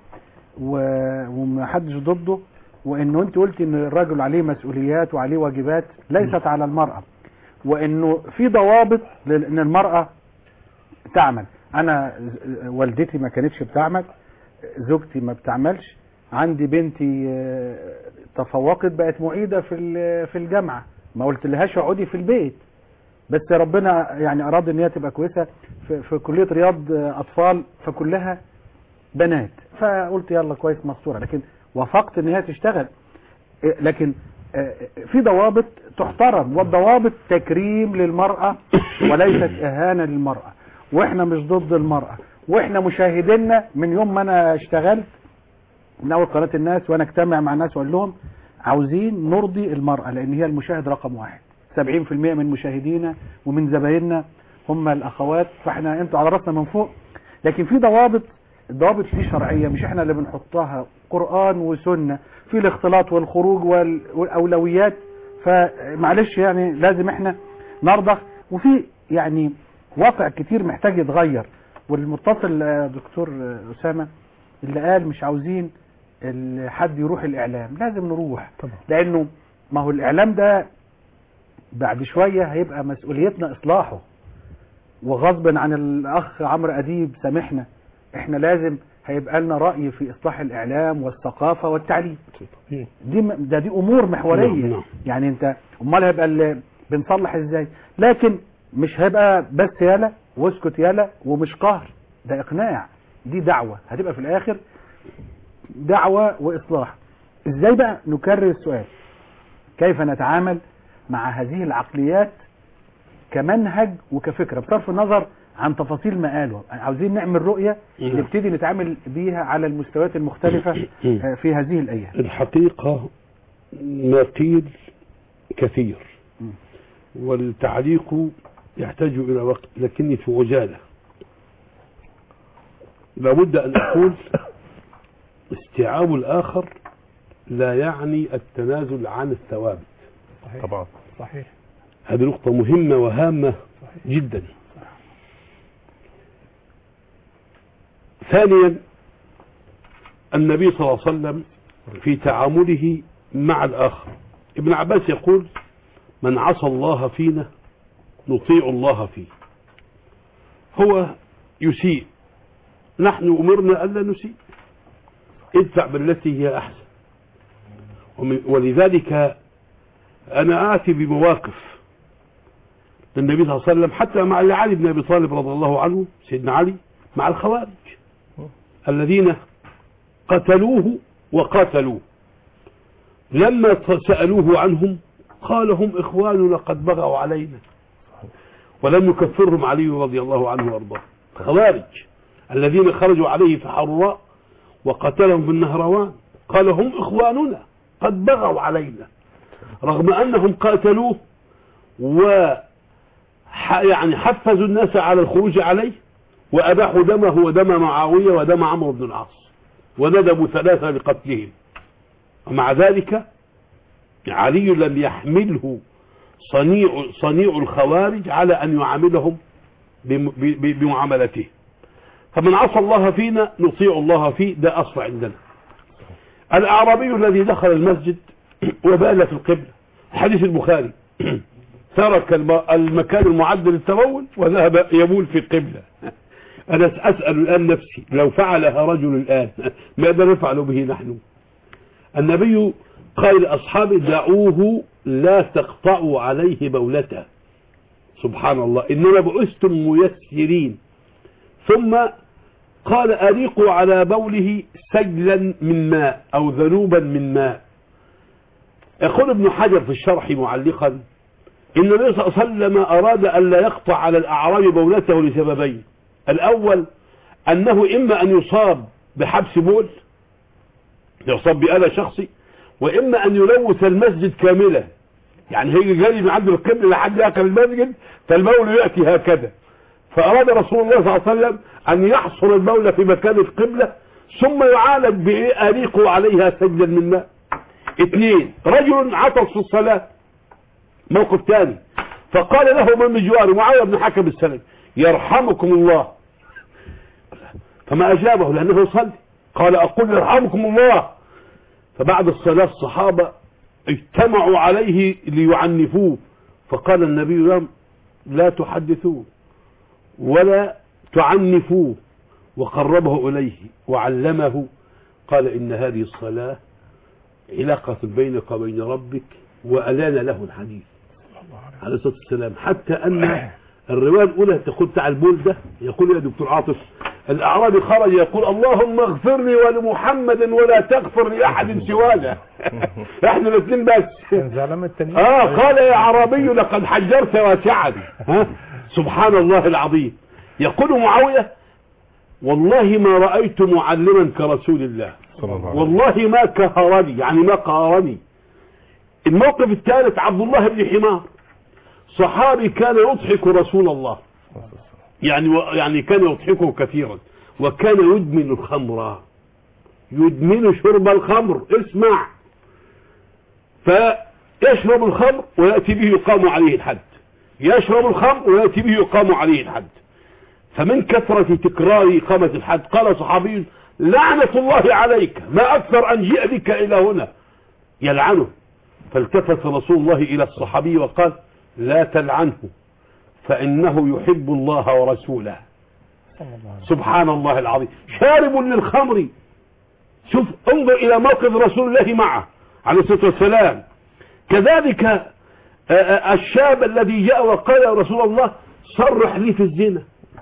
و- ومحدش ضده وانه انت قلتي ان الرجل عليه مسؤوليات وعليه واجبات ليست على المرأة وانه في ضوابط لان المرأة تعمل انا ز- والدتي ما كانتش بتعمل زوجتي ما بتعملش عندي بنتي آه، تفوقت بقت معيدة في ال- في الجامعة ما قلت لهاش اقعدي في البيت بس ربنا يعني اراد ان هي تبقى كويسة في, في كلية رياض آه، اطفال فكلها بنات فقلت يلا كويس مستورة لكن وافقت ان هي تشتغل آه، لكن آه، في ضوابط تحترم والضوابط تكريم للمرأة وليست اهانة للمرأة واحنا مش ضد المرأة واحنا مشاهدينا من يوم ما انا اشتغلت من اول قناة الناس وانا اجتمع مع الناس واقول لهم عاوزين نرضي المرأة لان هي المشاهد رقم واحد 70% من مشاهدينا ومن زبايننا هم الاخوات فاحنا انتوا على راسنا من فوق لكن في ضوابط الضوابط دي شرعية مش احنا اللي بنحطها قرآن وسنة في الاختلاط والخروج وال- والاولويات فمعلش يعني لازم احنا نرضخ وفي يعني واقع كتير محتاج يتغير والمتصل آه، دكتور آه، أسامة اللي قال مش عاوزين ال- حد يروح الإعلام لازم نروح طبعا. لأنه ما هو الإعلام ده بعد شوية هيبقى مسؤوليتنا إصلاحه وغصبا عن الأخ عمرو أديب سامحنا احنا لازم هيبقى لنا رأي في إصلاح الإعلام والثقافة والتعليم دي م- ده دي امور محوريه نعم، نعم. يعني انت امال هيبقى ال- بنصلح ازاي لكن مش هيبقى بس يالا واسكت يالا ومش قهر ده اقناع دي دعوه هتبقى في الاخر دعوه واصلاح ازاي بقى نكرر السؤال كيف نتعامل مع هذه العقليات كمنهج وكفكرة بصرف النظر عن تفاصيل ما قاله عاوزين نعمل رؤية نعم. نبتدي نتعامل بيها على المستويات المختلفة آه، في هذه الأيام الحقيقة ما قيل كثير والتعليق يحتاج إلى وقت لكني في عجالة لابد أن أقول استيعاب الآخر لا يعني التنازل عن الثوابت طبعا صحيح هذه نقطة مهمة وهامة جدا ثانيا النبي صلى الله عليه وسلم في تعامله مع الآخر ابن عباس يقول من عصى الله فينا نطيع الله فيه هو يسيء نحن أمرنا ألا نسيء ادفع بالتي هي أحسن ومن- ولذلك أنا آتي بمواقف للنبي صلى الله عليه وسلم حتى مع علي بن أبي طالب رضي الله عنه سيدنا علي مع الخوارج الذين قتلوه وقاتلوه لما سألوه عنهم قال هم إخواننا قد بغوا علينا ولم يكفرهم علي رضي الله عنه وارضاه خوارج الذين خرجوا عليه في حراء وقتلهم في النهروان قال هم إخواننا قد بغوا علينا رغم أنهم قاتلوه و ح- يعني حفزوا الناس على الخروج عليه وأباحوا دمه ودم معاوية ودم عمرو بن العاص وندبوا ثلاثة لقتلهم ومع ذلك علي لم يحمله صنيع, صنيع الخوارج على أن يعاملهم بم- ب- ب- بمعاملته فمن عصى الله فينا نطيع الله فيه ده أصل عندنا الأعرابي الذي دخل المسجد وبال في القبلة حديث البخاري ترك الم- المكان المعد للتبول وذهب يبول في القبلة أنا أسأل الآن نفسي لو فعلها رجل الآن ماذا نفعل به نحن النبي قال لأصحابه دعوه لا تقطعوا عليه بولته سبحان الله إنما بعثتم ميسرين ثم قال أريقوا على بوله سجلا من ماء أو ذنوبا من ماء يقول ابن حجر في الشرح معلقا إن النبي صلى الله عليه وسلم أراد أن لا يقطع على الأعراب بولته لسببين الأول أنه إما أن يصاب بحبس بول يصاب بأذى شخصي وإما أن يلوث المسجد كاملا يعني هيجي جاري من عند القبل لحد آخر المسجد فالبول يأتي هكذا فأراد رسول الله صلى الله عليه وسلم أن يحصر البول في مكان القبلة ثم يعالج بإيه أريقوا عليها سجلا من ماء اثنين رجل عطس في الصلاة موقف ثاني فقال له من بجواره معاوية بن حكم السلمي يرحمكم الله فما أجابه لأنه يصلي قال أقول يرحمكم الله فبعد الصلاة الصحابة اجتمعوا عليه ليعنفوه فقال النبي لهم لا تحدثوه ولا تعنفوه وقربه إليه وعلمه قال إن هذه الصلاة علاقة بينك وبين ربك وألان له الحديث عليه الصلاة والسلام حتى أن الرواية الأولى تقول بتاع البول ده يقول يا دكتور عاطف الأعرابي خرج يقول اللهم اغفر لي ولمحمد ولا تغفر لأحد سوانا احنا الاثنين بس كان زعلان من التانيين اه قال يا عربي لقد حجرت واسعا ها سبحان الله العظيم يقول معاوية والله ما رأيت معلما كرسول الله والله ما كهرني يعني ما قهرني الموقف الثالث عبد الله بن حمار صحابي كان يضحك رسول الله يعني يعني كان يضحكه كثيرا وكان يدمن الخمر يدمن شرب الخمر اسمع فيشرب الخمر ويأتي به يقام عليه الحد يشرب الخمر ويأتي به يقام عليه الحد فمن كثرة تكرار إقامة الحد قال صحابي لعنة الله عليك ما أكثر أن جئ بك إلى هنا يلعنه فالتفت رسول الله إلى الصحابي وقال لا تلعنه فإنه يحب الله ورسوله سبحان الله العظيم شارب للخمر شوف انظر إلى موقف رسول الله معه عليه الصلاة والسلام كذلك آه، آه، الشاب الذي جاء وقال يا رسول الله صرح لي في الزنا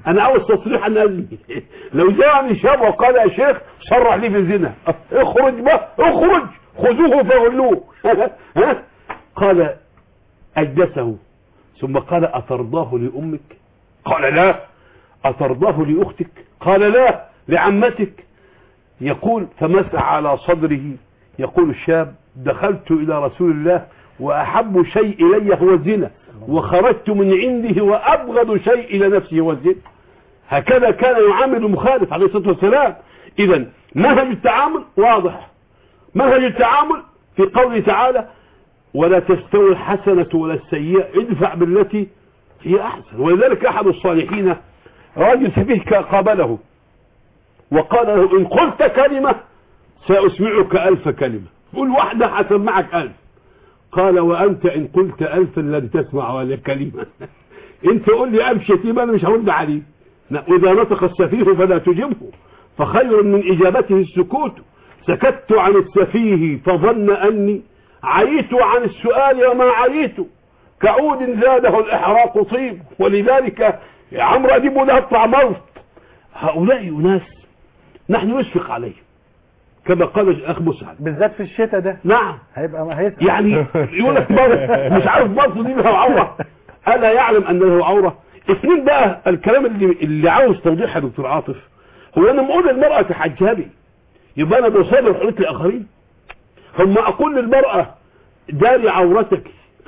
انا عاوز تصريح ان أزني لو جاءني شاب وقال يا شيخ صرح لي في الزنا اخرج بقى اخرج خذوه فغلوه ها قال اجلسه ثم قال اترضاه لامك قال لا اترضاه لاختك قال لا لعمتك يقول فمسح على صدره يقول الشاب دخلت الى رسول الله واحب شيء الي هو الزنا وخرجت من عنده وابغض شيء الى نفسي هو الزنا هكذا كان يعامل المخالف عليه الصلاه والسلام اذا منهج التعامل واضح منهج التعامل في قوله تعالى ولا تستوي الحسنه ولا السيئه ادفع بالتي هي احسن ولذلك احد الصالحين رجل سفيه قابله وقال له ان قلت كلمه ساسمعك الف كلمه قل واحده هسمعك الف قال وانت ان قلت الفا لن تسمع ولا كلمه انت قول لي الف شتيمه انا مش هرد عليه واذا نطق السفيه فلا تجبه فخير من اجابته السكوت سكت عن السفيه فظن اني عيت عن السؤال وما عيت كعود زاده الاحراق طيب ولذلك عمرو اديب له اطلع مرض هؤلاء اناس نحن نشفق عليهم كما قال الاخ مسعد بالذات في الشتاء ده نعم هيبقى ما هيسمع يعني يقول لك بر- مش عارف برضه دي له عوره الا يعلم ان له عوره اثنين بقى الكلام اللي اللي عاوز توضيحه يا دكتور عاطف هو انا لما اقول للمراه تحجبي يبقى انا بصادر حريه الاخرين ثم اقول للمراه داري عورتك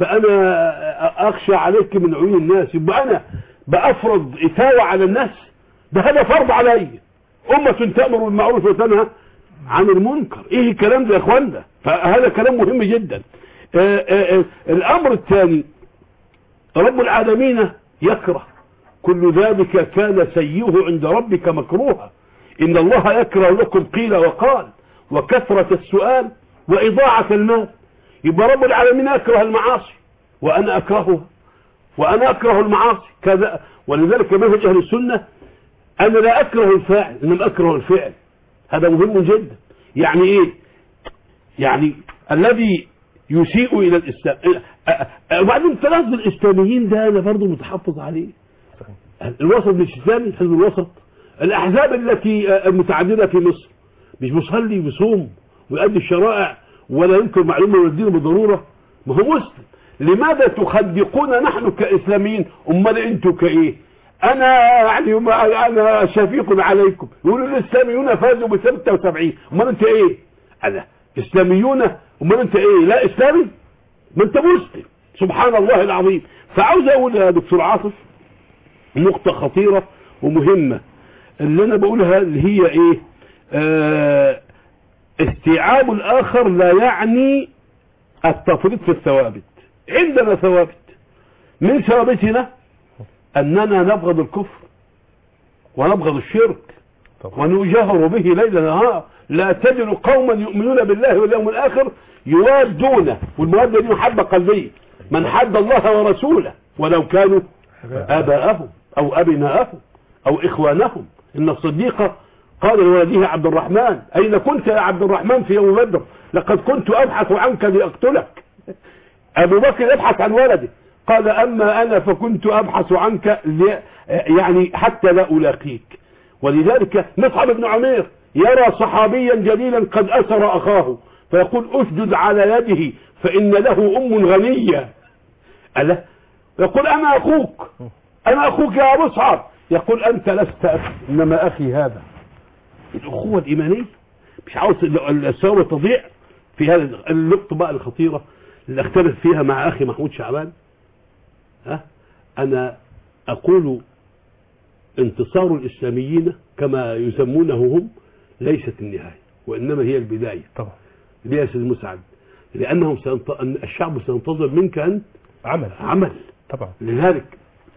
فانا اخشى عليك من عيون الناس يبقى انا بافرض اتاوه على الناس ده هذا فرض علي امه تامر بالمعروف وتنهى عن المنكر ايه الكلام ده يا اخوانا فهذا كلام مهم جدا آآ آآ الامر الثاني رب العالمين يكره كل ذلك كان سيئه عند ربك مكروها ان الله يكره لكم قيل وقال وكثرة السؤال واضاعة المال يبقى رب العالمين يكره المعاصي وانا اكرهها وانا اكره المعاصي كذا ولذلك منهج اهل السنة انا لا اكره الفاعل انما اكره الفعل هذا مهم جدا يعني ايه يعني الذي يسيء الى الاسلام أ- أ- وبعدين تلاحظ الاسلاميين ده انا برضه متحفظ عليه الوسط مش اسلامي حزب الوسط الاحزاب التي آه، المتعدده في مصر مش مصلي ويصوم ويؤدي الشرائع ولا ينكر معلومه من الدين بالضروره ما هو مسلم لماذا تخدقون نحن كاسلاميين امال انتوا كايه انا يعني ما- انا شفيق عليكم يقولوا الاسلاميون فازوا ب 76 امال انت ايه انا اسلاميون امال انت ايه لا اسلامي ما انت مسلم سبحان الله العظيم فعاوز اقول يا دكتور عاطف نقطة خطيرة ومهمة اللي انا بقولها اللي هي ايه آه استيعاب الاخر لا يعني التفريط في الثوابت عندنا ثوابت من ثوابتنا اننا نبغض الكفر ونبغض الشرك ونجاهر به ليل نهار لا تجد قوما يؤمنون بالله واليوم الاخر يوادون والموادة دي محبة قلبية من حد الله ورسوله ولو كانوا اباءهم او ابناءهم او اخوانهم ان الصديق قال لولده عبد الرحمن اين كنت يا عبد الرحمن في يوم بدر لقد كنت ابحث عنك لاقتلك ابو بكر يبحث عن ولده قال اما انا فكنت ابحث عنك لي يعني حتى لا الاقيك ولذلك مصعب بن عمير يرى صحابيا جليلا قد اسر اخاه فيقول اسجد على يده فان له ام غنيه ألا يقول انا اخوك انا اخوك يا مصعب يقول انت لست اخي انما اخي هذا الاخوه الايمانيه مش عاوز الثوره تضيع في هذا النقطه بقى الخطيره اللي اختلف فيها مع اخي محمود شعبان ها انا اقول انتصار الاسلاميين كما يسمونه هم ليست النهايه وانما هي البدايه طبعا ليه يا سيد مسعد لانهم سينت... أن الشعب سينتظر منك ان عمل عمل طبعا لذلك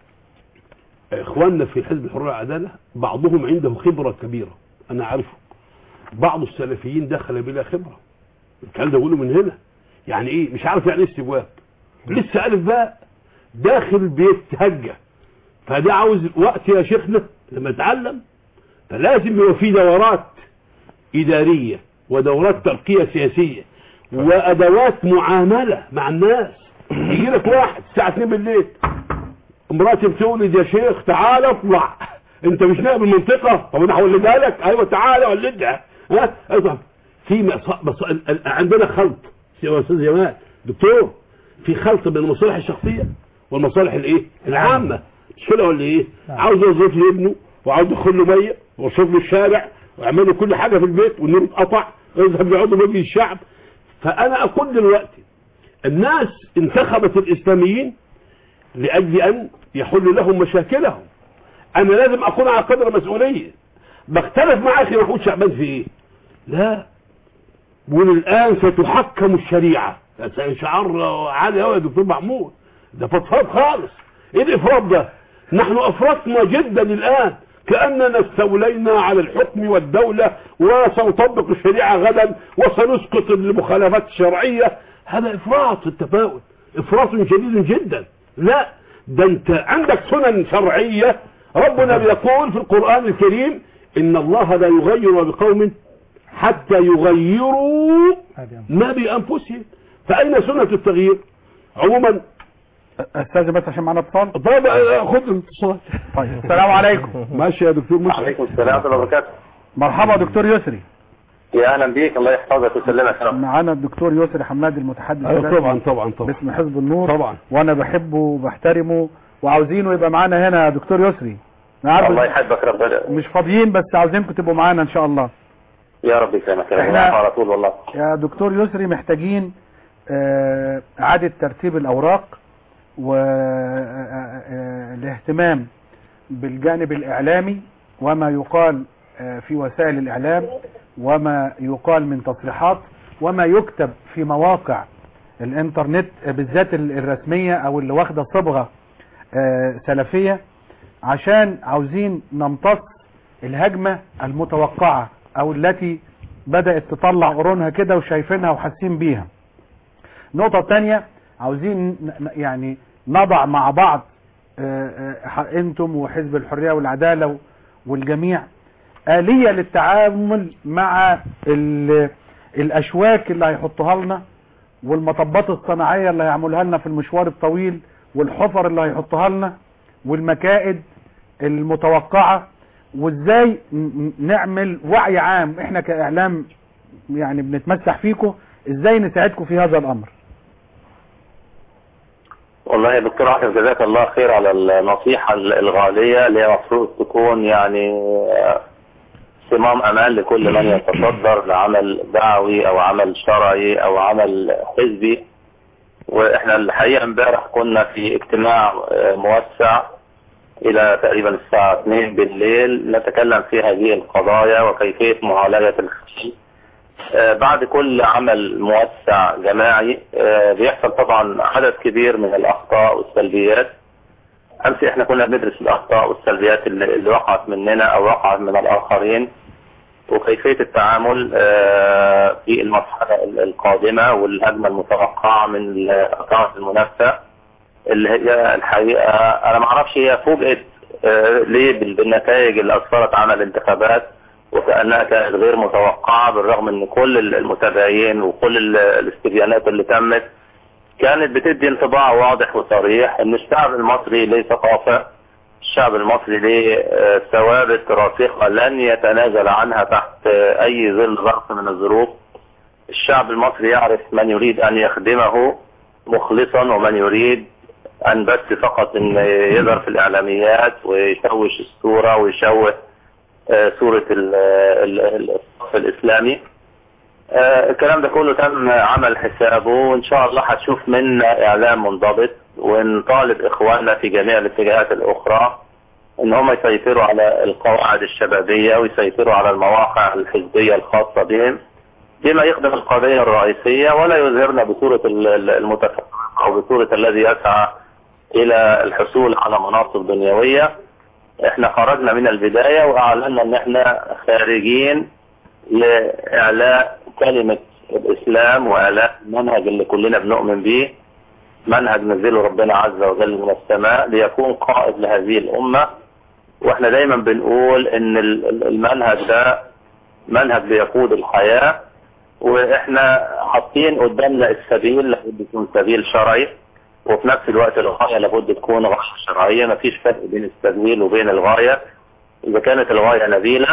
اخواننا في حزب الحريه والعداله بعضهم عنده خبره كبيره انا عارفه بعض السلفيين دخل بلا خبره الكلام ده بقوله من هنا يعني ايه مش عارف يعني ايه استجواب لسه الف باء داخل بيتهجى فده عاوز وقت يا شيخنا لما اتعلم فلازم يبقى في دورات اداريه ودورات ترقيه سياسيه وادوات معامله مع الناس يجي لك واحد الساعه 2 بالليل مراتي بتولد يا شيخ تعال اطلع انت مش نائب المنطقه طب انا هولدها لك ايوه تعالى ولدها ها أيوة. في مص... مص... ال- ال- عندنا خلط يا استاذ جمال دكتور في خلط بين المصالح الشخصيه والمصالح الايه العامه مش كده ولا ايه عاوز يوظف لي ابنه وعاوز يدخل له ميه ويوصف له الشارع ويعمل له كل حاجه في البيت والنور اتقطع ويذهب يقعد مجلس الشعب فانا اقول دلوقتي الناس انتخبت الاسلاميين لاجل ان يحل لهم مشاكلهم انا لازم اكون على قدر المسؤوليه بختلف مع اخي محمود شعبان في ايه لا بيقول الان ستحكم الشريعه ده شعار عالي قوي يا دكتور محمود ده فضفاض خالص ايه الافراط ده نحن افرطنا جدا الان كاننا استولينا على الحكم والدوله وسنطبق الشريعه غدا وسنسقط المخالفات الشرعيه هذا افراط في التفاؤل افراط شديد جدا لا ده انت عندك سنن شرعيه ربنا بيقول في القران الكريم ان الله لا يغير ما بقوم حتى يغيروا ما بانفسهم فاين سنه التغيير عموما استاذ بس عشان معانا اتصال طيب خد الاتصال طيب السلام عليكم ماشي يا دكتور مشرف عليكم السلام ورحمه الله وبركاته مرحبا دكتور يسري يا اهلا بيك الله يحفظك ويسلمك يا رب معانا الدكتور يسري حماد المتحدث أيوة الرسمي طبعا طبعا طبعا باسم حزب النور طبعا وانا بحبه وبحترمه وعاوزينه يبقى معانا هنا يا دكتور يسري أنا عارف الله يحبك ربنا مش فاضيين بس عاوزينكم تبقوا معانا ان شاء الله يا رب يسلمك يا رب إحنا- على طول والله يا دكتور يسري محتاجين آه، اعاده ترتيب الاوراق والاهتمام بالجانب الاعلامي وما يقال آه، في وسائل الاعلام وما يقال من تصريحات وما يكتب في مواقع الانترنت آه، بالذات ال- الرسمية او اللي واخدة صبغة آه، سلفية عشان عاوزين نمتص الهجمة المتوقعة او التي بدأت تطلع قرونها كده وشايفينها وحاسين بيها نقطة تانية عاوزين ن- ن- يعني نضع مع بعض آه، آه، ح- انتم وحزب الحرية والعدالة والجميع آلية للتعامل مع ال- الأشواك اللي هيحطوها لنا والمطبات الصناعية اللي هيعملوها لنا في المشوار الطويل والحفر اللي هيحطوها لنا والمكائد المتوقعة وازاي ن- ن- نعمل وعي عام احنا كاعلام يعني بنتمسح فيكم ازاي نساعدكم في هذا الامر والله يا دكتور عاطف جزاك الله خير على النصيحة الغالية اللي هي المفروض تكون يعني آه، صمام أمان لكل من يتصدر لعمل دعوي أو عمل شرعي أو عمل حزبي وإحنا الحقيقة امبارح كنا في اجتماع آه، موسع إلى تقريبا الساعة 2 بالليل نتكلم في هذه القضايا وكيفية معالجة الخشي آه، بعد كل عمل موسع جماعي آه، بيحصل طبعا عدد كبير من الأخطاء والسلبيات أمس إحنا كنا بندرس الأخطاء والسلبيات اللي اللي وقعت مننا أو وقعت من الآخرين وكيفية التعامل آه، في المرحلة القادمة والهجمة المتوقعة من الطرف المنافسة اللي هي الحقيقة أنا ما أعرفش هي فوجئت آه، ليه بال- بالنتائج اللي أسفرت عن الانتخابات وكأنها كانت غير متوقعة بالرغم ان كل المتابعين وكل ال- الاستبيانات اللي تمت كانت بتدي انطباع واضح وصريح ان الشعب المصري ليه ثقافة الشعب المصري ليه آه، ثوابت راسخة لن يتنازل عنها تحت آه، اي ظل ظرف من الظروف الشعب المصري يعرف من يريد ان يخدمه مخلصا ومن يريد ان بس فقط ان يظهر في الاعلاميات ويشوش الصورة ويشوه آه، سورة ال- ال- ال- الصف الإسلامي آه، الكلام ده كله تم عمل حسابه وإن شاء الله هتشوف منا إعلام منضبط ونطالب إخواننا في جميع الاتجاهات الأخرى إن هم يسيطروا على القواعد الشبابية ويسيطروا على المواقع الحزبية الخاصة بهم بما يخدم القضية الرئيسية ولا يظهرنا بصورة ال- ال- المتفرق أو بصورة الذي يسعى إلى الحصول على مناصب دنيوية احنا خرجنا من البداية واعلنا ان احنا خارجين لاعلاء كلمة الاسلام واعلاء المنهج اللي كلنا بنؤمن به منهج نزله ربنا عز وجل من السماء ليكون قائد لهذه الامة واحنا دايما بنقول ان ال- ال- المنهج ده منهج بيقود الحياة واحنا حاطين قدامنا السبيل لابد يكون سبيل شرعي وفي نفس الوقت الغاية لابد تكون غاية شرعية مفيش فرق بين التدويل وبين الغاية إذا كانت الغاية نبيلة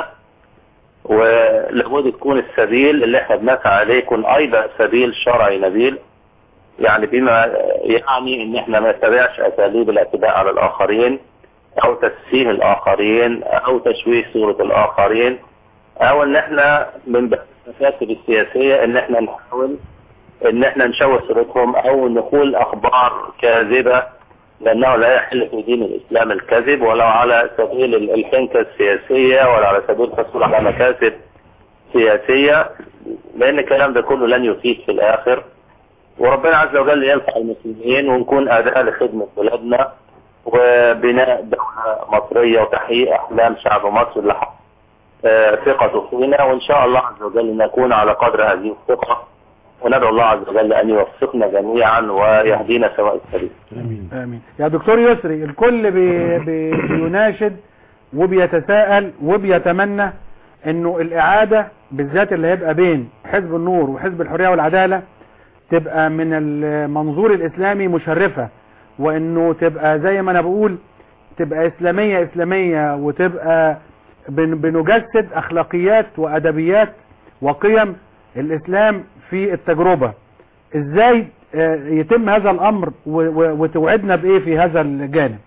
ولابد تكون السبيل اللي احنا بنسعى عليه يكون أيضا سبيل شرعي نبيل يعني بما يعني ان احنا ما نتبعش اساليب الاعتداء على الاخرين او تسفيه الاخرين او تشويه صورة الاخرين او ان احنا من باب المكاسب السياسية ان احنا نحاول ان احنا نشوه صورتهم او نقول اخبار كاذبة لانه لا يحل في دين الاسلام الكذب ولو على سبيل الحنكة السياسية ولا على سبيل الحصول على مكاسب سياسية لان الكلام ده كله لن يفيد في الاخر وربنا عز وجل ينفع المسلمين ونكون أداة لخدمة بلادنا وبناء دولة مصرية وتحقيق أحلام شعب مصر لحق ثقته فينا وإن شاء الله عز وجل نكون على قدر هذه الثقة وندعو الله عز وجل أن يوفقنا جميعا ويهدينا سواء السبيل امين امين يا دكتور يسري الكل بي بي بيناشد وبيتساءل وبيتمنى انه الاعادة بالذات اللي هيبقى بين حزب النور وحزب الحرية والعدالة تبقى من المنظور الاسلامي مشرفة وانه تبقى زي ما انا بقول تبقى اسلامية اسلامية وتبقى بن بنجسد اخلاقيات وادبيات وقيم الاسلام في التجربة ازاي يتم هذا الامر وتوعدنا بايه في هذا الجانب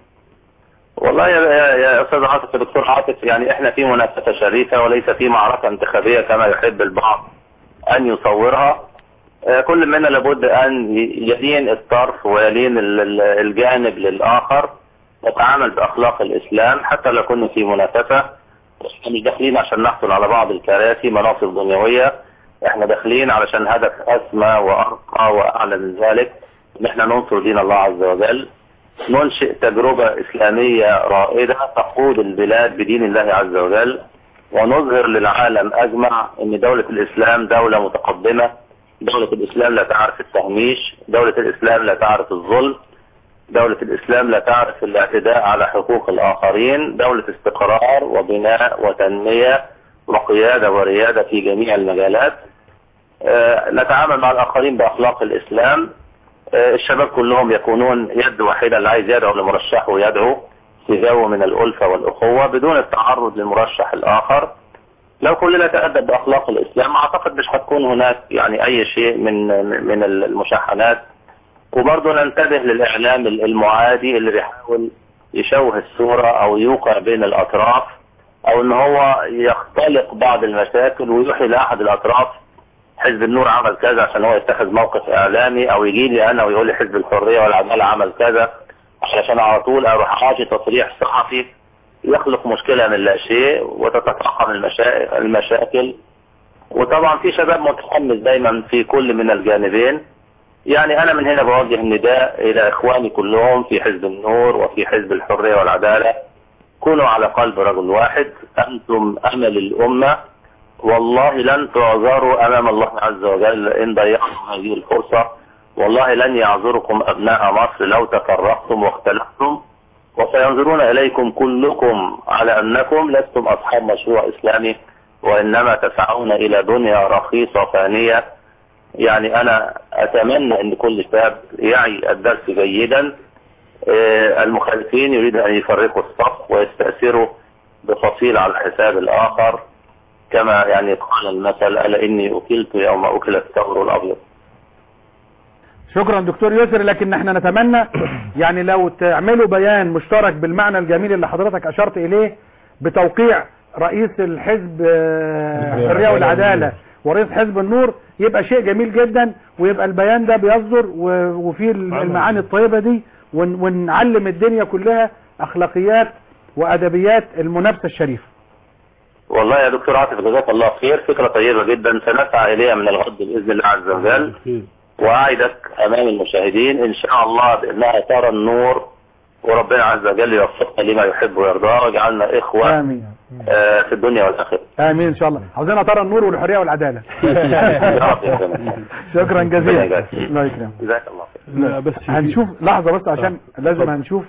والله يا, يا, يا استاذ عاطف يا دكتور عاطف يعني احنا في منافسة شريفة وليس في معركة انتخابية كما يحب البعض ان يصورها كل منا لابد ان يلين الطرف ويلين الجانب للاخر نتعامل باخلاق الاسلام حتى لو كنا في منافسة احنا مش داخلين عشان نحصل على بعض الكراسي مناصب دنيوية احنا داخلين علشان هدف اسمى وارقى واعلى من ذلك ان احنا ننصر دين الله عز وجل ننشئ تجربة اسلامية رائدة تقود البلاد بدين الله عز وجل ونظهر للعالم اجمع ان دولة الاسلام دولة متقدمة دولة الإسلام لا تعرف التهميش دولة الإسلام لا تعرف الظلم دولة الإسلام لا تعرف الاعتداء على حقوق الآخرين دولة استقرار وبناء وتنمية وقيادة وريادة في جميع المجالات آه نتعامل مع الآخرين بأخلاق الإسلام آه الشباب كلهم يكونون يد واحدة اللي عايز يدعو لمرشحه يدعو في جو من الألفة والأخوة بدون التعرض للمرشح الآخر لو كلنا تأدب بأخلاق الإسلام أعتقد مش هتكون هناك يعني أي شيء من من المشاحنات وبرضه ننتبه للإعلام المعادي اللي بيحاول يشوه الصورة أو يوقع بين الأطراف أو إن هو يختلق بعض المشاكل ويوحي لأحد الأطراف حزب النور عمل كذا عشان هو يتخذ موقف إعلامي أو يجي لي أنا ويقول لي حزب الحرية والعدالة عمل كذا علشان على طول أروح أعطي تصريح صحفي يخلق مشكلة من لا شيء وتتفاقم المشا... المشاكل وطبعا في شباب متحمس دايما في كل من الجانبين يعني انا من هنا بوجه النداء الى اخواني كلهم في حزب النور وفي حزب الحرية والعدالة كونوا على قلب رجل واحد انتم امل الامة والله لن تعذروا امام الله عز وجل ان ضيعتم هذه الفرصة والله لن يعذركم ابناء مصر لو تفرقتم واختلفتم وسينظرون إليكم كلكم على أنكم لستم أصحاب مشروع إسلامي وإنما تسعون إلى دنيا رخيصة فانية يعني أنا أتمنى أن كل شاب يعي الدرس جيدا المخالفين يريدون أن يفرقوا الصف ويستأثروا بفصيل على حساب الآخر كما يعني قال المثل ألا إني أكلت يوم أكل الثور الأبيض شكرا دكتور يسر لكن احنا نتمنى يعني لو تعملوا بيان مشترك بالمعنى الجميل اللي حضرتك اشرت اليه بتوقيع رئيس الحزب الحرية والعدالة ورئيس حزب النور يبقى شيء جميل جدا ويبقى البيان ده بيصدر وفيه المعاني الطيبة دي ونعلم الدنيا كلها اخلاقيات وادبيات المنافسة الشريفة والله يا دكتور عاطف جزاك الله خير فكرة طيبة جدا سنسعى اليها من الغد باذن الله عز وجل وأعدك أمام المشاهدين إن شاء الله بأنها ترى النور وربنا عز وجل يوفقنا لما يحب ويرضى ويجعلنا إخوة آمين. آه في الدنيا والآخرة آمين إن شاء الله عاوزين ترى النور والحرية والعدالة يا رب يا سلام. شكرا جزيلا ربنا يجزاك. الله يكرم جزاك الله خير لا بس هنشوف لحظة بس عشان لازم هنشوف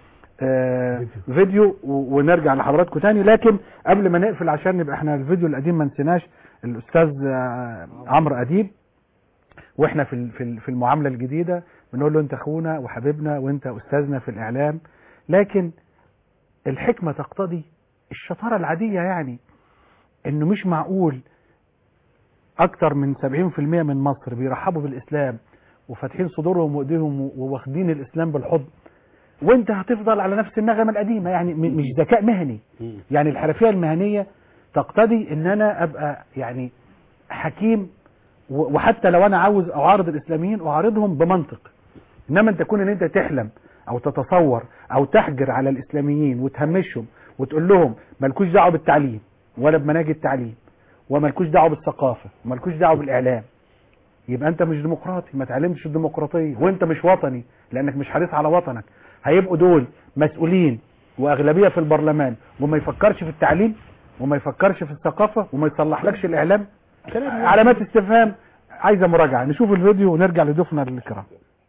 آه فيديو و- ونرجع لحضراتكم تاني لكن قبل ما نقفل عشان نبقى احنا الفيديو القديم ما نسيناش الاستاذ آه، عمرو اديب واحنا في ال- في ال- في المعامله الجديده بنقول له انت اخونا وحبيبنا وانت استاذنا في الاعلام لكن الحكمه تقتضي الشطارة العادية يعني انه مش معقول اكتر من 70% من مصر بيرحبوا بالاسلام وفاتحين صدورهم وايديهم وواخدين الاسلام بالحضن وانت هتفضل على نفس النغمة القديمة يعني م- مش ذكاء مهني يعني الحرفية المهنية تقتضي ان انا ابقى يعني حكيم و- وحتى لو انا عاوز اعارض الاسلاميين اعارضهم بمنطق انما انت تكون ان انت تحلم او تتصور او تحجر على الاسلاميين وتهمشهم وتقول لهم مالكوش دعوه بالتعليم ولا بمناهج التعليم ومالكوش دعوه بالثقافه ومالكوش دعوه بالاعلام يبقى انت مش ديمقراطي ما تعلمش الديمقراطيه وانت مش وطني لانك مش حريص على وطنك هيبقوا دول مسؤولين واغلبيه في البرلمان وما يفكرش في التعليم وما يفكرش في الثقافه وما يصلحلكش الاعلام علامات استفهام عايزه مراجعه نشوف الفيديو ونرجع لضيوفنا الكرام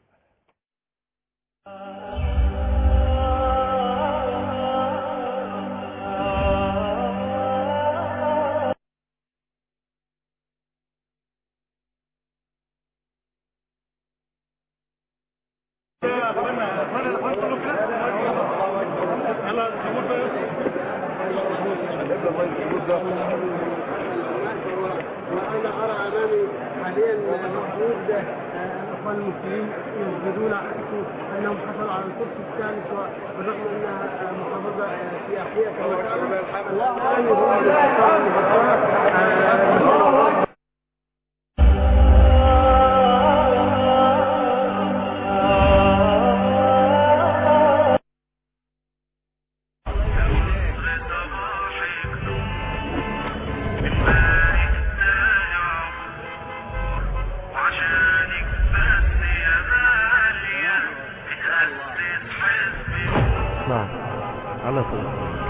وانا ارى امامي حاليا محمود الاخوان المسلمين يجدون انهم حصلوا على الكرسي الثالث بالرغم انها محافظه سياحيه كما تعلم الثاني هو الاقتصاد المباشر. نعم على طول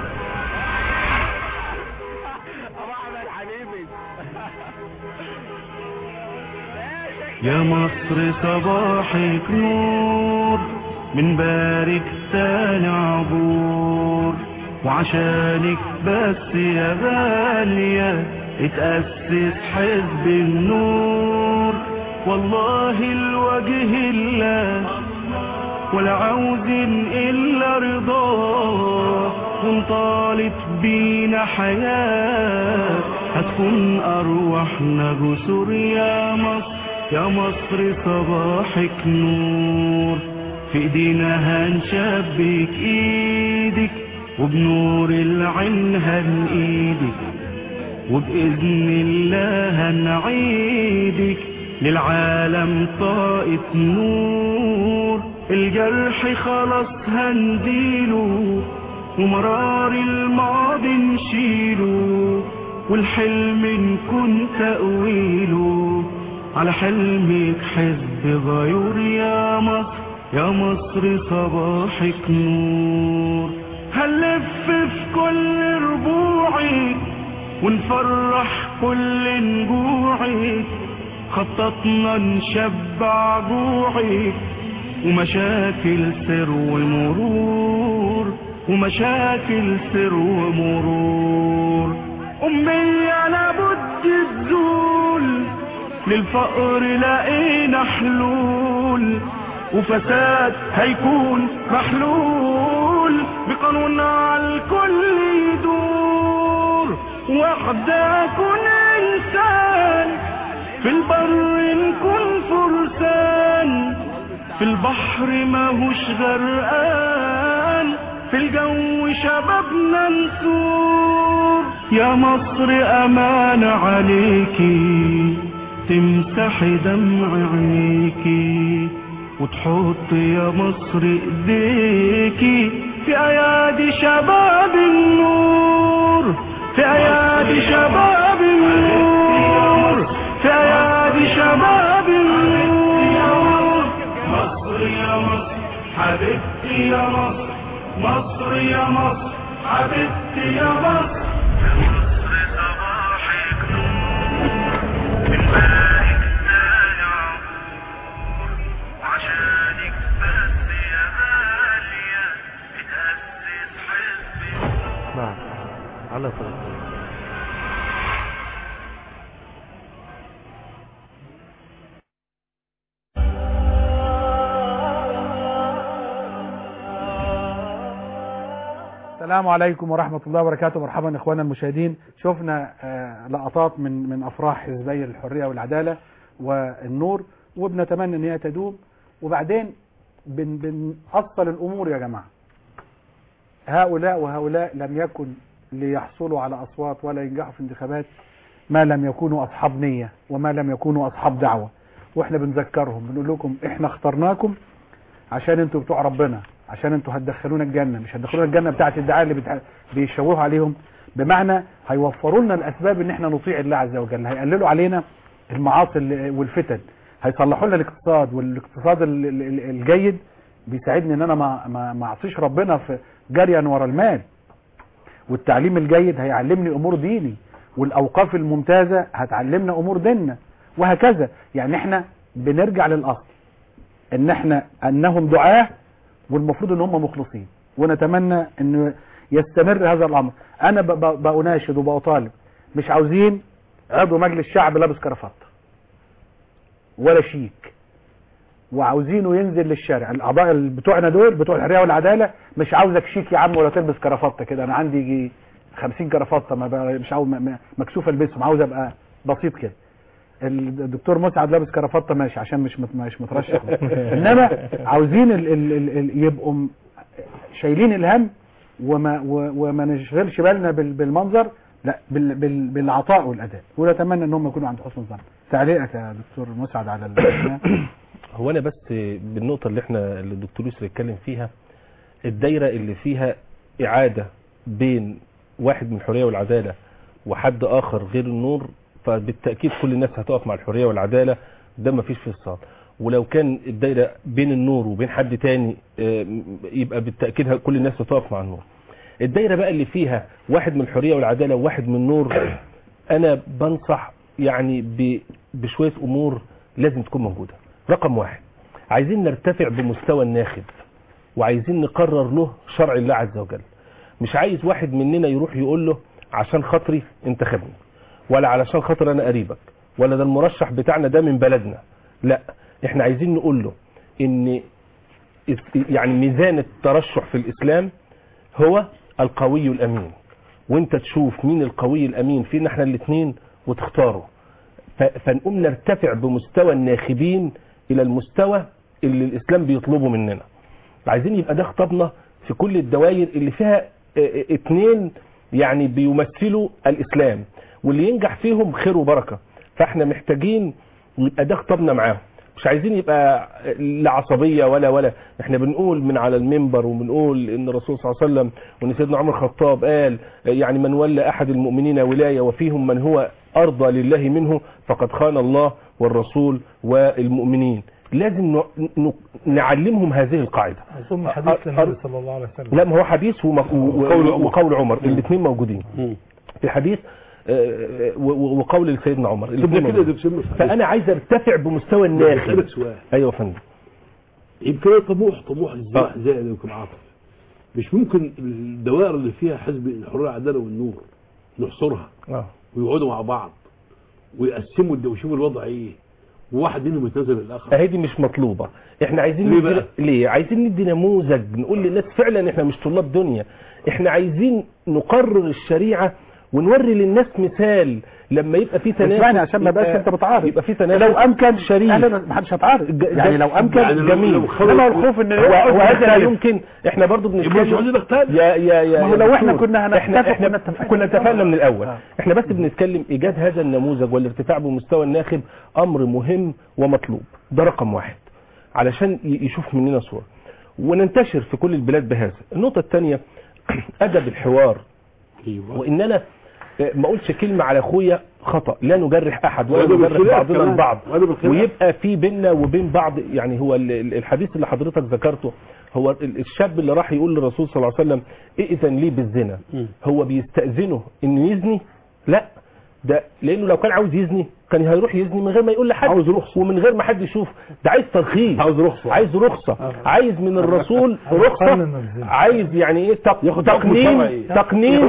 يا مصر صباحك نور من بارك تاني عبور وعشانك بس يا غالية اتأسس حزب النور والله الوجه الله ولا عاوزين إلا رضاه وانطالت بينا حياة هتكون أرواحنا جسور يا مصر يا مصر صباحك نور في ايدينا هنشبك ايدك وبنور العين هنقيدك وبإذن الله هنعيدك للعالم طاقة نور الجرح خلاص هنزيله ومرار الماضي نشيله والحلم نكون تأويله على حلمك حزب غيور يا مصر يا مصر صباحك نور هنلف في كل ربوعك ونفرح كل نجوعك خططنا نشبع جوعك ومشاكل سر ومرور ومشاكل سر ومرور أمي لابد تزول للفقر لقينا حلول وفساد هيكون محلول بقانون على الكل يدور وحدة كن إنسان في البر نكون فرسان في البحر ماهوش غرقان في الجو شبابنا نسور يا مصر امان عليكي تمسحي دمع عينيكي وتحط يا مصر ايديكي في ايادي شباب النور في ايادي شباب النور في ايادي شباب النور مصر يا مصر حبيبتي يا مصر مصر يا مصر حبيبتي يا مصر نعم على طول السلام عليكم ورحمة الله وبركاته مرحبا إخوانا المشاهدين شفنا آه، لقطات من من أفراح حزبي الحرية والعدالة والنور وبنتمنى أن هي تدوم وبعدين بن بنأصل الأمور يا جماعة هؤلاء وهؤلاء لم يكن ليحصلوا على أصوات ولا ينجحوا في انتخابات ما لم يكونوا أصحاب نية وما لم يكونوا أصحاب دعوة وإحنا بنذكرهم بنقول لكم إحنا اخترناكم عشان انتوا بتوع ربنا عشان انتوا هتدخلونا الجنة مش هتدخلونا الجنة بتاعت الدعاء اللي بتح... بيشوهوا عليهم بمعنى هيوفروا لنا الاسباب ان احنا نطيع الله عز وجل هيقللوا علينا المعاصي اللي- والفتن هيصلحوا لنا الاقتصاد والاقتصاد ال- ال- ال- الجيد بيساعدني ان انا ما ما ما اعصيش ربنا في جريا ورا المال والتعليم الجيد هيعلمني امور ديني والاوقاف الممتازه هتعلمنا امور ديننا وهكذا يعني احنا بنرجع للاصل ان احنا انهم دعاه والمفروض ان هم مخلصين ونتمنى ان يستمر هذا الامر انا ب- ب- بأناشد وبطالب مش عاوزين عضو مجلس شعب لابس كرافات ولا شيك وعاوزينه ينزل للشارع الاعضاء ال- بتوعنا دول بتوع الحريه والعداله مش عاوزك شيك يا عم ولا تلبس كرافته كده انا عندي يجي 50 كرافته ما بقى- مش عاوز م- م- مكسوف البسهم عاوز ابقى بسيط كده الدكتور مسعد لابس كرافته ماشي عشان مش مت- مش مترشح انما عاوزين ال ال ال ال يبقوا م- شايلين الهم وما و- وما نشغلش بالنا بال- بالمنظر لا بال بال بالعطاء والاداء ونتمنى ان هم يكونوا عند حسن الظن تعليقك يا دكتور مسعد على ال- هو انا بس بالنقطه اللي احنا اللي الدكتور يسري اتكلم فيها الدايره اللي فيها اعاده بين واحد من الحريه والعداله وحد اخر غير النور فبالتاكيد كل الناس هتقف مع الحريه والعداله ده ما فيش فيه صاد ولو كان الدايره بين النور وبين حد تاني آه، يبقى بالتاكيد كل الناس هتقف مع النور الدايره بقى اللي فيها واحد من الحريه والعداله وواحد من النور انا بنصح يعني ب- بشويه امور لازم تكون موجوده رقم واحد عايزين نرتفع بمستوى الناخب وعايزين نقرر له شرع الله عز وجل مش عايز واحد مننا يروح يقول له عشان خاطري انتخبني ولا علشان خاطر انا قريبك ولا ده المرشح بتاعنا ده من بلدنا لا احنا عايزين نقول له ان اس- يعني ميزان الترشح في الاسلام هو القوي الامين وانت تشوف مين القوي الامين فينا احنا الاثنين وتختاره ف- فنقوم نرتفع بمستوى الناخبين الى المستوى اللي الاسلام بيطلبه مننا عايزين يبقى ده خطابنا في كل الدوائر اللي فيها اه، اه، اتنين يعني بيمثلوا الاسلام واللي ينجح فيهم خير وبركه فاحنا محتاجين يبقى ده خطابنا معاهم مش عايزين يبقى لا عصبيه ولا ولا احنا بنقول من على المنبر وبنقول ان الرسول صلى الله عليه وسلم وان سيدنا عمر الخطاب قال يعني من ولى احد المؤمنين ولايه وفيهم من هو ارضى لله منه فقد خان الله والرسول والمؤمنين لازم ن- ن- نعلمهم هذه القاعده اظن حديث النبي صلى الله عليه وسلم لا ما هو حديث وم- و- وقول عمر. وقول عمر الاثنين موجودين في حديث آه، و- و- وقول سيدنا عمر طب ده الاثنين كده ده موجودين. بسمه صحيح. فانا عايز ارتفع بمستوى بسألك الناخب سؤال ايوه يا فندم يمكن هي طموح طموح الزائد زائد يمكن عاطف مش ممكن الدوائر اللي فيها حزب الحريه والعداله والنور نحصرها اه ويقعدوا مع بعض ويقسموا الد- ويشوفوا الوضع ايه وواحد منهم يتنازل للاخر اهي دي مش مطلوبه احنا عايزين ليه ندي- بقى؟ ليه عايزين ندي نموذج نقول للناس فعلا احنا مش طلاب دنيا احنا عايزين نقرر الشريعه ونوري للناس مثال لما يبقى في تنافس اسمعني عشان ما يبقاش انت بتعارض يبقى في تنافس لو امكن شريف اهلا ما حدش هتعارض يعني لو امكن يعني لو- جميل لو خلص- انما الخوف ان هو- يقعد هو هذا لا يختلف. يمكن احنا برضو يبقى مش بنتكلم عاوزين نختلف. يا يا يا ما هو يا لو احنا دكتور، كنا احنا هنتفق احنا كنا اتفقنا. كنا اتفقنا من الاول احنا بس بنتكلم ايجاد هذا النموذج والارتفاع بمستوى الناخب امر مهم ومطلوب ده رقم واحد علشان ي- يشوف مننا صورة وننتشر في كل البلاد بهذا النقطة الثانية ادب الحوار وان انا آه، ما اقولش كلمة على اخويا خطأ لا نجرح احد ولا وأدب نجرح الخلاف بعضنا كمان. البعض وأدب الخلاف. ويبقى في بيننا وبين بعض يعني هو ال- ال- الحديث اللي حضرتك ذكرته هو ال- الشاب اللي راح يقول للرسول صلى الله عليه وسلم ائذن لي بالزنا هو بيستأذنه انه يزني لا ده لانه لو كان عاوز يزني كان هيروح يزني من غير ما يقول لحد عاوز رخصه ومن غير ما حد يشوف ده عايز ترخيص عاوز رخصه عايز رخصه عايز من الرسول رخصه عايز يعني ايه تق... تقنين تقنين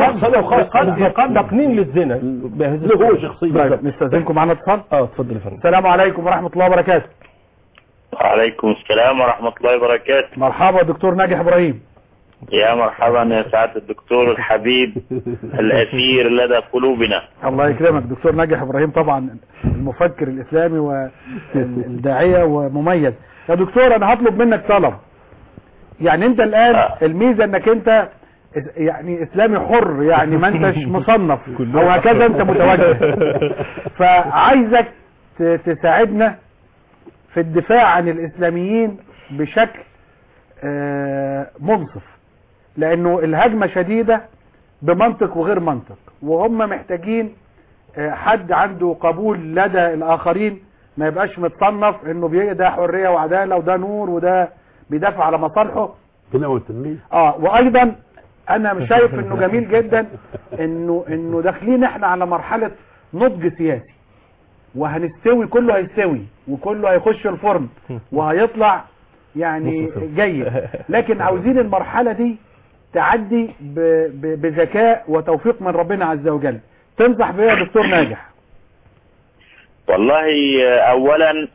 تقنين للزنا له هو شخصيا. طيب، نستاذنكم معانا اتصال اه اتفضل يا فندم السلام عليكم ورحمه الله وبركاته وعليكم السلام ورحمة الله وبركاته مرحبا دكتور ناجح ابراهيم يا مرحبا يا سعادة الدكتور الحبيب الأثير لدى قلوبنا الله يكرمك دكتور ناجح ابراهيم طبعا المفكر الاسلامي والداعيه ومميز يا دكتور انا هطلب منك طلب يعني انت الان الميزه انك انت اس- يعني اسلامي حر يعني ما انتش مصنف او هكذا انت متوجه فعايزك ت- تساعدنا في الدفاع عن الاسلاميين بشكل آه، منصف لانه الهجمة شديدة بمنطق وغير منطق وهم محتاجين آه، حد عنده قبول لدى الاخرين ما يبقاش متصنف انه بي- ده حرية وعدالة وده نور وده بيدافع على مصالحه هنا والتنمية اه وايضا انا مش شايف انه جميل جدا انه انه داخلين احنا على مرحلة نضج سياسي وهنستوي كله هيستوي وكله هيخش الفرن وهيطلع يعني جيد لكن عاوزين المرحلة دي تعدي ب- ب- بذكاء وتوفيق من ربنا عز وجل تنصح بيها يا دكتور ناجح والله أولا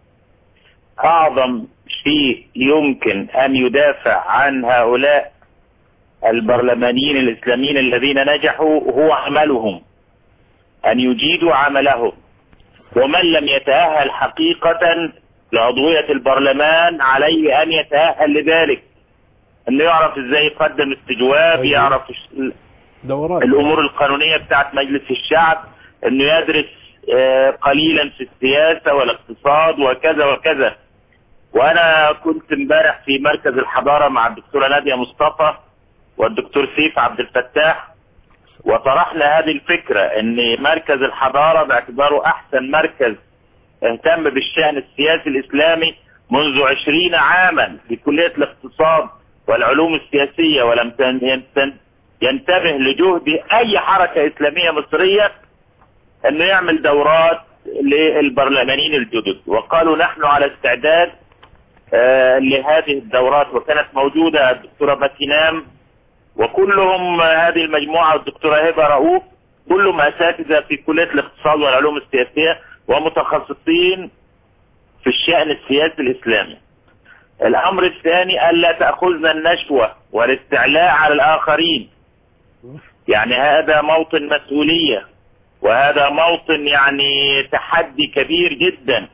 أعظم شيء يمكن أن يدافع عن هؤلاء البرلمانيين الإسلاميين الذين نجحوا هو عملهم أن يجيدوا عملهم ومن لم يتأهل حقيقة لعضوية البرلمان عليه أن يتأهل لذلك أنه يعرف إزاي يقدم استجواب يعرف دورات الامور القانونية بتاعت مجلس الشعب انه يدرس آه، قليلا في السياسة والاقتصاد وكذا وكذا وانا كنت امبارح في مركز الحضارة مع الدكتورة نادية مصطفى والدكتور سيف عبد الفتاح وطرحنا هذه الفكرة ان مركز الحضارة باعتباره احسن مركز اهتم بالشأن السياسي الاسلامي منذ عشرين عاما في كلية الاقتصاد والعلوم السياسية ولم تن- ينتن- ينتبه لجهد اي حركة اسلامية مصرية انه يعمل دورات للبرلمانيين الجدد وقالوا نحن على استعداد آه، لهذه الدورات وكانت موجودة الدكتورة باتينام وكلهم آه، هذه المجموعة والدكتورة هبة رؤوف كلهم اساتذة في كلية الاقتصاد والعلوم السياسية ومتخصصين في الشأن السياسي الاسلامي الامر الثاني الا تأخذنا النشوة والاستعلاء على الاخرين يعني هذا موطن مسؤولية وهذا موطن يعني تحدي كبير جدا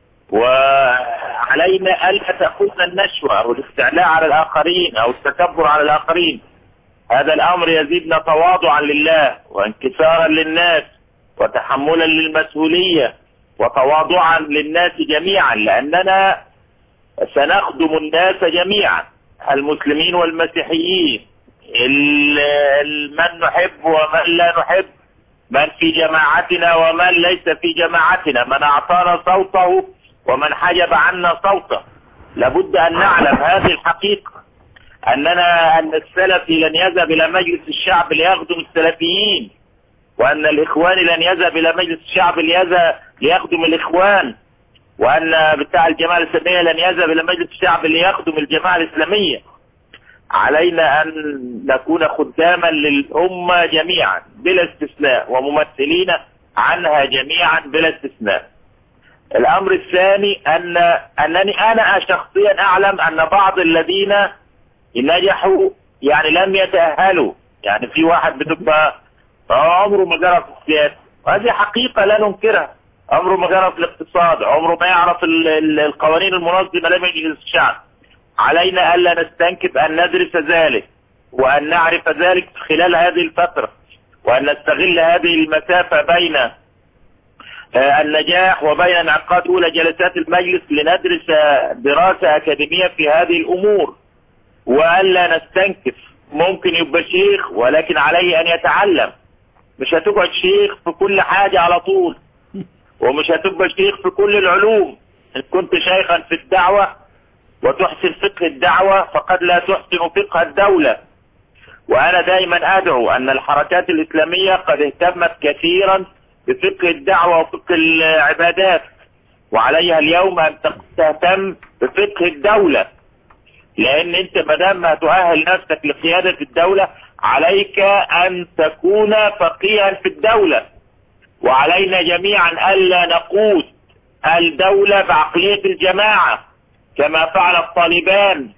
وعلينا ألا تأخذنا النشوة أو الاستعلاء على الآخرين أو التكبر على الآخرين هذا الأمر يزيدنا تواضعا لله وانكسارا للناس وتحملا للمسؤولية وتواضعا للناس جميعا لأننا سنخدم الناس جميعا المسلمين والمسيحيين ال- ال- من نحب ومن لا نحب من في جماعتنا ومن ليس في جماعتنا من أعطانا صوته ومن حجب عنا صوته لابد أن نعلم هذه الحقيقة أننا أن السلفي لن يذهب إلى مجلس الشعب ليخدم السلفيين وأن الإخواني لن يذهب إلى مجلس الشعب ليذهب ليخدم الإخوان وأن بتاع الجماعة الإسلامية لن يذهب إلى مجلس الشعب ليخدم الجماعة الإسلامية علينا أن نكون خداما للأمة جميعا بلا استثناء وممثلين عنها جميعا بلا استثناء الأمر الثاني أن أنني أنا شخصيا أعلم أن بعض الذين نجحوا يعني لم يتأهلوا يعني في واحد بتبقى عمره ما جرى في السياسة وهذه حقيقة لا ننكرها عمره ما جرى في الاقتصاد عمره ما يعرف ال- ال- القوانين المنظمة لمجلس الشعب علينا ألا نستنكف أن ندرس ذلك وأن نعرف ذلك خلال هذه الفترة وأن نستغل هذه المسافة بين آه، النجاح وبين انعقاد أولى جلسات المجلس لندرس آه، دراسة أكاديمية في هذه الأمور وألا نستنكف ممكن يبقى شيخ ولكن عليه أن يتعلم مش هتقعد شيخ في كل حاجة على طول ومش هتبقى شيخ في كل العلوم إن كنت شيخا في الدعوة وتحسن فقه الدعوة فقد لا تحسن فقه الدولة وأنا دائما أدعو أن الحركات الإسلامية قد اهتمت كثيرا بفقه الدعوة وفقه العبادات وعليها اليوم أن تهتم بفقه الدولة لأن أنت مدام هتؤهل نفسك لقيادة الدولة عليك أن تكون فقيها في الدولة وعلينا جميعا ألا نقود الدولة بعقلية الجماعة كما فعل الطالبان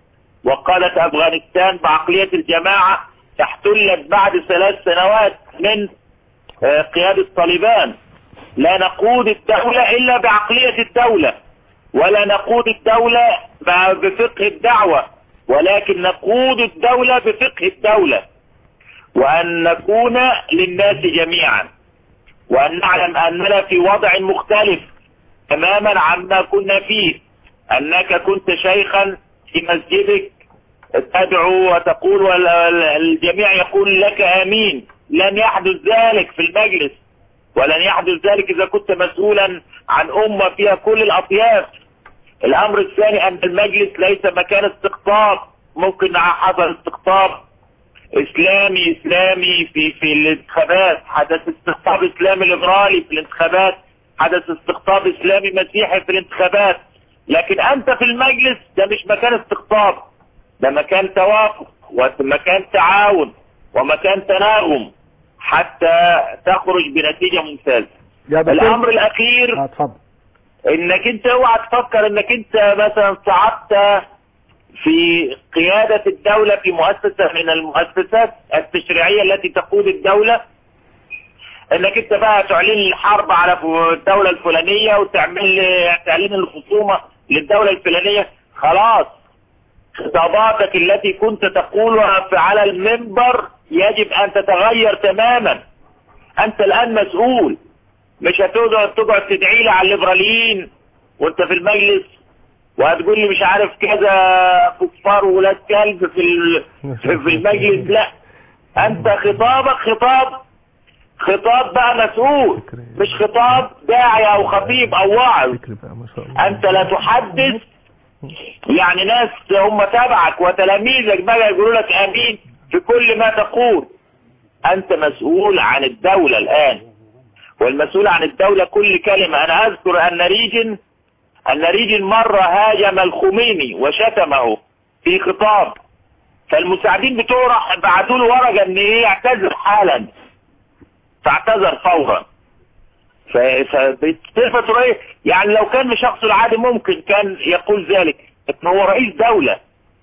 وقادت أفغانستان بعقلية الجماعة احتلت بعد ثلاث سنوات من آه، قيادة طالبان لا نقود الدولة إلا بعقلية الدولة ولا نقود الدولة ب- بفقه الدعوة ولكن نقود الدولة بفقه الدولة وأن نكون للناس جميعا وأن نعلم أننا في وضع مختلف تماما عما كنا فيه أنك كنت شيخا في مسجدك تدعو وتقول والجميع يقول لك آمين لن يحدث ذلك في المجلس ولن يحدث ذلك إذا كنت مسؤولا عن أمة فيها كل الأطياف الأمر الثاني أن المجلس ليس مكان استقطاب ممكن حصل استقطاب إسلامي إسلامي في في الانتخابات حدث استقطاب إسلامي ليبرالي في الانتخابات حدث استقطاب إسلامي مسيحي في الانتخابات لكن أنت في المجلس ده مش مكان استقطاب ده مكان توافق ومكان تعاون ومكان تناغم حتى تخرج بنتيجة ممتازة يا دكتور الأمر الأخير آه، اتفضل انك انت اوعى تفكر انك انت مثلا صعدت في قيادة الدولة في مؤسسة من المؤسسات التشريعية التي تقود الدولة انك انت بقى تعلن الحرب على الدولة الفلانية وتعمل تعلن الخصومة للدولة الفلانية خلاص خطاباتك التي كنت تقولها في- على المنبر يجب ان تتغير تماما انت الان مسؤول مش هتقعد تقعد تدعي لي على الليبراليين وانت في المجلس وهتقول لي مش عارف كذا كفار وولاد كلب في ال- في في المجلس لا انت خطابك خطاب خطاب بقى مسؤول مش خطاب داعي او خطيب او واعظ انت لا تحدث يعني ناس هم تبعك وتلاميذك بقى يقولوا لك امين في كل ما تقول انت مسؤول عن الدولة الان والمسؤول عن الدولة كل كلمة انا اذكر ان ريجن ان ريجن مرة هاجم الخميني وشتمه في خطاب فالمساعدين بتوعه راح بعتوا له ورقة ان ايه يعتذر حالا فاعتذر فورا ف- فبصفته ايه يعني لو كان شخص العادي ممكن كان يقول ذلك لكن هو رئيس دولة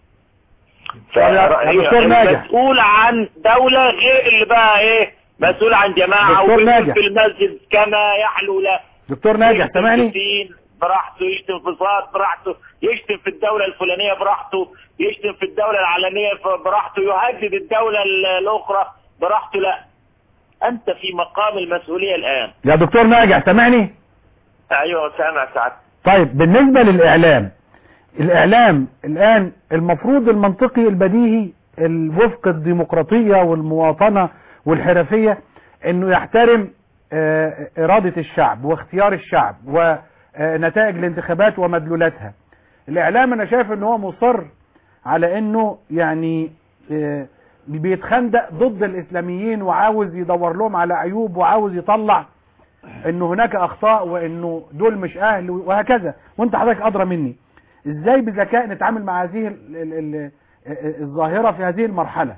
يا دكتور ناجح. مسؤول عن دولة غير اللي بقى ايه مسؤول عن جماعة دكتور وبيقول ناجح. في المسجد كما يحلو له دكتور ناجح يشتم سامعني في الدين براحته يشتم في صاد براحته يشتم في الدولة الفلانية براحته يشتم في الدولة العالمية براحته يهدد الدولة ال- الأخرى براحته لا أنت في مقام المسؤولية الآن يا دكتور ناجح سامعني أيوة سامع سعد طيب بالنسبة للإعلام الإعلام الآن المفروض المنطقي البديهي الوفق الديمقراطية والمواطنة والحرفية انه يحترم آه، إرادة الشعب واختيار الشعب ونتائج الانتخابات ومدلولاتها الإعلام أنا شايف ان هو مصر على انه يعني آه، بيتخندق ضد الإسلاميين وعاوز يدور لهم على عيوب وعاوز يطلع انه هناك اخطاء وانه دول مش اهل وهكذا وانت حضرتك ادرى مني ازاي بذكاء نتعامل مع هذه ال- ال- ال- الظاهرة في هذه المرحلة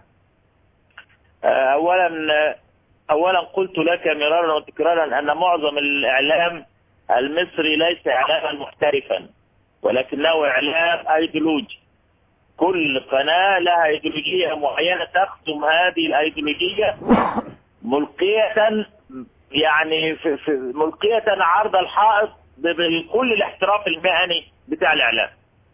أولا أولا قلت لك مرارا وتكرارا أن معظم الإعلام المصري ليس إعلاما محترفا ولكنه إعلام أيديولوجي كل قناة لها أيديولوجية معينة تخدم هذه الأيديولوجية ملقية يعني في في ملقية عرض الحائط ب- بكل الاحتراف المهني بتاع الإعلام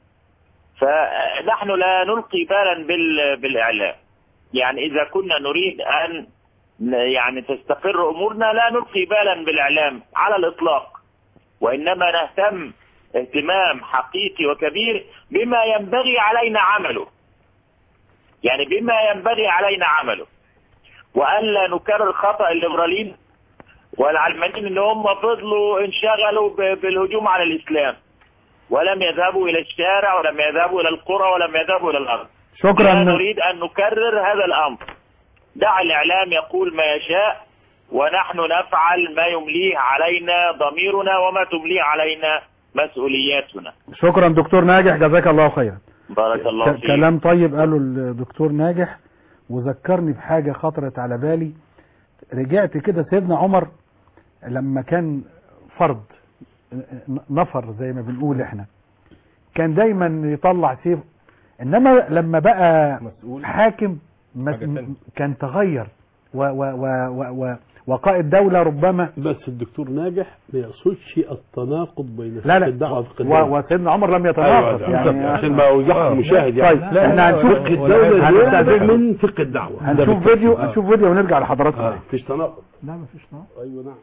فنحن لا نلقي بالا بال- بالإعلام يعني إذا كنا نريد أن ن- يعني تستقر أمورنا لا نلقي بالا بالإعلام على الإطلاق وإنما نهتم اهتمام حقيقي وكبير بما ينبغي علينا عمله يعني بما ينبغي علينا عمله وألا نكرر خطأ الليبراليين والعلمانيين ان هم فضلوا انشغلوا ب- بالهجوم على الإسلام ولم يذهبوا إلى الشارع ولم يذهبوا إلى القرى ولم يذهبوا إلى الأرض شكرا. لا نريد أن نكرر هذا الأمر دع الإعلام يقول ما يشاء ونحن نفعل ما يمليه علينا ضميرنا وما تمليه علينا مسؤولياتنا شكرا دكتور ناجح جزاك الله خيرا بارك الله ك- فيك كلام طيب قاله الدكتور ناجح وذكرني بحاجة خطرت على بالي رجعت كده سيدنا عمر لما كان فرد ن- نفر زي ما بنقول احنا كان دايما يطلع سيف انما لما بقى مسؤول حاكم مس- حاجة تانية. كان تغير و و و و و وقائد دولة ربما بس الدكتور ناجح ما يقصدش التناقض بين لا فقه لا الدعوه وفقه و- الدوله وسيدنا عمر لم أيوة يتناقض بالظبط، عشان ما يوضح آه. المشاهد يعني طيب احنا هنشوف فقه الدوله هنستأذن- زيادة من فقه الدعوه ده هنشوف بالتأكيد. فيديو آه. هنشوف فيديو ونرجع لحضراتكم اه مفيش تناقض لا مفيش نقط ايوه نعم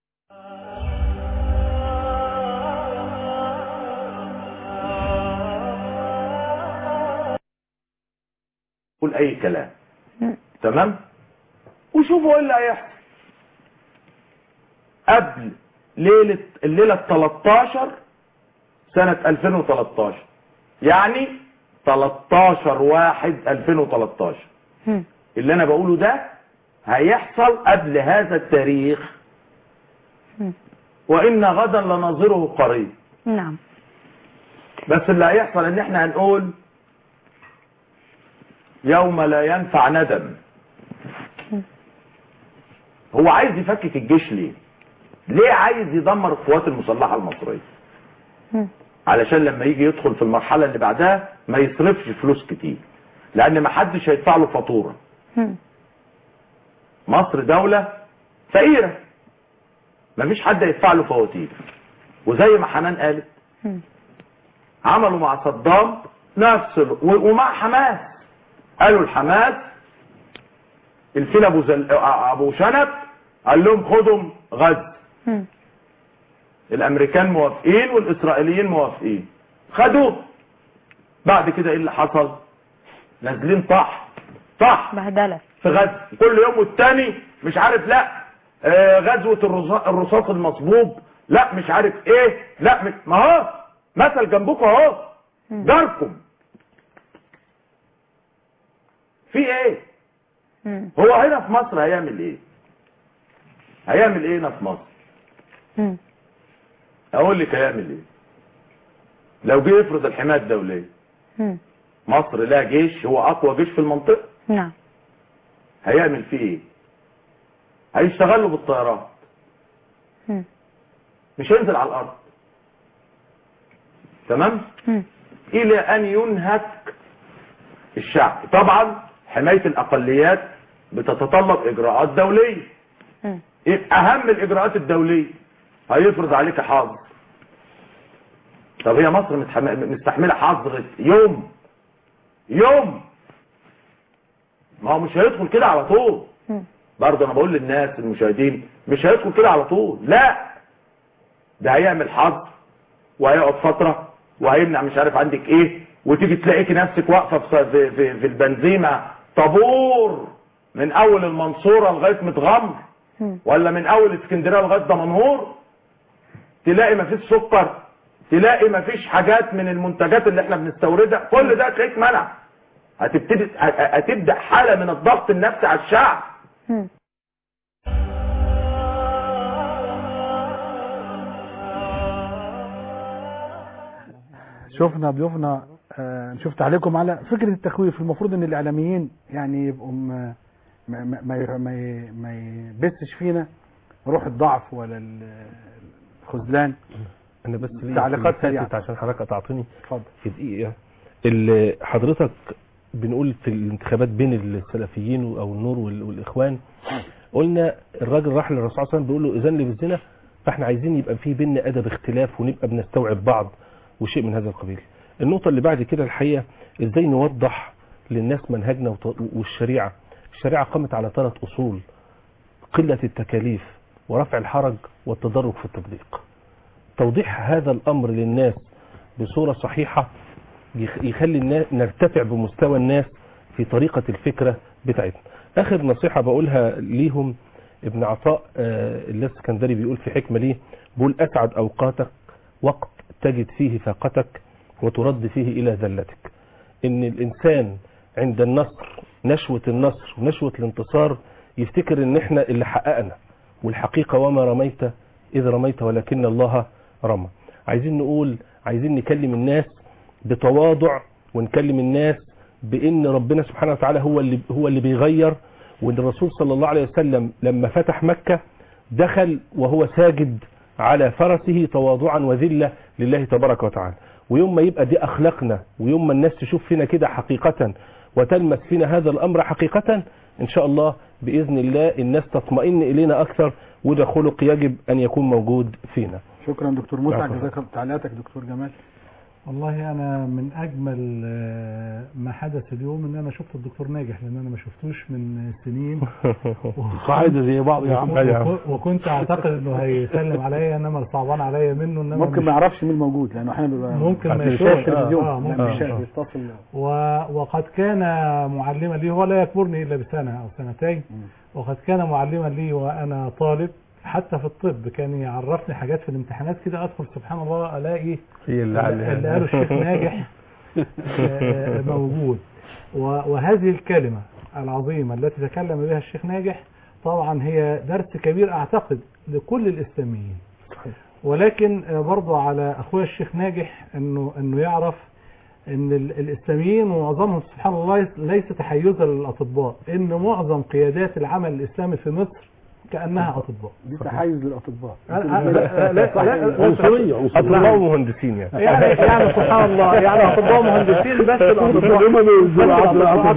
قول اي كلام تمام وشوفوا ايه اللي هيحصل قبل ليلة الليلة 13 سنة 2013 يعني 13 واحد 2013 اللي انا بقوله ده هيحصل قبل هذا التاريخ وان غدا لناظره قريب نعم بس اللي هيحصل ان احنا هنقول يوم لا ينفع ندم هو عايز يفكك الجيش ليه ليه عايز يدمر القوات المسلحة المصرية علشان لما يجي يدخل في المرحلة اللي بعدها ما يصرفش فلوس كتير لان ما حدش هيدفع له فاتورة مصر دولة فقيرة مفيش حد هيدفع له فواتير وزي ما حنان قالت عملوا مع صدام نفس ال... و- ومع حماس قالوا الحماس الفيل ابو زل... ابو شنب قال لهم خدهم غزه الامريكان موافقين والاسرائيليين موافقين خدوه بعد كده ايه اللي حصل نازلين طح طح بهدلة في غزه كل يوم والتاني مش عارف لا آه غزوه الرصا- الرصاص المصبوب لا مش عارف ايه لا مش ما هو مثل جنبكم اهو داركم في ايه هو هنا في مصر هيعمل ايه هيعمل ايه هنا في مصر اقول لك هيعمل ايه لو جه يفرض الحمايه الدوليه مصر لها جيش هو اقوى جيش في المنطقه نعم هيعمل فيه ايه هيشتغل له بالطيارات مش هينزل على الارض تمام الى ان ينهك الشعب طبعا حماية الاقليات بتتطلب اجراءات دولية إيه اهم الاجراءات الدولية هيفرض عليك حظر طب هي مصر متحم- مستحملة حظر يوم يوم ما هو مش هيدخل كده على طول برضه انا بقول للناس المشاهدين مش هيدخل كده على طول لا ده هيعمل حظر وهيقعد فترة وهيمنع مش عارف عندك ايه وتيجي تلاقيكي نفسك واقفة في, في, في, في البنزيمة طابور من اول المنصورة لغاية متغمر ولا من اول اسكندرية لغاية دمنهور تلاقي مفيش سكر تلاقي مفيش حاجات من المنتجات اللي احنا بنستوردها كل ده تلاقيك منع هتبتدي هتبدأ حالة من الضغط النفسي على الشعب شفنا ضيوفنا آه، نشوف تعليقكم على فكرة التخويف المفروض ان الاعلاميين يعني يبقوا م- ما ما ما ما- ما يبثش فينا روح الضعف ولا ال- الخذلان انا بس ليا تعليقات في سريعة. الحتة عشان حضرتك تعطيني اتفضل في دقيقة اللي حضرتك بنقول في الانتخابات بين السلفيين او النور وال- والاخوان قلنا الراجل راح للرسول صلى الله عليه وسلم بيقول له اذن لي بالزنا فاحنا عايزين يبقى في بيننا ادب اختلاف ونبقى بنستوعب بعض وشيء من هذا القبيل النقطة اللي بعد كده الحقيقة ازاي نوضح للناس منهجنا وط- والشريعة الشريعة قامت على ثلاث اصول قلة التكاليف ورفع الحرج والتدرج في التطبيق توضيح هذا الامر للناس بصورة صحيحة يخ- يخلي الناس نرتفع بمستوى الناس في طريقة الفكرة بتاعتنا اخر نصيحة بقولها ليهم ابن عطاء آه، الاسكندري بيقول في حكمة ليه بيقول اسعد اوقاتك وقت تجد فيه فاقتك وترد فيه الى ذلتك ان الانسان عند النصر نشوة النصر ونشوة الانتصار يفتكر ان احنا اللي حققنا والحقيقة وما رميت اذ رميت ولكن الله رمى عايزين نقول عايزين نكلم الناس بتواضع ونكلم الناس بان ربنا سبحانه وتعالى هو اللي هو اللي بيغير وان الرسول صلى الله عليه وسلم لما فتح مكة دخل وهو ساجد على فرسه تواضعا وذلة لله تبارك وتعالى ويوم ما يبقى دي اخلاقنا ويوم ما الناس تشوف فينا كده حقيقة وتلمس فينا هذا الامر حقيقة ان شاء الله باذن الله الناس تطمئن الينا اكثر وده خلق يجب ان يكون موجود فينا شكرا دكتور مسعد عفوا. جزاك الله تعليقاتك دكتور جمال والله انا من اجمل آه، ما حدث اليوم ان انا شفت الدكتور ناجح لان انا ما شفتوش من سنين قاعدة زي بعض يا عم. وك- وكنت اعتقد انه هيسلم عليا انما صعبان عليا منه انما ممكن مش- ما يعرفش مين موجود لانه احيانا بيبقى ممكن ما بيشاهد يشوفش. تلفزيون آه، آه، ممكن. لا، بيشاهد آه. بيتصل و... وقد كان معلما لي هو لا يكبرني الا بسنه او سنتين وقد كان معلما لي وانا طالب حتى في الطب كان يعرفني حاجات في الامتحانات كده ادخل سبحان الله الاقي هي اللي عليها. اللي قاله الشيخ ناجح آه، موجود و- وهذه الكلمة العظيمة التي تكلم بها الشيخ ناجح طبعا هي درس كبير اعتقد لكل الاسلاميين ولكن آه، برضو على اخويا الشيخ ناجح انه انه يعرف ان ال- الاسلاميين ومعظمهم سبحان الله ليس تحيزا للاطباء ان معظم قيادات العمل الاسلامي في مصر كانها اطباء دي تحيز للاطباء أنا- لا- لا- لا- لا- عنصرية عنصرية اطباء ومهندسين يعني يعني يعني سبحان الله يعني اطباء مهندسين بس الاطباء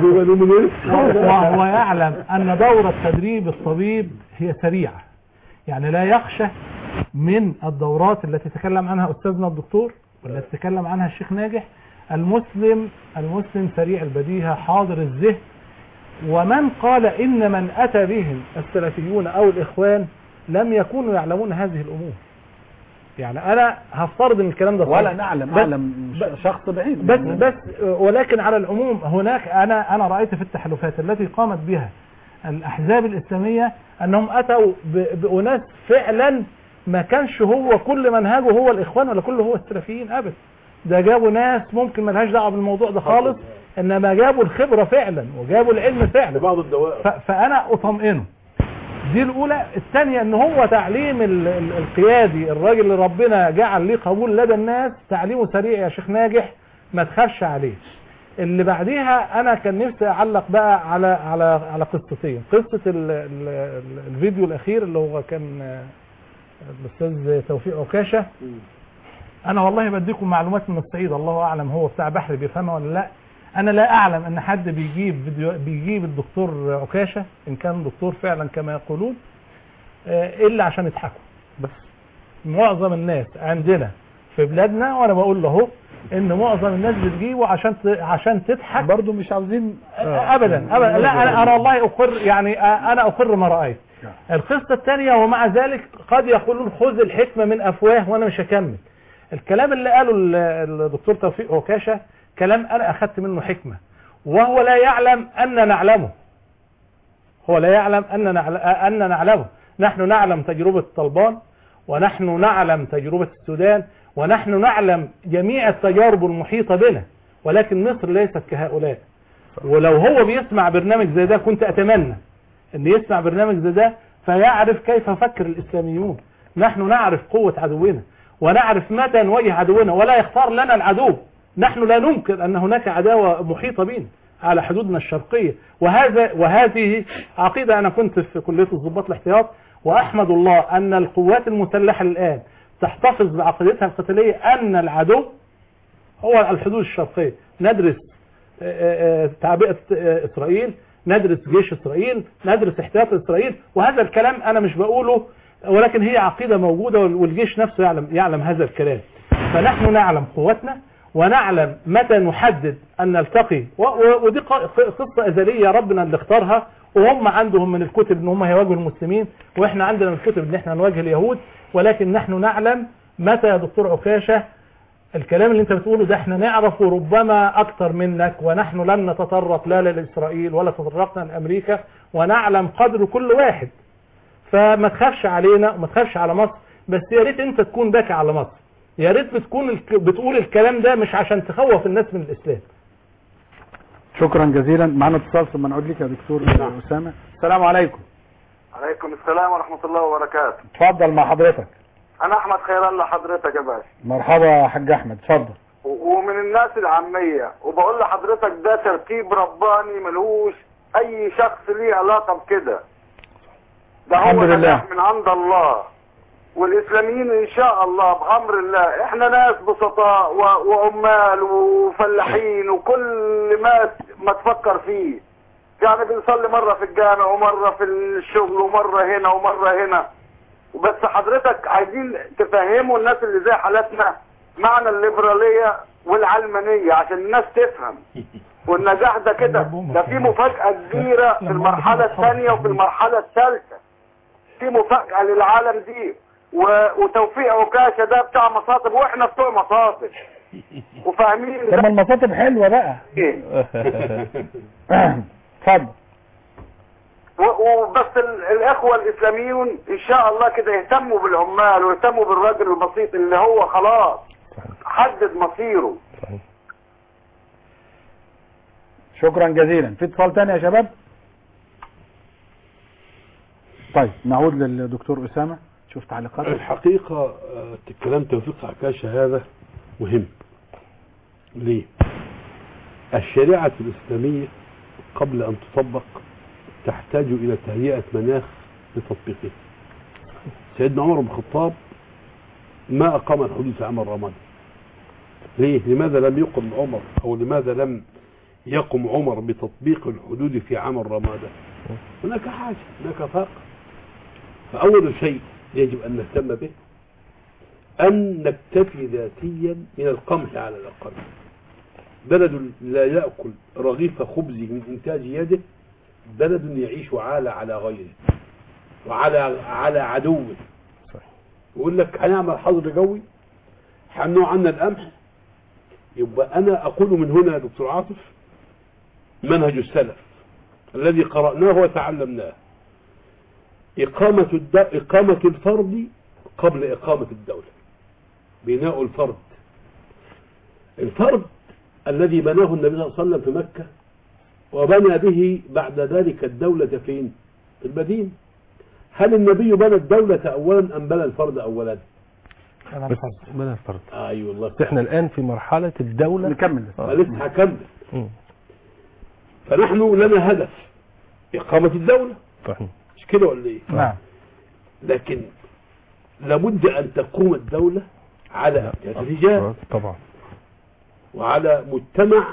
وهو يعلم ان دورة تدريب الطبيب هي سريعة يعني لا يخشى من الدورات التي تكلم عنها استاذنا الدكتور والتي تكلم عنها الشيخ ناجح المسلم المسلم سريع البديهة حاضر الذهن ومن قال ان من اتى بهم السلفيون او الاخوان لم يكونوا يعلمون هذه الامور يعني انا هفترض ان الكلام ده ولا صحيح. نعلم بس- اعلم شخص بعيد بس بس ولكن على العموم هناك انا انا رايت في التحالفات التي قامت بها الاحزاب الاسلاميه انهم اتوا ب- باناس فعلا ما كانش هو كل منهجه هو الاخوان ولا كله هو السلفيين ابدا ده جابوا ناس ممكن ملهاش دعوه بالموضوع ده خالص انما جابوا الخبره فعلا وجابوا العلم فعلا بعض الدوائر ف- فانا اطمئنه دي الاولى الثانيه ان هو تعليم ال- ال- القيادي الراجل اللي ربنا جعل ليه قبول لدى الناس تعليمه سريع يا شيخ ناجح ما تخافش عليه اللي بعديها انا كان نفسي اعلق بقى على على على قصتين قصه ال ال ال الفيديو الاخير اللي هو كان آه، الاستاذ توفيق عكاشه انا والله بديكم معلومات من الصعيد الله اعلم هو بتاع بحر بيفهمها ولا لا انا لا اعلم ان حد بيجيب فيديو بيجيب الدكتور عكاشه ان كان دكتور فعلا كما يقولون آه، الا عشان يضحكوا بس معظم الناس عندنا في بلادنا وانا بقول له اهو ان معظم الناس بتجيبه عشان ت- عشان تضحك برضه مش عاوزين ابدا ابدا لا انا انا والله اقر يعني آه، انا اقر ما رايت القصه الثانيه ومع ذلك قد يقولون خذ الحكمه من افواه وانا مش هكمل الكلام اللي قاله ال- الدكتور توفيق عكاشه كلام انا اخذت منه حكمه وهو لا يعلم ان نعلمه هو لا يعلم ان نعل- ان نعلمه نحن نعلم تجربه طلبان ونحن نعلم تجربه السودان ونحن نعلم جميع التجارب المحيطه بنا ولكن مصر ليست كهؤلاء ولو هو بيسمع برنامج زي ده كنت اتمنى ان يسمع برنامج زي ده فيعرف كيف فكر الاسلاميون نحن نعرف قوة عدونا ونعرف متى نواجه عدونا ولا يختار لنا العدو نحن لا ننكر ان هناك عداوة محيطة بنا على حدودنا الشرقية وهذا وهذه عقيدة انا كنت في كلية الضباط الاحتياط واحمد الله ان القوات المسلحة الان تحتفظ بعقيدتها القتالية ان العدو هو الحدود الشرقية ندرس آه، آه، تعبئة آه، إسرائيل ندرس جيش إسرائيل ندرس احتياط إسرائيل وهذا الكلام أنا مش بقوله ولكن هي عقيدة موجودة وال- والجيش نفسه يعلم يعلم هذا الكلام فنحن نعلم قوتنا ونعلم متى نحدد أن نلتقي و- و- ودي ق- ق- قصة أزلية ربنا اللي اختارها وهم عندهم من الكتب ان هم هيواجهوا المسلمين واحنا عندنا من الكتب ان احنا نواجه اليهود ولكن نحن نعلم متى يا دكتور عكاشة الكلام اللي انت بتقوله ده احنا نعرفه ربما اكتر منك ونحن لن نتطرق لا لاسرائيل ولا تطرقنا لامريكا ونعلم قدر كل واحد فما تخافش علينا وما تخافش على مصر بس يا ريت انت تكون باكي على مصر يا ريت بتكون الك- بتقول الكلام ده مش عشان تخوف الناس من الاسلام شكرا جزيلا معنا اتصال ثم نعود لك يا دكتور اسامه السلام عليكم عليكم السلام ورحمة الله وبركاته اتفضل مع حضرتك أنا أحمد خير الله حضرتك يا باشا مرحبا يا حاج احمد اتفضل و- ومن الناس العامية وبقول لحضرتك ده ترتيب رباني ملوش أي شخص ليه علاقة بكده ده هو الحمد لله. نجاح من عند الله والاسلاميين ان شاء الله بامر الله احنا ناس بسطاء و- وعمال وفلاحين وكل ما ما تفكر فيه يعني بنصلي مرة في الجامع ومرة في الشغل ومرة هنا ومرة هنا وبس حضرتك عايزين تفهموا الناس اللي زي حالتنا معنى الليبرالية والعلمانية عشان الناس تفهم والنجاح ده كده ده في مفاجأة كبيرة في المرحلة الثانية وفي المرحلة الثالثة في مفاجأة للعالم دي و... وتوفيق عكاشة ده بتاع مصاطب واحنا بتوع مصاطب وفاهمين طب ما المصاطب حلوه بقى ايه اتفضل و- وبس ال- الاخوة الاسلاميون ان شاء الله كده يهتموا بالعمال ويهتموا بالراجل البسيط اللي هو خلاص حدد مصيره شكرا جزيلا في اتصال تاني يا شباب طيب نعود للدكتور اسامه شوف تعليقاتك الحقيقة آه، كلام توفيق عكاشة هذا مهم ليه الشريعة الإسلامية قبل أن تطبق تحتاج إلى تهيئة مناخ لتطبيقها سيدنا عمر بن الخطاب ما أقام الحدود في عام الرمادة ليه لماذا لم يقم عمر أو لماذا لم يقم عمر بتطبيق الحدود في عام الرمادة هناك حاجة هناك فرق فأول شيء يجب أن نهتم به أن نكتفي ذاتيا من القمح على الأقل بلد لا يأكل رغيف خبز من إنتاج يده بلد يعيش عالة على غيره وعلى على عدوه يقول لك هنعمل حظر جوي هنمنع عنا القمح يبقى أنا أقول من هنا يا دكتور عاطف منهج السلف الذي قرأناه وتعلمناه إقامة الد... إقامة الفرد قبل إقامة الدولة بناء الفرد الفرد الذي بناه النبي صلى الله عليه وسلم في مكة وبنى به بعد ذلك الدولة فين في المدينة هل النبي بنى الدولة أولا أم بنى الفرد أولا بس بلا فرض أيوة الله بس احنا الآن في مرحلة الدولة نكمل أنا لسه هكمل مم. فنحن لنا هدف إقامة الدولة صحيح مش كده ولا إيه نعم لكن لابد أن تقوم الدولة على رجال طبعا وعلى مجتمع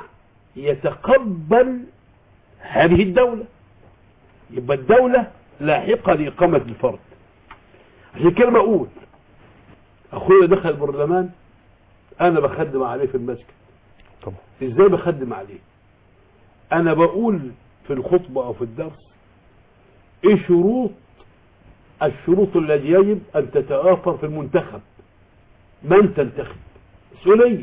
يتقبل هذه الدولة يبقى الدولة لاحقة لإقامة الفرد عشان كده بقول أخويا دخل البرلمان أنا بخدم عليه في المسجد طبعا إزاي بخدم عليه أنا بقول في الخطبة أو في الدرس إيه شروط الشروط التي يجب أن تتوافر في المنتخب من تنتخب مسؤولية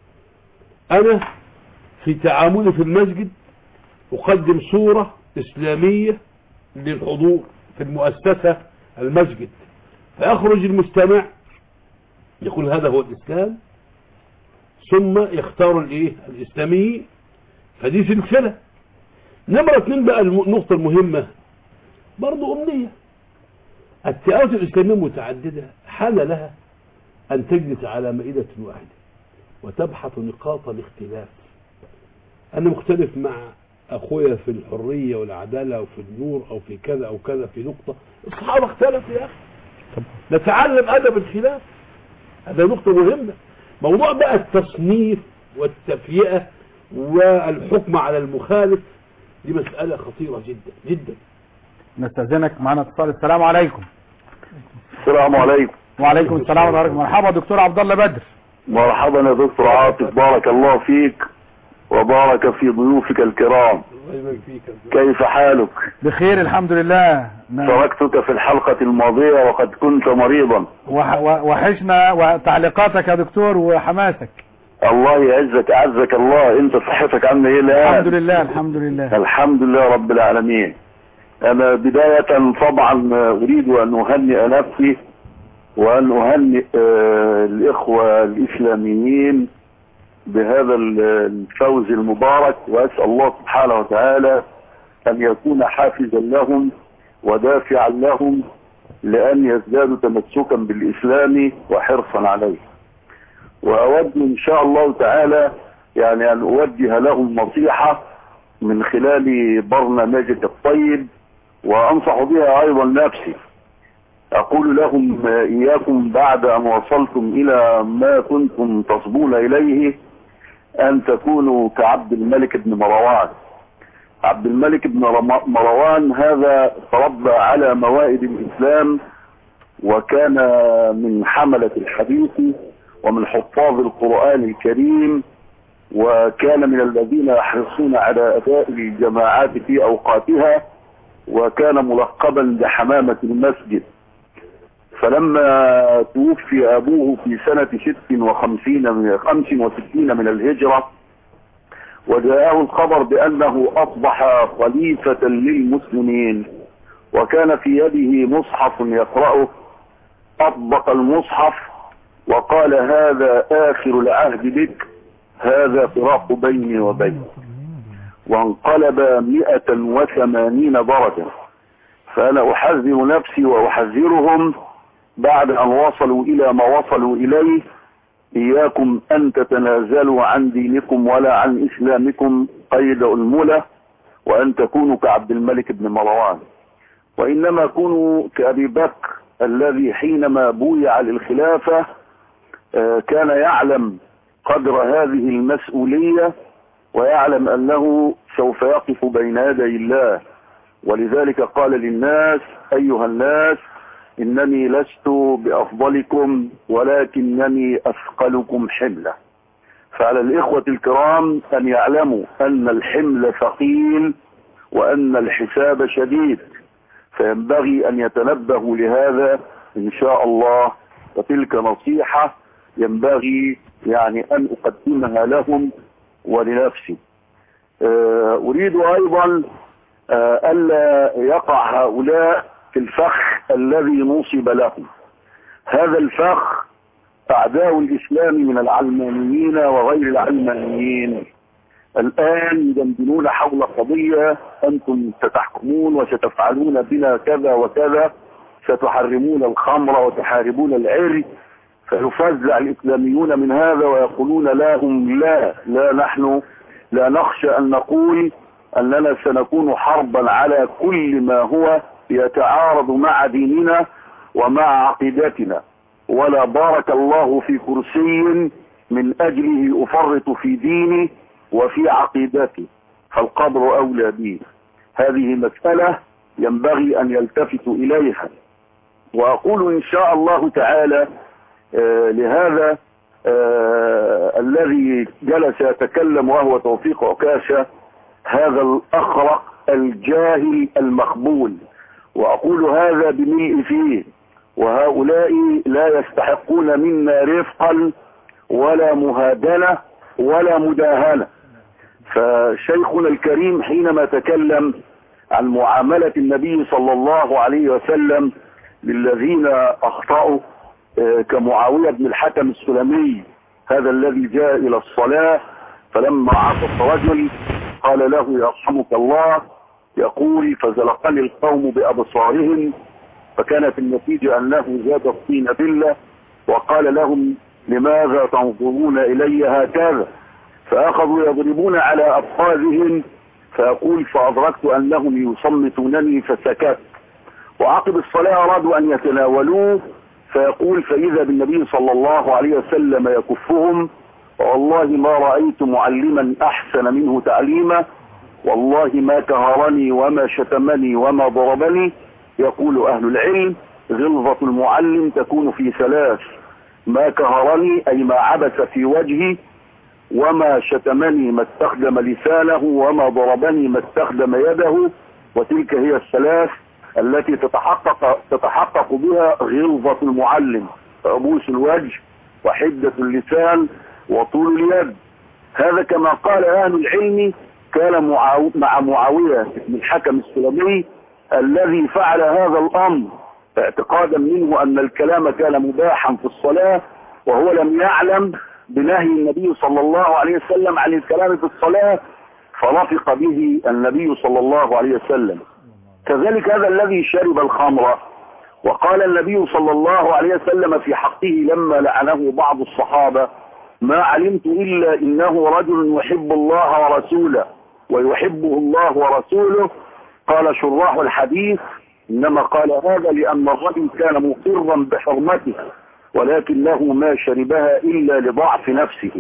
أنا في تعاملي في المسجد أقدم صورة إسلامية للحضور في المؤسسة المسجد فيخرج المستمع يقول هذا هو الإسلام ثم يختار الايه الإسلامي فدي سلسلة نمرة اتنين بقى الم- النقطة المهمة برضو أمنية التئات الإسلامية متعددة حال لها أن تجلس على مائدة واحدة وتبحث نقاط الاختلاف أنا مختلف مع أخويا في الحرية والعدالة وفي النور أو في كذا أو كذا في نقطة الصحابة اختلفوا يا أخي نتعلم أدب الخلاف هذا نقطة مهمة موضوع بقى التصنيف والتفيئة والحكم على المخالف دي مسألة خطيرة جدا جدا نستأذنك معنا اتصال السلام عليكم السلام عليكم وعليكم السلام ورحمة الله مرحبا دكتور عبد الله بدر مرحبا يا دكتور عاطف بارك الله فيك وبارك في ضيوفك الكرام الله يبارك فيك كيف حالك بخير الحمد لله نعم. تركتك في الحلقة الماضية وقد كنت مريضا وح- و- وحشنا وتعليقاتك يا دكتور وحماسك الله يعزك أعزك الله انت صحتك عامله ايه الآن الحمد لله الحمد لله الحمد لله رب العالمين أنا بداية طبعا أريد أن أهنئ نفسي وأن أهنئ آه، الإخوة الإسلاميين بهذا ال- الفوز المبارك وأسأل الله سبحانه وتعالى أن يكون حافزا لهم ودافعا لهم لأن يزدادوا تمسكا بالإسلام وحرصا عليه وأود إن شاء الله تعالى يعني أن أوجه لهم نصيحة من خلال برنامجك الطيب وأنصح بها أيضا نفسي أقول لهم إياكم بعد أن وصلتم إلى ما كنتم تصبون إليه أن تكونوا كعبد الملك بن مروان عبد الملك بن رم- مروان هذا تربى على موائد الإسلام وكان من حملة الحديث ومن حفاظ القرآن الكريم وكان من الذين يحرصون على أداء الجماعات في أوقاتها وكان ملقبا بحمامة المسجد فلما توفي أبوه في سنة ست وخمسين من خمس وستين من الهجرة وجاءه الخبر بأنه أصبح خليفة للمسلمين وكان في يده مصحف يقرأه أطبق المصحف وقال هذا آخر العهد بك هذا فراق بيني وبينك وانقلب مئة وثمانين درجة فأنا أحذر نفسي وأحذرهم بعد أن وصلوا إلى ما وصلوا إليه إياكم أن تتنازلوا عن دينكم ولا عن إسلامكم قيد ألملة وأن تكونوا كعبد الملك بن مروان وإنما كونوا كأبي بكر الذي حينما بويع للخلافة آه، كان يعلم قدر هذه المسؤولية ويعلم أنه سوف يقف بين يدي الله ولذلك قال للناس أيها الناس إنني لست بأفضلكم ولكنني أثقلكم حملة فعلى الإخوة الكرام أن يعلموا أن الحمل ثقيل وأن الحساب شديد فينبغي أن يتنبهوا لهذا إن شاء الله وتلك نصيحة ينبغي يعني أن أقدمها لهم ولنفسي آه، أريد أيضا آه، ألا يقع هؤلاء في الفخ الذي نصب لهم هذا الفخ أعداء الإسلام من العلمانيين وغير العلمانيين الآن يدندنون حول قضية أنتم ستحكمون وستفعلون بنا كذا وكذا ستحرمون الخمر وتحاربون العري فيفزع الإسلاميون من هذا ويقولون لهم لا لا نحن لا نخشى أن نقول أننا سنكون حربا على كل ما هو يتعارض مع ديننا ومع عقيدتنا ولا بارك الله في كرسي من أجله أفرط في ديني وفي عقيدتي فالقبر أولى بي هذه مسألة ينبغي أن يلتفتوا إليها وأقول إن شاء الله تعالى آه لهذا آه الذي جلس يتكلم وهو توفيق عكاشة هذا الأخرق الجاهل المخبول وأقول هذا بملء فيه وهؤلاء لا يستحقون منا رفقا ولا مهادنة ولا مداهنة فشيخنا الكريم حينما تكلم عن معاملة النبي صلى الله عليه وسلم للذين أخطأوا آه، كمعاوية بن الحكم السلمي هذا الذي جاء إلى الصلاة فلما عطس رجل قال له يرحمك الله يقول فزلقني القوم بأبصارهم فكانت النتيجة أنه زاد الطين بلة وقال لهم لماذا تنظرون إلي هكذا فأخذوا يضربون على أفخاذهم فيقول فأدركت أنهم يصمتونني فسكت وعقب الصلاة أرادوا أن يتناولوه فيقول فإذا بالنبي صلى الله عليه وسلم يكفهم والله ما رأيت معلما أحسن منه تعليما والله ما كهرني وما شتمني وما ضربني يقول أهل العلم غلظة المعلم تكون في ثلاث ما كهرني أي ما عبث في وجهي وما شتمني ما استخدم لسانه وما ضربني ما استخدم يده وتلك هي الثلاث التي تتحقق تتحقق بها غلظة المعلم عبوس الوجه وحدة اللسان وطول اليد هذا كما قال أهل العلم كان معاو... مع معاوية بن الحكم السلمي الذي فعل هذا الأمر اعتقادا منه أن الكلام كان مباحا في الصلاة وهو لم يعلم بنهي النبي صلى الله عليه وسلم عن الكلام في الصلاة فرفق به النبي صلى الله عليه وسلم كذلك هذا الذي شرب الخمر وقال النبي صلى الله عليه وسلم في حقه لما لعنه بعض الصحابة ما علمت إلا إنه رجل يحب الله ورسوله ويحبه الله ورسوله قال شراح الحديث إنما قال هذا لأن الرجل كان مقرا بحرمتها ولكنه ما شربها إلا لضعف نفسه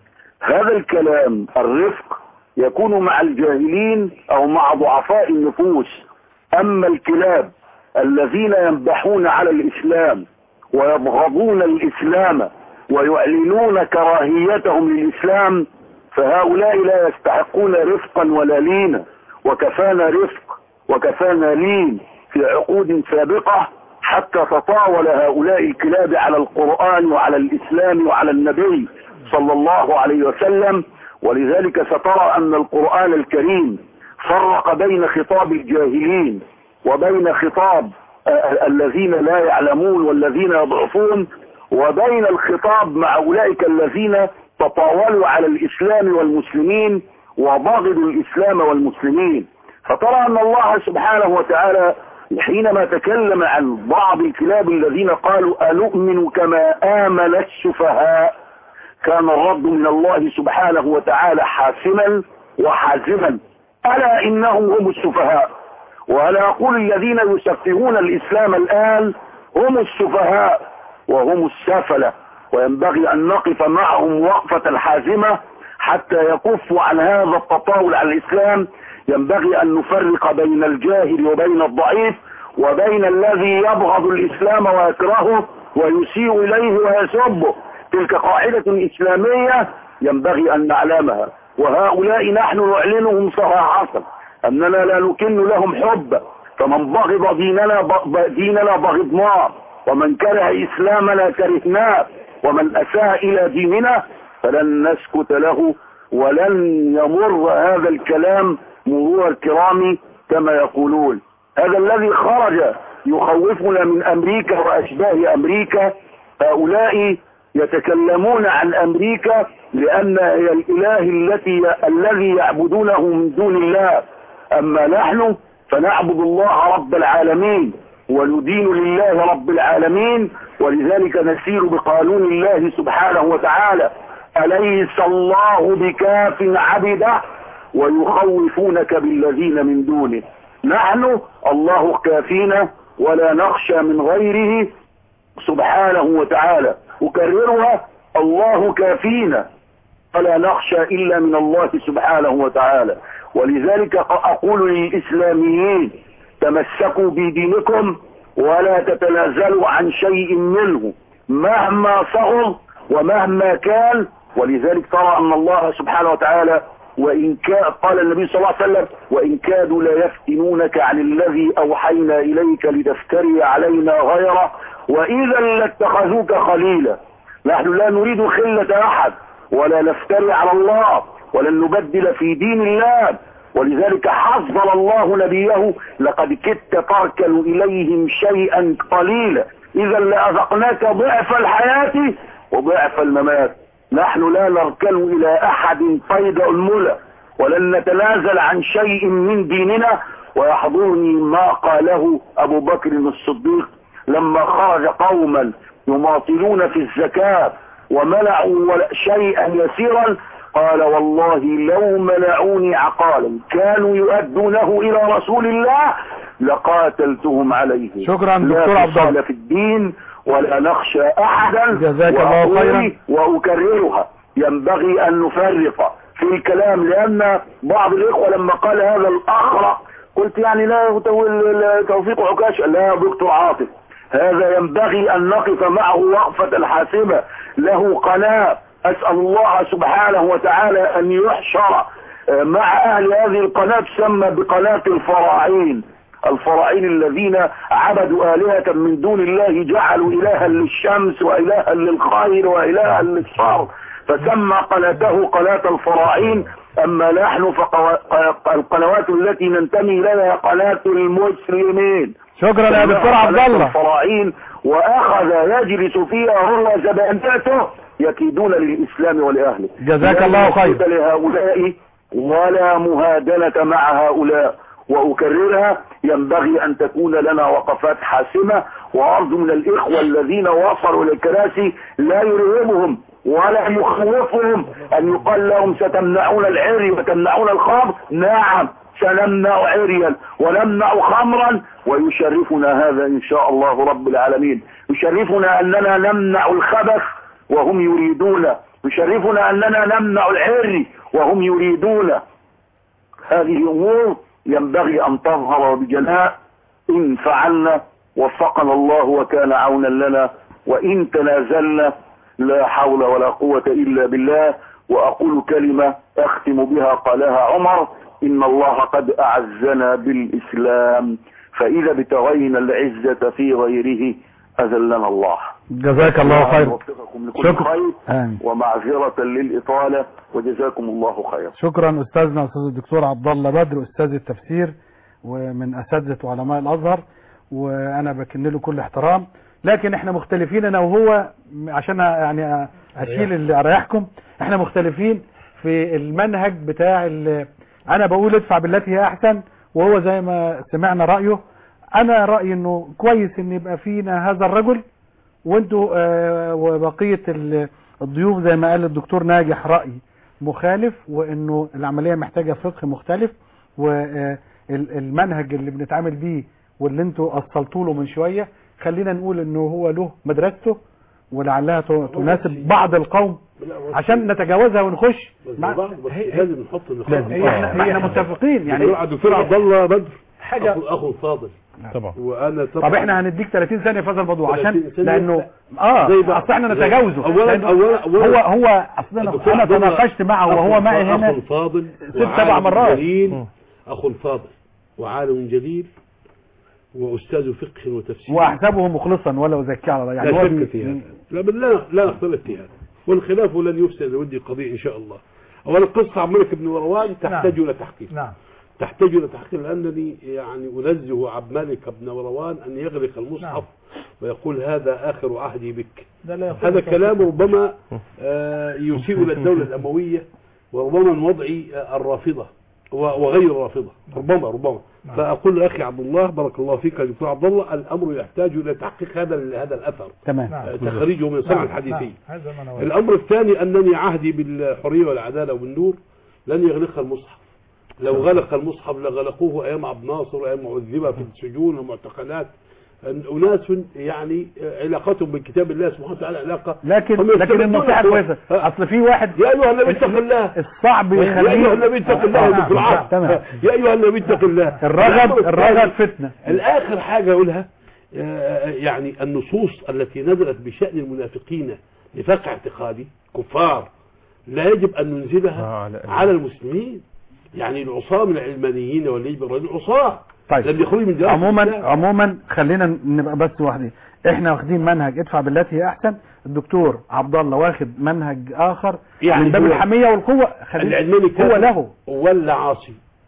هذا الكلام الرفق يكون مع الجاهلين أو مع ضعفاء النفوس أما الكلاب الذين ينبحون على الإسلام ويبغضون الإسلام ويعلنون كراهيتهم للإسلام فهؤلاء لا يستحقون رفقا ولا لينا وكفانا رفق وكفانا لين في عقود سابقة حتى تطاول هؤلاء الكلاب على القرآن وعلى الإسلام وعلى النبي صلى الله عليه وسلم ولذلك سترى أن القرآن الكريم فرق بين خطاب الجاهلين وبين خطاب آه، الذين لا يعلمون والذين يضعفون وبين الخطاب مع أولئك الذين تطاولوا على الإسلام والمسلمين وبغضوا الإسلام والمسلمين فترى أن الله سبحانه وتعالى حينما تكلم عن بعض الكلاب الذين قالوا أنؤمن كما آمن السفهاء كان الرد من الله سبحانه وتعالى حاسما وحازما ألا إنهم هم السفهاء وأنا أقول الذين يسفهون الإسلام الآن هم السفهاء وهم السفلة وينبغي أن نقف معهم وقفة حازمة حتى يكفوا عن هذا التطاول على الإسلام ينبغي أن نفرق بين الجاهل وبين الضعيف وبين الذي يبغض الإسلام ويكرهه ويسيء إليه ويسبه تلك قاعدة إسلامية ينبغي أن نعلمها وهؤلاء نحن نعلنهم صراحة أننا لا نكن لهم حب فمن بغض ديننا ب- ديننا بغضناه ومن كره إسلامنا كرهناه ومن أساء إلى ديننا فلن نسكت له ولن يمر هذا الكلام مرور الكرام كما يقولون هذا الذي خرج يخوفنا من أمريكا وأشباه أمريكا هؤلاء يتكلمون عن أمريكا لأن هي الإله التي الذي يعبدونه من دون الله أما نحن فنعبد الله رب العالمين وندين لله رب العالمين ولذلك نسير بقانون الله سبحانه وتعالى أليس الله بكاف عبده ويخوفونك بالذين من دونه نحن الله كافينا ولا نخشى من غيره سبحانه وتعالى أكررها الله كافينا فلا نخشى إلا من الله سبحانه وتعالى ولذلك أقول للإسلاميين تمسكوا بدينكم ولا تتنازلوا عن شيء منه مهما صغر ومهما كان ولذلك ترى أن الله سبحانه وتعالى وإن كان قال النبي صلى الله عليه وسلم وإن كادوا لا يفتنونك عن الذي أوحينا إليك لتفتري علينا غيره وإذا لاتخذوك خليلا نحن لا نريد خلة أحد ولا نفتري على الله ولن نبدل في دين الله ولذلك حذر الله نبيه لقد كدت تركن إليهم شيئا قليلا إذا لأذقناك ضعف الحياة وضعف الممات نحن لا نركن إلى أحد فيض الملى ولن نتنازل عن شيء من ديننا ويحضرني ما قاله أبو بكر الصديق لما خرج قوما يماطلون في الزكاة ومنعوا شيئا يسيرا قال والله لو منعوني عقالا كانوا يؤدونه إلى رسول الله لقاتلتهم عليه شكرا لا دكتور عبد الله فصال في الدين ولا نخشى أحدا جزاك الله وأقول خيرا. وأكررها ينبغي أن نفرق في الكلام لأن بعض الإخوة لما قال هذا الأخرق قلت يعني لا تو- توفيق عكاش لا يا دكتور عاطف هذا ينبغي أن نقف معه وقفة الحاسمة له قناة أسأل الله سبحانه وتعالى أن يحشر آه، مع أهل هذه القناة تسمى بقناة الفراعين الفراعين الذين عبدوا آلهة من دون الله جعلوا إلها للشمس وإلها للخير وإلها للشر فسمى قناته قناة الفراعين أما نحن فالقنوات التي ننتمي إليها قناة المسلمين شكرا يا دكتور عبد الله الفراعين وأخذ يجلس فيها هو زبانته يكيدون للإسلام ولأهله جزاك لا الله خير. نسكت لهؤلاء ولا مهادنة مع هؤلاء وأكررها ينبغي أن تكون لنا وقفات حاسمة وأرجو من الإخوة الذين وصلوا للكراسي لا يرهبهم ولا يخوفهم أن يقال لهم ستمنعون العري وتمنعون الخمر نعم سنمنع عريا ونمنع خمرا ويشرفنا هذا ان شاء الله رب العالمين يشرفنا اننا نمنع الخبث وهم يريدون يشرفنا اننا نمنع العري وهم يريدون هذه امور ينبغي ان تظهر بجلاء ان فعلنا وفقنا الله وكان عونا لنا وان تنازلنا لا حول ولا قوة الا بالله واقول كلمة اختم بها قالها عمر ان الله قد اعزنا بالاسلام فاذا ابتغينا العزة في غيره اذلنا الله جزاك الله خير يوفقكم لكل شكرا. خير آمين. ومعذرة للإطالة وجزاكم الله خيرا شكرا استاذنا استاذ الدكتور عبد الله بدر استاذ التفسير ومن اساتذه علماء الازهر وانا بكن له كل احترام لكن احنا مختلفين انا وهو عشان يعني اشيل اللي اريحكم احنا مختلفين في المنهج بتاع ال- انا بقول ادفع بالتي هي احسن وهو زي ما سمعنا رايه انا رايي انه كويس ان يبقى فينا هذا الرجل وانتوا آه، وبقيه ال- الضيوف زي ما قال الدكتور ناجح راي مخالف وانه العمليه محتاجه فقه مختلف والمنهج اللي بنتعامل بيه واللي انتوا اصلتوا له من شويه خلينا نقول انه هو له مدرسته ولعلها ت- تناسب بعض القوم عشان نتجاوزها ونخش مع لازم نحط النقاط هي احنا احنا متفقين يعني يعني الدكتور عبد الله بدر حاجة- اخو اخو الفاضل طبعا وانا طبعا طب احنا هنديك 30 ثانيه في هذا الموضوع 30 عشان ثانية؟ لانه اه زي بعض. اصل احنا زي- نتجاوزه أولاً- لأنه أولاً- أولاً هو هو اصل انا الدكتور انا عبد الله تناقشت معه أخو وهو معي الفا- هنا اخو الفاضل ست سبع وعالم مرات جليل اخو الفاضل وعالم جليل واستاذ فقه وتفسير واحسبه مخلصا ولا ازكي على الله يعني لا هو شك بي- في هذا لا بل لا لا نختلف في هذا والخلاف لن يفسد لودي القضية إن شاء الله أولا قصة عبد الملك بن مروان تحتاج إلى تحقيق نعم تحتاج إلى تحقيق لأنني يعني أنزه عبد الملك بن مروان أن يغلق المصحف ويقول هذا آخر عهدي بك ده لا يقول هذا كلام ربما آه، يسيء إلى الدولة الأموية وربما من وضع آه، الرافضة و- وغير الرافضة ربما ربما فأقول لأخي عبد الله بارك الله فيك يا دكتور عبد الله الأمر يحتاج إلى تحقيق هذا هذا الأثر تمام آه، تخريجه من صنع نعم، الحديثي نعم. هذا ما نود. الأمر الثاني أنني عهدي بالحرية والعدالة والنور لن يغلقها المصحف لو غلق المصحف لغلقوه أيام عبد الناصر وأيام عذبة في السجون والمعتقلات أناس يعني علاقتهم بكتاب الله سبحانه وتعالى علاقة لكن هم لكن يستمدون النصيحه القوة. كويسه اصل في واحد يا أيها النبي اتق الله الصعب يا يخليه أيها النبي اتق الله آه، يا دكتور نعم، عاصم. تمام يا أيها النبي اتق الله الرغب الأمر الرغب الثاني- فتنه الآخر حاجة أقولها آه، يعني النصوص التي نزلت بشأن المنافقين لفقع اعتقادي كفار لا يجب أن ننزلها على المسلمين يعني العصاة من العلمانيين والليبراليين عصاة طيب لم يخرجوا من جرائم عموما الإسلام. عموما خلينا نبقى بس واحدين احنا واخدين منهج ادفع بالتي هي احسن الدكتور عبد الله واخد منهج اخر يعني من باب هو الحميه والقوه خلينا العلماني هو كافر له ولا عاصي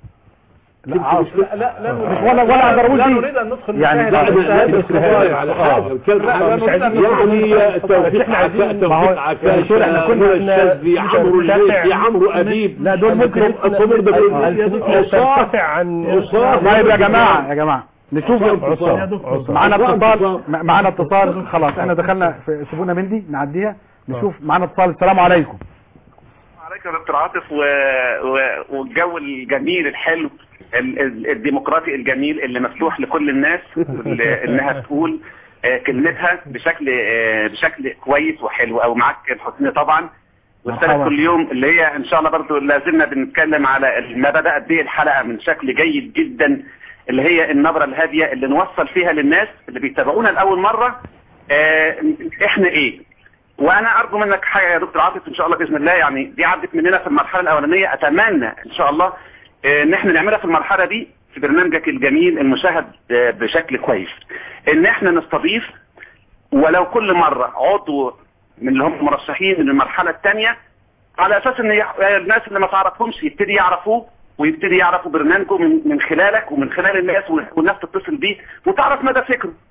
لا عاصي. لا لا لا مش ولا ولا اقدر اقول لا دي. نريد ان ندخل يعني نشاهد لا، على لا، الشاهد. لا، بس على حاجة الكلام لا، حاجة مش عايزين يعني ندخل- توفيق احنا عايزين- عكا- ما هو- توفيق عكاشة دكتور، احنا كنا- منى الشاذلي عمرو نرتفع- الليثي عمرو أديب لا دول ممكن الصبر ده عصاة ترتفع عن عصاة طيب يا جماعه يا جماعه نشوف عصاة. م- معانا اتصال م- معانا اتصال خلاص احنا دخلنا في سيبونا من دي نعديها نشوف معانا اتصال السلام عليكم عليك يا دكتور عاطف و... و... والجو الجميل الحلو ال- ال- الديمقراطي الجميل اللي مفتوح لكل الناس اللي- انها تقول آه، كلمتها بشكل آه، بشكل كويس وحلو او معاك الحسنية طبعا والثالث مرحبا. كل يوم اللي هي ان شاء الله برضو لازلنا بنتكلم على ما بدأت به الحلقة من شكل جيد جدا اللي هي النبرة الهادية اللي نوصل فيها للناس اللي بيتابعونا لأول مرة آه، احنا ايه وانا ارجو منك حاجه يا دكتور عاطف ان شاء الله باذن الله يعني دي عدت مننا في المرحله الاولانيه اتمنى ان شاء الله آه، ان احنا نعملها في المرحله دي في برنامجك الجميل المشاهد آه، بشكل كويس ان احنا نستضيف ولو كل مره عضو من اللي هم مرشحين من المرحله الثانيه على اساس ان يح- الناس اللي ما تعرفهمش يبتدي يعرفوه ويبتدي يعرفوا برنامجه من من خلالك ومن خلال الناس والناس تتصل بيه وتعرف مدى فكره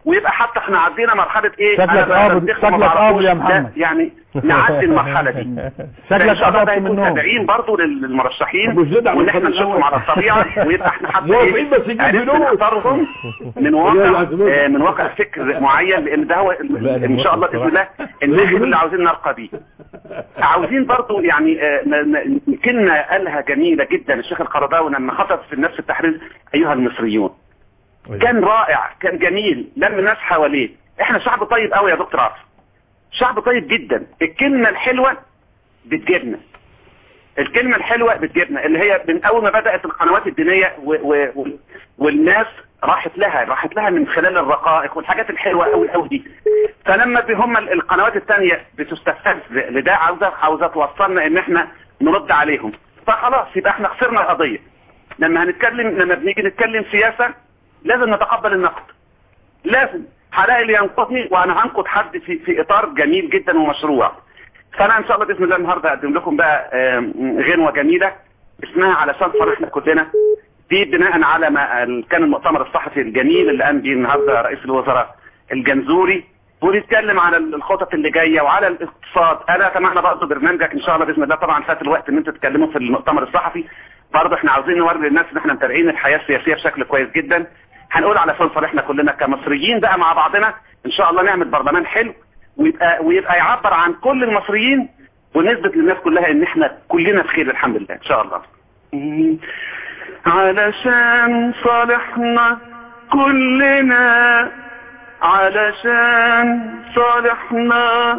ويبقى حتى احنا عدينا مرحله ايه شكلك أنا بقى قابض- بنتخ ما شكلك بعرفوش. قابض يا لا، محمد. يعني نعدي المرحله دي شكلك فإن شاء الله قابضت ده يكون منهم. تابعين برضه للمرشحين أبو زيد عبد وان احنا الخالق نشوفهم الأول. على الطبيعه ويبقى احنا حتى موافقين بس يجيب عرفنا فلوس. نختارهم من واقع آه، من واقع فكر معين لان ده هو ال- ان شاء الله باذن الله الناحيه اللي عاوزين نرقى بيه عاوزين برضو يعني آه، ن- ن- كلمه قالها جميله جدا الشيخ القرضاوي لما خطب في النفس التحرير ايها المصريون كان رائع كان جميل لم الناس حواليه احنا شعب طيب قوي يا دكتور عاطف شعب طيب جدا الكلمه الحلوه بتجيبنا الكلمة الحلوة بتجيبنا اللي هي من أول ما بدأت القنوات الدينية و و و والناس راحت لها راحت لها من خلال الرقائق والحاجات الحلوة قوي قوي دي فلما هم ال- القنوات التانية بتستفز لده عاوزة عاوزة توصلنا ان احنا نرد عليهم فخلاص يبقى احنا خسرنا القضية لما هنتكلم لما بنيجي نتكلم سياسة لازم نتقبل النقد لازم هلاقي اللي ينقضني وانا هنقد حد في في اطار جميل جدا ومشروع فانا ان شاء الله باذن الله النهارده اقدم لكم بقى آم، غنوه جميله اسمها علشان فرحنا كلنا دي بناء على ما ال- كان المؤتمر الصحفي الجميل اللي قام بيه النهارده رئيس الوزراء الجنزوري وبيتكلم على ال- الخطط اللي جايه وعلى الاقتصاد انا سمعنا برضه برنامجك ان شاء الله باذن الله طبعا فات الوقت ان انتوا تتكلموا في المؤتمر الصحفي برضه احنا عاوزين نوري للناس ان احنا متابعين الحياه السياسيه بشكل كويس جدا هنقول على فن فرحنا كلنا كمصريين بقى مع بعضنا ان شاء الله نعمل برلمان حلو ويبقى ويبقى يعبر عن كل المصريين ونثبت للناس كلها ان احنا كلنا بخير الحمد لله ان شاء الله علشان صالحنا كلنا علشان صالحنا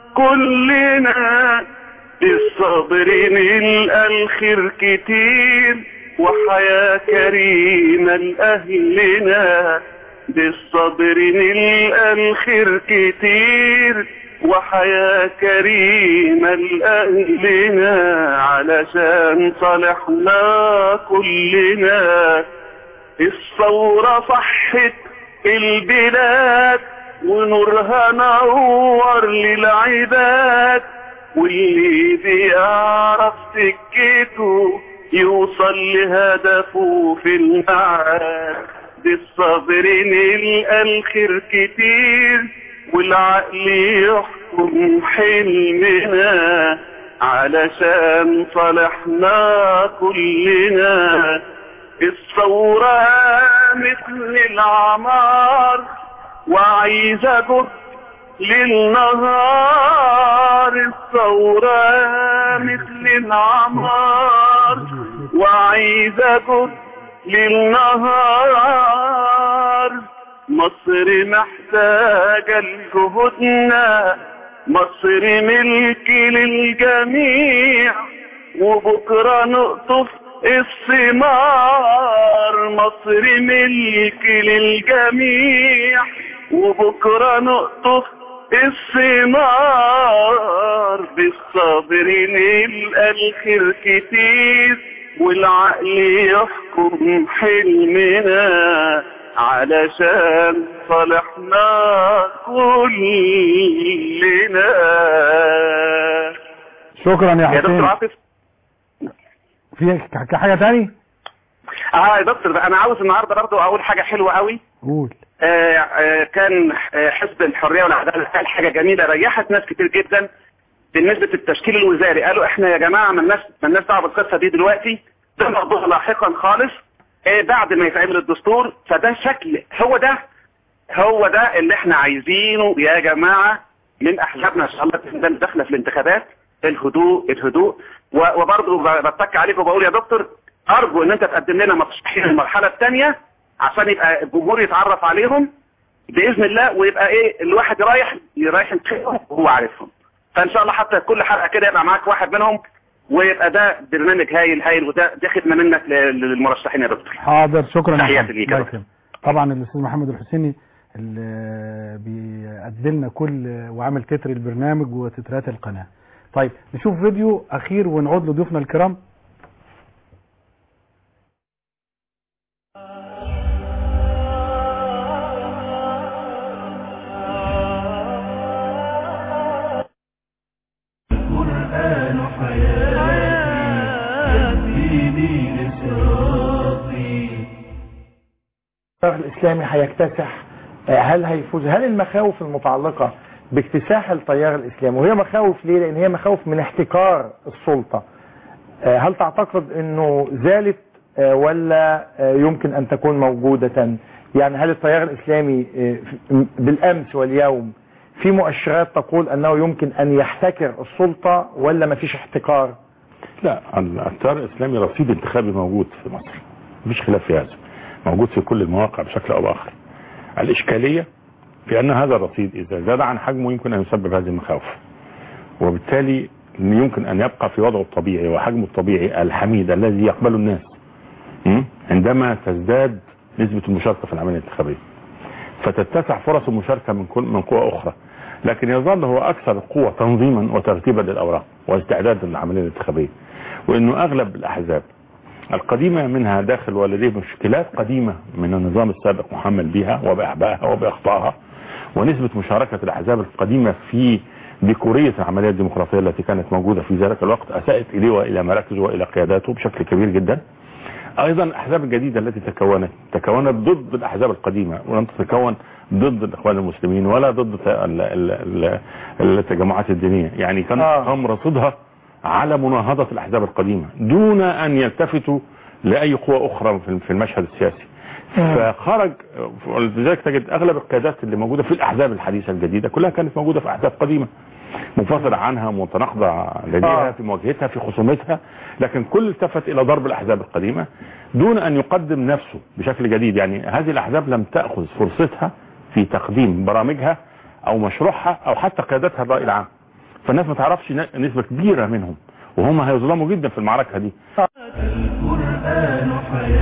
كلنا الصابرين نلقى الخير كتير وحياة كريمة لأهلنا بالصبر نلقى الخير كتير وحياة كريمة لأهلنا علشان صالحنا كلنا الثورة صحت البلاد ونورها نور للعباد واللي بيعرف سكته يوصل لهدفه في المعاد بالصبر نلقى الخير كتير والعقل يحكم حلمنا علشان صالحنا كلنا الثورة مثل العمار وعايزة جهد للنهار الثورة مثل العمار وعايزة جهد للنهار مصر محتاجة لجهودنا مصر ملك للجميع وبكرة نقطف الثمار مصر ملك للجميع وبكرة نقطف الثمار بالصبر نلقى الخير كتير والعقل يحكم حلمنا علشان صالحنا كلنا شكرا يا يا دكتور حسين عاطف في ك- حاجة تاني اه يا دكتور بقى انا عاوز النهارده برضه اقول حاجه حلوه قوي قول آه، آه، كان آه، حزب الحريه والعداله قال حاجه جميله ريحت ناس كتير جدا بالنسبه للتشكيل الوزاري قالوا احنا يا جماعه ما الناس ما الناس دعوه بالقصه دي دلوقتي ده موضوع لاحقا خالص آه، بعد ما يتعمل الدستور فده شكل هو ده هو ده اللي احنا عايزينه يا جماعه من احزابنا ان شاء الله بإذن الله داخله في الانتخابات الهدوء الهدوء و- وبرضه ب- بتك عليك وبقول يا دكتور ارجو ان انت تقدم لنا مرشحين المرحله الثانيه عشان يبقى الجمهور يتعرف عليهم باذن الله ويبقى ايه الواحد رايح رايح ينتخبهم وهو عارفهم فان شاء الله حتى كل حلقه كده يبقى معاك واحد منهم ويبقى ده برنامج هايل هايل وده دي خدمه منك ل- للمرشحين يا دكتور حاضر شكرا يا تحياتي محمد. ليك يا الله دكتور. يكرمك. طبعا الاستاذ محمد الحسيني اللي بيقدم لنا كل وعامل تتر البرنامج وتترات القناه طيب نشوف فيديو اخير ونعود لضيوفنا الكرام القرآن حياتي يهديني لصراطي التيار الإسلامي هيكتسح آه، هل هيفوز هل المخاوف المتعلقة باكتساح التيار الإسلامي وهي مخاوف ليه لأن هي مخاوف من احتكار السلطة آه، هل تعتقد أنه زالت آه، ولا آه، يمكن أن تكون موجودة يعني هل التيار الإسلامي آه، في- بالأمس واليوم في مؤشرات تقول أنه يمكن أن يحتكر السلطة ولا ما فيش احتكار لا التيار الاسلامي رصيد انتخابي موجود في مصر مفيش خلاف في هذا موجود في كل المواقع بشكل او باخر الاشكاليه في ان هذا الرصيد اذا زاد عن حجمه يمكن ان يسبب هذه المخاوف وبالتالي يمكن ان يبقى في وضعه الطبيعي وحجمه الطبيعي الحميد الذي يقبله الناس م? عندما تزداد نسبه المشاركه في العمليه الانتخابيه فتتسع فرص المشاركه من كل من قوى اخرى لكن يظل هو اكثر القوى تنظيما وترتيبا للاوراق واستعدادا للعمليه الانتخابيه وانه اغلب الاحزاب القديمة منها داخل ولديه مشكلات قديمة من النظام السابق محمل بها وبأعبائها وبأخطائها ونسبة مشاركة الأحزاب القديمة في ديكورية العملية الديمقراطية التي كانت موجودة في ذلك الوقت أساءت إليه وإلى مراكزه وإلى قياداته بشكل كبير جدا أيضا الأحزاب الجديدة التي تكونت تكونت ضد الأحزاب القديمة ولم تتكون ضد الإخوان المسلمين ولا ضد ال- ال- ال- التجمعات الدينية يعني كان قام رصدها على مناهضة الأحزاب القديمة دون أن يلتفتوا لأي قوة أخرى في في المشهد السياسي فخرج لذلك تجد أغلب القيادات اللي موجودة في الأحزاب الحديثة الجديدة كلها كانت موجودة في أحزاب قديمة منفصلة عنها متناقضة لديها في مواجهتها في خصومتها لكن كل التفت إلى ضرب الأحزاب القديمة دون أن يقدم نفسه بشكل جديد يعني هذه الأحزاب لم تأخذ فرصتها في تقديم برامجها أو مشروعها أو حتى قيادتها الرأي العام فالناس ما تعرفش ن- نسبة كبيرة منهم وهم هيظلموا جدا في المعركة دي القرآن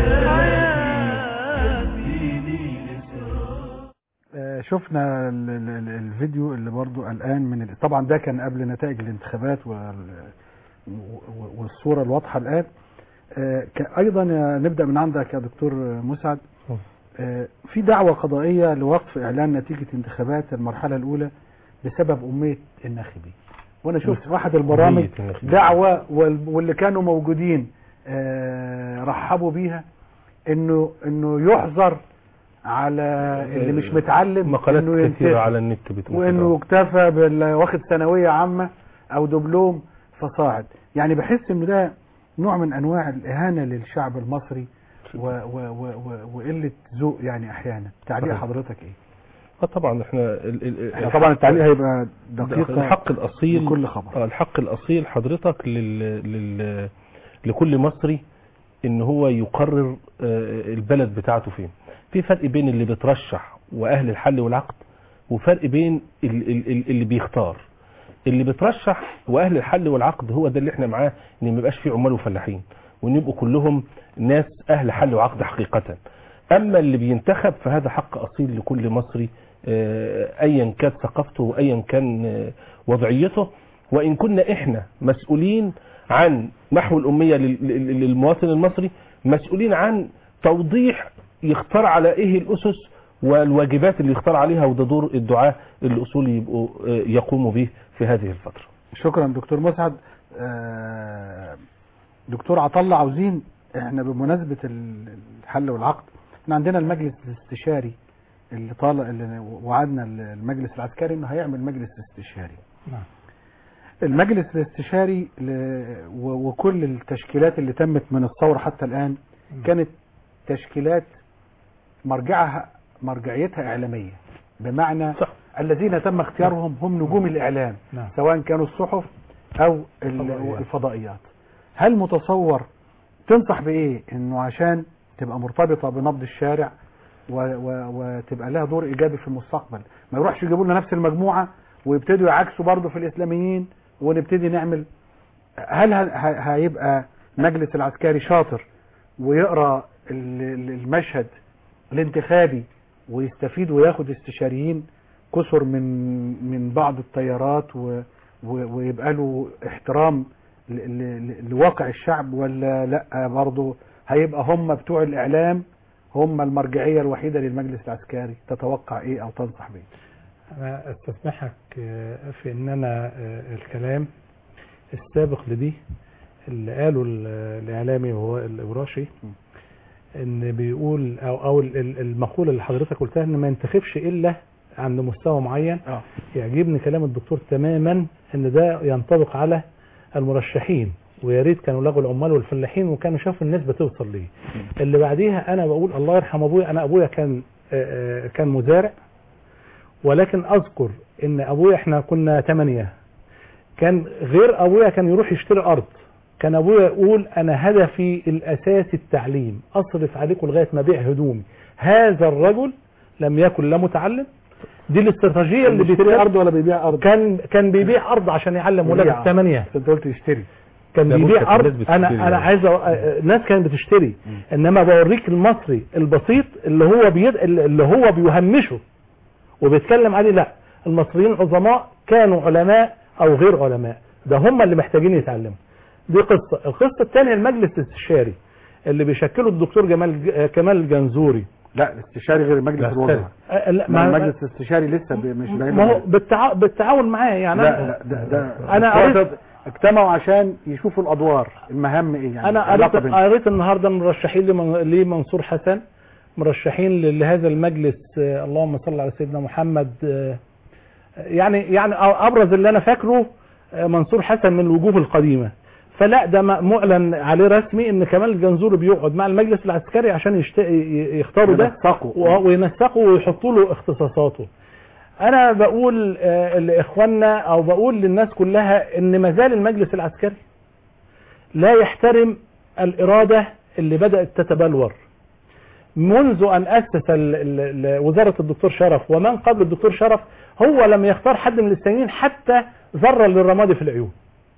آه، شفنا ال- ال- ال- الفيديو اللي برضو الآن من ال- طبعا ده كان قبل نتائج الانتخابات وال- و- والصورة الواضحة الآن آه، ك- أيضا يا- نبدأ من عندك يا دكتور مسعد آه، في دعوة قضائية لوقف إعلان نتيجة انتخابات المرحلة الأولى بسبب أمية الناخبين وأنا شفت في أحد البرامج أمية الناخبين. دعوة وال- واللي كانوا موجودين آه، رحبوا بيها انه انه يحظر على اللي مش متعلم مقالات انه كثيرة ينتخب. على النت بتقول وانه اكتفى بال واخد ثانويه عامه او دبلوم فصاعد يعني بحس ان ده نوع من انواع الاهانه للشعب المصري و و و و وقله ذوق يعني احيانا تعليق صحيح. حضرتك ايه اه طبعا احنا ال ال احنا طبعا التعليق هيبقى دقيق الحق الاصيل لكل خبر اه الحق الاصيل حضرتك لل لل لكل مصري ان هو يقرر آه، البلد بتاعته فين في فرق بين اللي بترشح واهل الحل والعقد وفرق بين ال- ال- ال- اللي بيختار اللي بترشح واهل الحل والعقد هو ده اللي احنا معاه ان ما يبقاش فيه عمال وفلاحين وان يبقوا كلهم ناس اهل حل وعقد حقيقه اما اللي بينتخب فهذا حق اصيل لكل مصري آه، ايا كانت ثقافته وايا كان آه، وضعيته وان كنا احنا مسؤولين عن محو الاميه لل- لل- للمواطن المصري مسؤولين عن توضيح يختار على ايه الاسس والواجبات اللي يختار عليها وده دور الدعاة الاصولي يبقوا آه، يقوموا به في هذه الفتره شكرا دكتور مسعد آه، دكتور عطله عاوزين احنا بمناسبة ال- الحل والعقد احنا عندنا المجلس الاستشاري اللي طالع اللي وعدنا المجلس العسكري انه هيعمل مجلس استشاري نعم. المجلس الاستشاري ل- و- وكل التشكيلات اللي تمت من الثورة حتى الآن كانت تشكيلات مرجعها مرجعيتها إعلامية بمعنى صح. الذين تم اختيارهم هم نجوم الإعلام نعم. سواء كانوا الصحف أو ال- الفضائيات. الفضائيات هل متصور تنصح بإيه إنه عشان تبقى مرتبطة بنبض الشارع و و وتبقى لها دور إيجابي في المستقبل ما يروحش يجيبوا لنا نفس المجموعة ويبتدوا يعكسوا برضه في الإسلاميين ونبتدي نعمل هل ه- ه- هيبقى مجلس العسكري شاطر ويقرا ال- ال- المشهد الانتخابي ويستفيد وياخد استشاريين كثر من من بعض التيارات و و- ويبقى له احترام ل- ل- ل- لواقع الشعب ولا لا برضه هيبقى هم بتوع الاعلام هم المرجعيه الوحيده للمجلس العسكري تتوقع ايه او تنصح بيه أنا أستسمحك آه، في إن أنا آه، الكلام السابق لدي اللي قاله ال- الإعلامي وهو الإبراشي ان بيقول او او ال- ال- المقوله اللي حضرتك قلتها ان ما ينتخبش الا عند مستوى معين اه يعجبني كلام الدكتور تماما ان ده ينطبق على المرشحين ويا ريت كانوا لغوا العمال والفلاحين وكانوا شافوا النسبه توصل ليه اللي بعديها انا بقول الله يرحم ابويا انا ابويا كان آه، آه، كان مزارع ولكن اذكر ان ابويا احنا كنا ثمانية كان غير ابويا كان يروح يشتري ارض كان ابويا يقول انا هدفي الاساسي التعليم اصرف عليكم لغايه ما ابيع هدومي هذا الرجل لم يكن لا متعلم دي الاستراتيجيه اللي بيشتري بيتبع- ارض ولا بيبيع ارض كان كان بيبيع ارض عشان يعلم ولاده بيبيع. الثمانيه انت قلت يشتري كان ده بيبيع ممكن الناس ارض بتشتري انا يعني. انا عايز أ... الناس كانت بتشتري انما بوريك المصري البسيط اللي هو بيد... اللي هو بيهمشه وبيتكلم عليه لا المصريين العظماء كانوا علماء او غير علماء ده هم اللي محتاجين يتعلموا دي قصه القصه الثانيه المجلس الاستشاري اللي بيشكله الدكتور جمال ج- كمال الجنزوري لا الاستشاري غير مجلس لا، الوزراء أه، لا ما ما المجلس الاستشاري لسه ب- مش باين ما هو له. بالتع... بالتعاون معاه يعني لا أنا- لا ده, ده انا هو قريت اجتمعوا عشان يشوفوا الادوار المهام ايه يعني انا قريت العلاقة بينهم. قريت النهارده مرشحين لمن- لمنصور حسن مرشحين ل- لهذا المجلس آه، اللهم صل على سيدنا محمد آه، يعني يعني ابرز اللي انا فاكره آه، منصور حسن من الوجوه القديمه فلا ده م- معلن عليه رسمي ان كمال الجنزوري بيقعد مع المجلس العسكري عشان يشت... ي- يختاروا ده ينسقوا. و- وينسقوا ويحطوا له اختصاصاته انا بقول آه، لاخواننا او بقول للناس كلها ان ما زال المجلس العسكري لا يحترم الإرادة اللي بدأت تتبلور منذ أن أسس ال- ال- ال- وزارة الدكتور شرف ومن قبل الدكتور شرف هو لم يختار حد من السنين حتى ذرة للرماد في العيون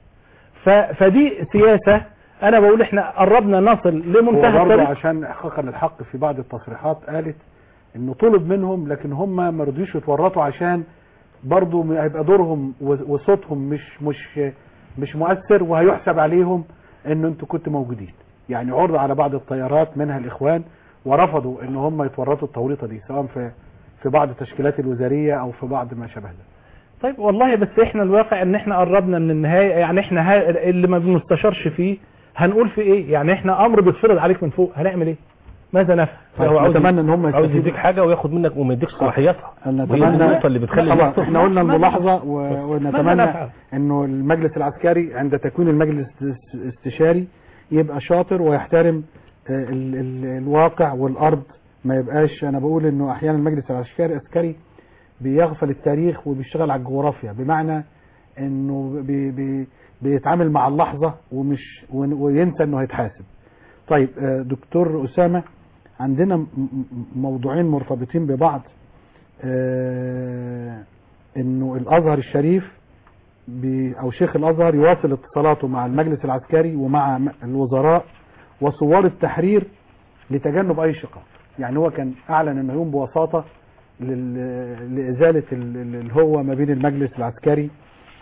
ف- فدي سياسة أنا بقول إحنا قربنا نصل لمنتهى وبرضه الطريق عشان احقاقا للحق في بعض التصريحات قالت انه طلب منهم لكن هم ما رضيوش يتورطوا عشان برضه م- هيبقى دورهم و- وصوتهم مش مش مش مؤثر وهيحسب عليهم انه انتوا كنتوا موجودين يعني عرض على بعض الطيارات منها الاخوان ورفضوا ان هم يتورطوا التوريطه دي سواء في في بعض التشكيلات الوزاريه او في بعض ما شابه ذلك طيب والله بس احنا الواقع ان احنا قربنا من النهاية يعني احنا ها اللي ما بنستشارش فيه هنقول في ايه يعني احنا امر بيتفرض عليك من فوق هنعمل ايه ماذا نفعل هو عاوز نتمنى ان هم عاوز يستفيدوا. يديك حاجه وياخد منك وما يديكش صلاحياتها وهي دي نتمنى النقطه اللي بتخلي طبعا الناس احنا قلنا ماذا الملاحظه و- ماذا ونتمنى نفعل؟ انه المجلس العسكري عند تكوين المجلس الاستشاري يبقى شاطر ويحترم آه، ال ال الواقع والارض ما يبقاش انا بقول انه احيانا المجلس العسكري عسكري بيغفل التاريخ وبيشتغل على الجغرافيا بمعنى انه بي بي بيتعامل مع اللحظه ومش ون- وينسى انه هيتحاسب طيب آه، دكتور اسامه عندنا م- م- موضوعين مرتبطين ببعض آه، انه الازهر الشريف بي- او شيخ الازهر يواصل اتصالاته مع المجلس العسكري ومع م- الوزراء وثوار التحرير لتجنب اي شقاق يعني هو كان اعلن انه يقوم بوساطه لل- لازاله ال- ال- الهوه ما بين المجلس العسكري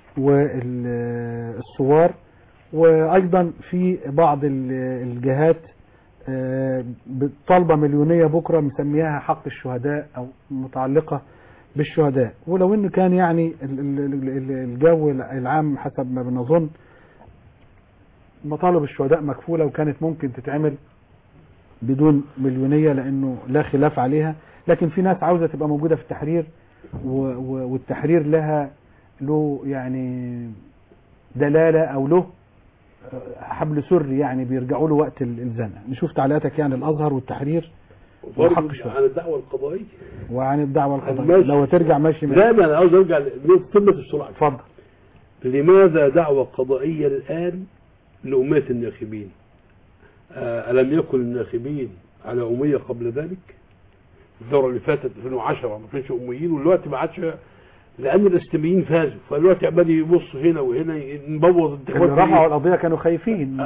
والثوار وايضا في بعض ال- الجهات آه، طالبه مليونيه بكره مسمياها حق الشهداء او متعلقه بالشهداء ولو انه كان يعني ال- ال- ال- الجو العام حسب ما بنظن مطالب الشهداء مكفوله وكانت ممكن تتعمل بدون مليونيه لانه لا خلاف عليها لكن في ناس عاوزه تبقى موجوده في التحرير و- و- والتحرير لها له يعني دلاله او له حبل سري يعني بيرجعوا له وقت ال- الزنقه نشوف تعليقاتك يعني الازهر والتحرير وحق برضه الشهداء عن الدعوة القضائية وعن الدعوه القضائيه ماشي. لو ترجع ماشي لا ما انا عاوز ارجع لقمة السرعة اتفضل لماذا دعوة قضائية الآن لأمية الناخبين آه، ألم يكن الناخبين على أمية قبل ذلك الدورة اللي فاتت 2010 ما كانش أميين والوقت ما عادش لأن الإسلاميين فازوا فالوقت عمال يبص هنا وهنا نبوظ اللي انتخابات رفعوا القضيه كانوا خايفين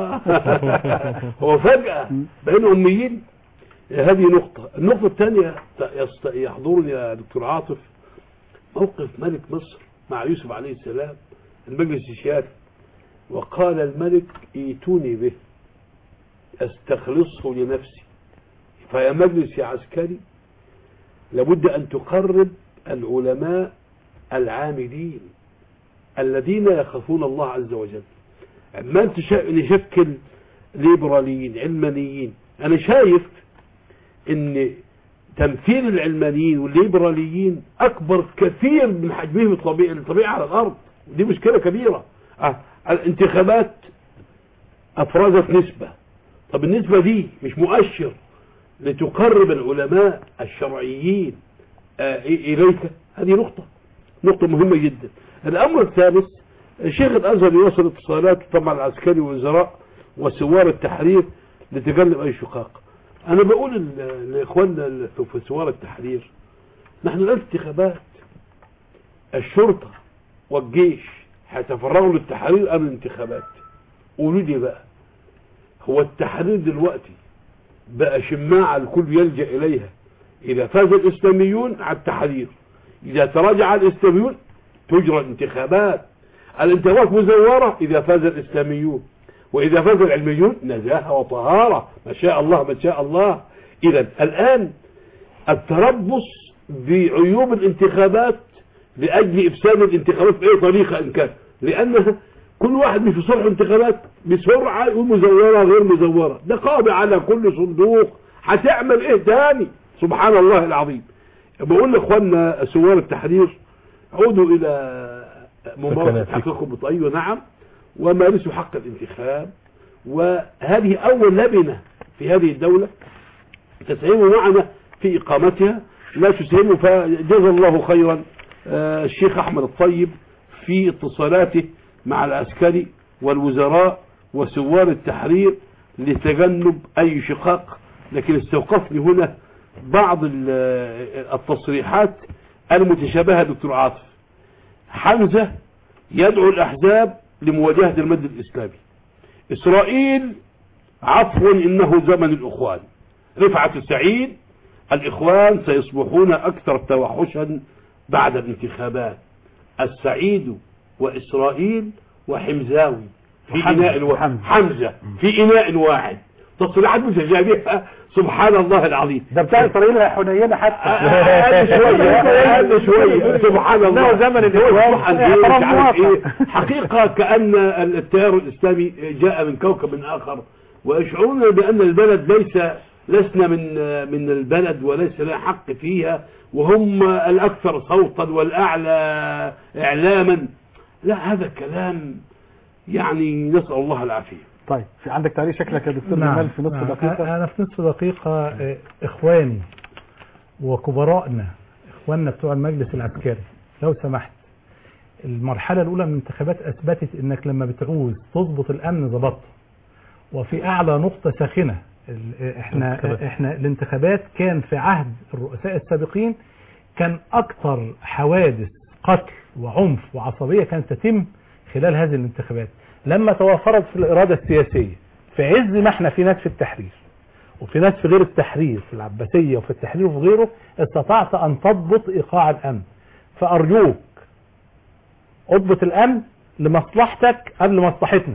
هو فجأة بقينا أميين هذه نقطة النقطة الثانية يست- يحضرني يا دكتور عاطف موقف ملك مصر مع يوسف عليه السلام المجلس الشيعي وقال الملك ائتوني به استخلصه لنفسي فيا مجلس يا عسكري لابد أن تقرب العلماء العاملين الذين يخافون الله عز وجل ما انت شا- نشكل ليبراليين علمانيين انا شايف ان تمثيل العلمانيين والليبراليين اكبر كثير من حجمهم الطبيعي الطبيعي على الارض ودي مشكله كبيره أه الانتخابات افرزت نسبه طب النسبه دي مش مؤشر لتقرب العلماء الشرعيين آه اليك هذه نقطه نقطه مهمه جدا الامر الثالث شيخ الازهر يواصل اتصالات طبعا العسكري والوزراء وسوار التحرير لتجنب اي شقاق انا بقول ل- لاخواننا اللي في سوار التحرير نحن الان في انتخابات الشرطه والجيش هيتفرغوا للتحرير ام الانتخابات قولوا لي بقى هو التحرير دلوقتي بقى شماعه الكل يلجا اليها اذا فاز الاسلاميون على التحرير اذا تراجع الاسلاميون تجرى الانتخابات الانتخابات مزوره اذا فاز الاسلاميون واذا فاز العلميون نزاهه وطهاره ما شاء الله ما شاء الله اذا الان التربص بعيوب الانتخابات لاجل افساد الانتخابات باي طريقه ان كان لانها كل واحد مش في صلح انتخابات بسرعه يقول مزوره غير مزوره ده قاضي على كل صندوق هتعمل ايه تاني سبحان الله العظيم بقول لاخواننا سوار التحرير عودوا الى ممارسه مكاناتكم. حقكم بالطيب نعم ومارسوا حق الانتخاب وهذه اول لبنه في هذه الدوله تساهموا معنا في اقامتها لا تساهموا فجزا الله خيرا آه، الشيخ احمد الطيب في اتصالاته مع العسكري والوزراء وسوار التحرير لتجنب اي شقاق لكن استوقفني هنا بعض ال- التصريحات المتشابهه دكتور عاطف حمزه يدعو الاحزاب لمواجهه المد الاسلامي اسرائيل عفوا انه زمن الاخوان رفعت السعيد الاخوان سيصبحون اكثر توحشا بعد الانتخابات السعيد واسرائيل وحمزاوي في وحمزة. اناء واحد حمزه في اناء واحد تصريحات متشابهه سبحان الله العظيم ده بتاع اسرائيل حنينه حتى اقل شويه اقل شويه سبحان الله إنه زمن هو الإخوان. أصبح الجيش احترام عارف واقع. ايه حقيقه كان التيار الاسلامي جاء من كوكب اخر ويشعرون بان البلد ليس لسنا من من البلد وليس لنا حق فيها وهم الاكثر صوتا والاعلى اعلاما لا هذا كلام يعني نسال الله العافيه طيب في عندك تعليق شكلك يا دكتور نعم، جمال في نصف نعم. دقيقه انا في نصف دقيقة آه، اخواني وكبرائنا اخواننا بتوع المجلس العسكري لو سمحت المرحلة الاولى من الانتخابات اثبتت انك لما بتعوز تظبط الامن ظبطته وفي اعلى نقطة ساخنة ال- احنا الانتخابات. احنا الانتخابات كان في عهد الرؤساء السابقين كان اكثر حوادث قتل وعنف وعصبية كانت تتم خلال هذه الانتخابات لما توافرت في الإرادة السياسية في عز ما احنا في ناس في التحرير وفي ناس في غير التحرير في العباسية وفي التحرير وفي غيره استطعت أن تضبط إيقاع الأمن فأرجوك اضبط الأمن لمصلحتك قبل مصلحتنا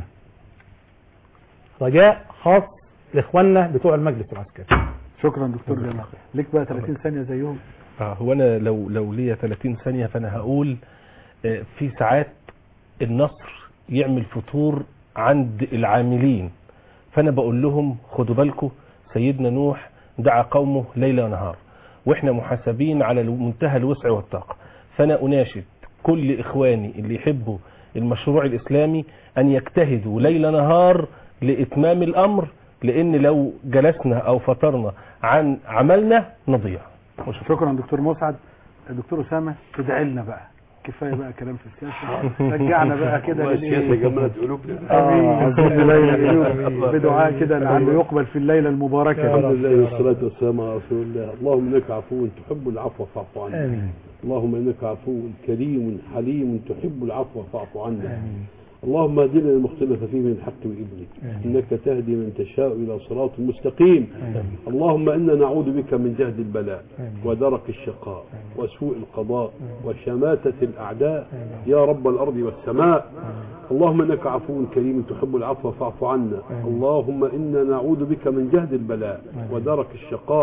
رجاء خاص لإخواننا بتوع المجلس العسكري شكرا دكتور جمال ليك بقى 30 ثانيه زيهم آه هو انا لو لو ليا 30 ثانيه فانا هقول آه، في ساعات النصر يعمل فتور عند العاملين فانا بقول لهم خدوا بالكم سيدنا نوح دعا قومه ليل ونهار واحنا محاسبين على منتهى الوسع والطاقه فانا اناشد كل اخواني اللي يحبوا المشروع الاسلامي ان يجتهدوا ليل نهار لاتمام الامر لان لو جلسنا او فطرنا عن عملنا نضيع شكرا دكتور مسعد دكتور اسامه تدعي لنا بقى كفايه بقى كلام في السياسه رجعنا بقى كده والله للإيه؟ السياسة جملت قلوبنا. اه عايزين ليله آمين. القلوب بدعاء كده لعله يقبل في الليله المباركه الحمد لله والصلاة والسلام على رسول الله اللهم انك عفو تحب العفو فاعف عنا آمين. اللهم انك عفو كريم حليم تحب العفو فاعف عنا اللهم اهدنا المختلف فيه من الحق بإذنك إنك تهدي من تشاء إلى صراط مستقيم اللهم إنا نعوذ بك من جهد البلاء ودرك الشقاء وسوء القضاء وشماتة الأعداء يا رب الأرض والسماء اللهم إنك عفو كريم تحب العفو فاعف عنا اللهم إنا نعوذ بك من جهد البلاء ودرك الشقاء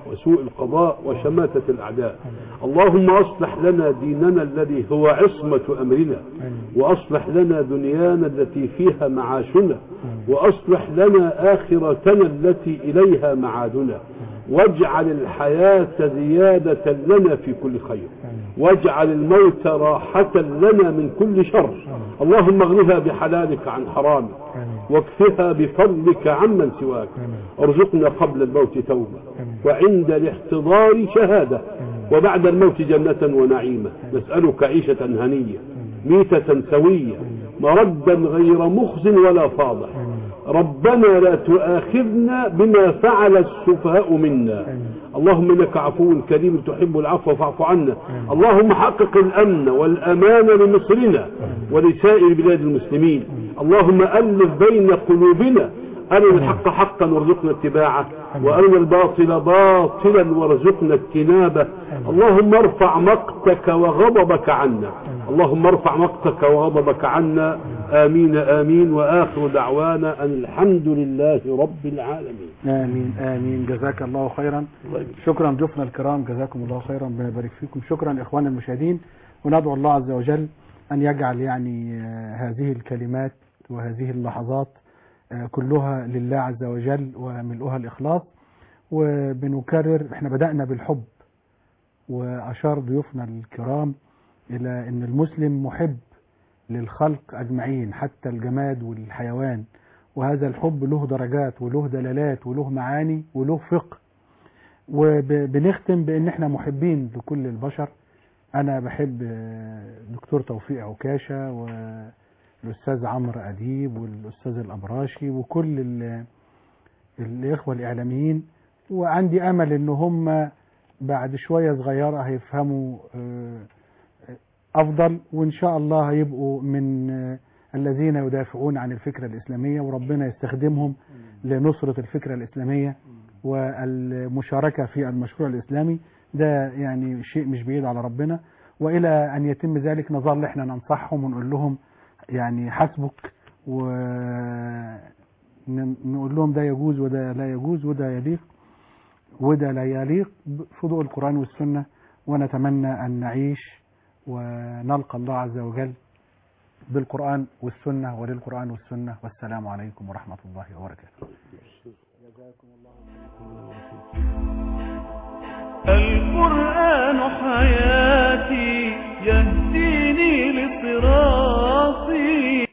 وسوء القضاء وشماتة الأعداء اللهم أصلح لنا ديننا الذي هو عصمة أمرنا وأصلح لنا دنيانا التي فيها معاشنا وأصلح لنا آخرتنا التي إليها معادنا واجعل الحياة زيادة لنا في كل خير واجعل الموت راحة لنا من كل شر اللهم اغنها بحلالك عن حرامك واكفها بفضلك عمن سواك ارزقنا قبل الموت توبة وعند الاحتضار شهادة وبعد الموت جنة ونعيمة نسألك عيشة هنية ميتة سوية مردا غير مخز ولا فاضح ربنا لا تؤاخذنا بما فعل السفهاء منا اللهم انك عفو كريم تحب العفو فاعف عنا اللهم حقق الامن والامان لمصرنا ولسائر بلاد المسلمين اللهم الف بين قلوبنا أرنا الحق حقا وارزقنا اتباعه وأرنا الباطل باطلا وارزقنا اجتنابه اللهم ارفع مقتك وغضبك عنا اللهم ارفع مقتك وغضبك عنا آمين آمين وآخر دعوانا أن الحمد لله رب العالمين آمين آمين جزاك الله خيرا شكرا ضيوفنا الكرام جزاكم الله خيرا ربنا يبارك فيكم شكرا إخواننا المشاهدين وندعو الله عز وجل أن يجعل يعني آه، هذه الكلمات وهذه اللحظات آه، كلها لله عز وجل وملؤها الإخلاص وبنكرر احنا بدأنا بالحب وأشار ضيوفنا الكرام إلى أن المسلم محب للخلق أجمعين حتى الجماد والحيوان وهذا الحب له درجات وله دلالات وله معاني وله فقه وبنختم بأن احنا محبين لكل البشر أنا بحب آه، دكتور توفيق عكاشة والأستاذ عمرو أديب والأستاذ الأبراشي وكل ال- الإخوة الإعلاميين وعندي أمل إن هم بعد شوية صغيرة هيفهموا آه، أفضل وإن شاء الله هيبقوا من آه، الذين يدافعون عن الفكرة الإسلامية وربنا يستخدمهم لنصرة الفكرة الإسلامية والمشاركة في المشروع الإسلامي ده يعني شيء مش بعيد على ربنا وإلى أن يتم ذلك نظل إحنا ننصحهم ونقول لهم يعني حسبك ونقول لهم ده يجوز وده لا يجوز وده يليق وده لا يليق في ضوء القرآن والسنة ونتمنى أن نعيش ونلقى الله عز وجل بالقرآن والسنة وللقرآن والسنة والسلام عليكم ورحمة الله وبركاته القرآن حياتي يهديني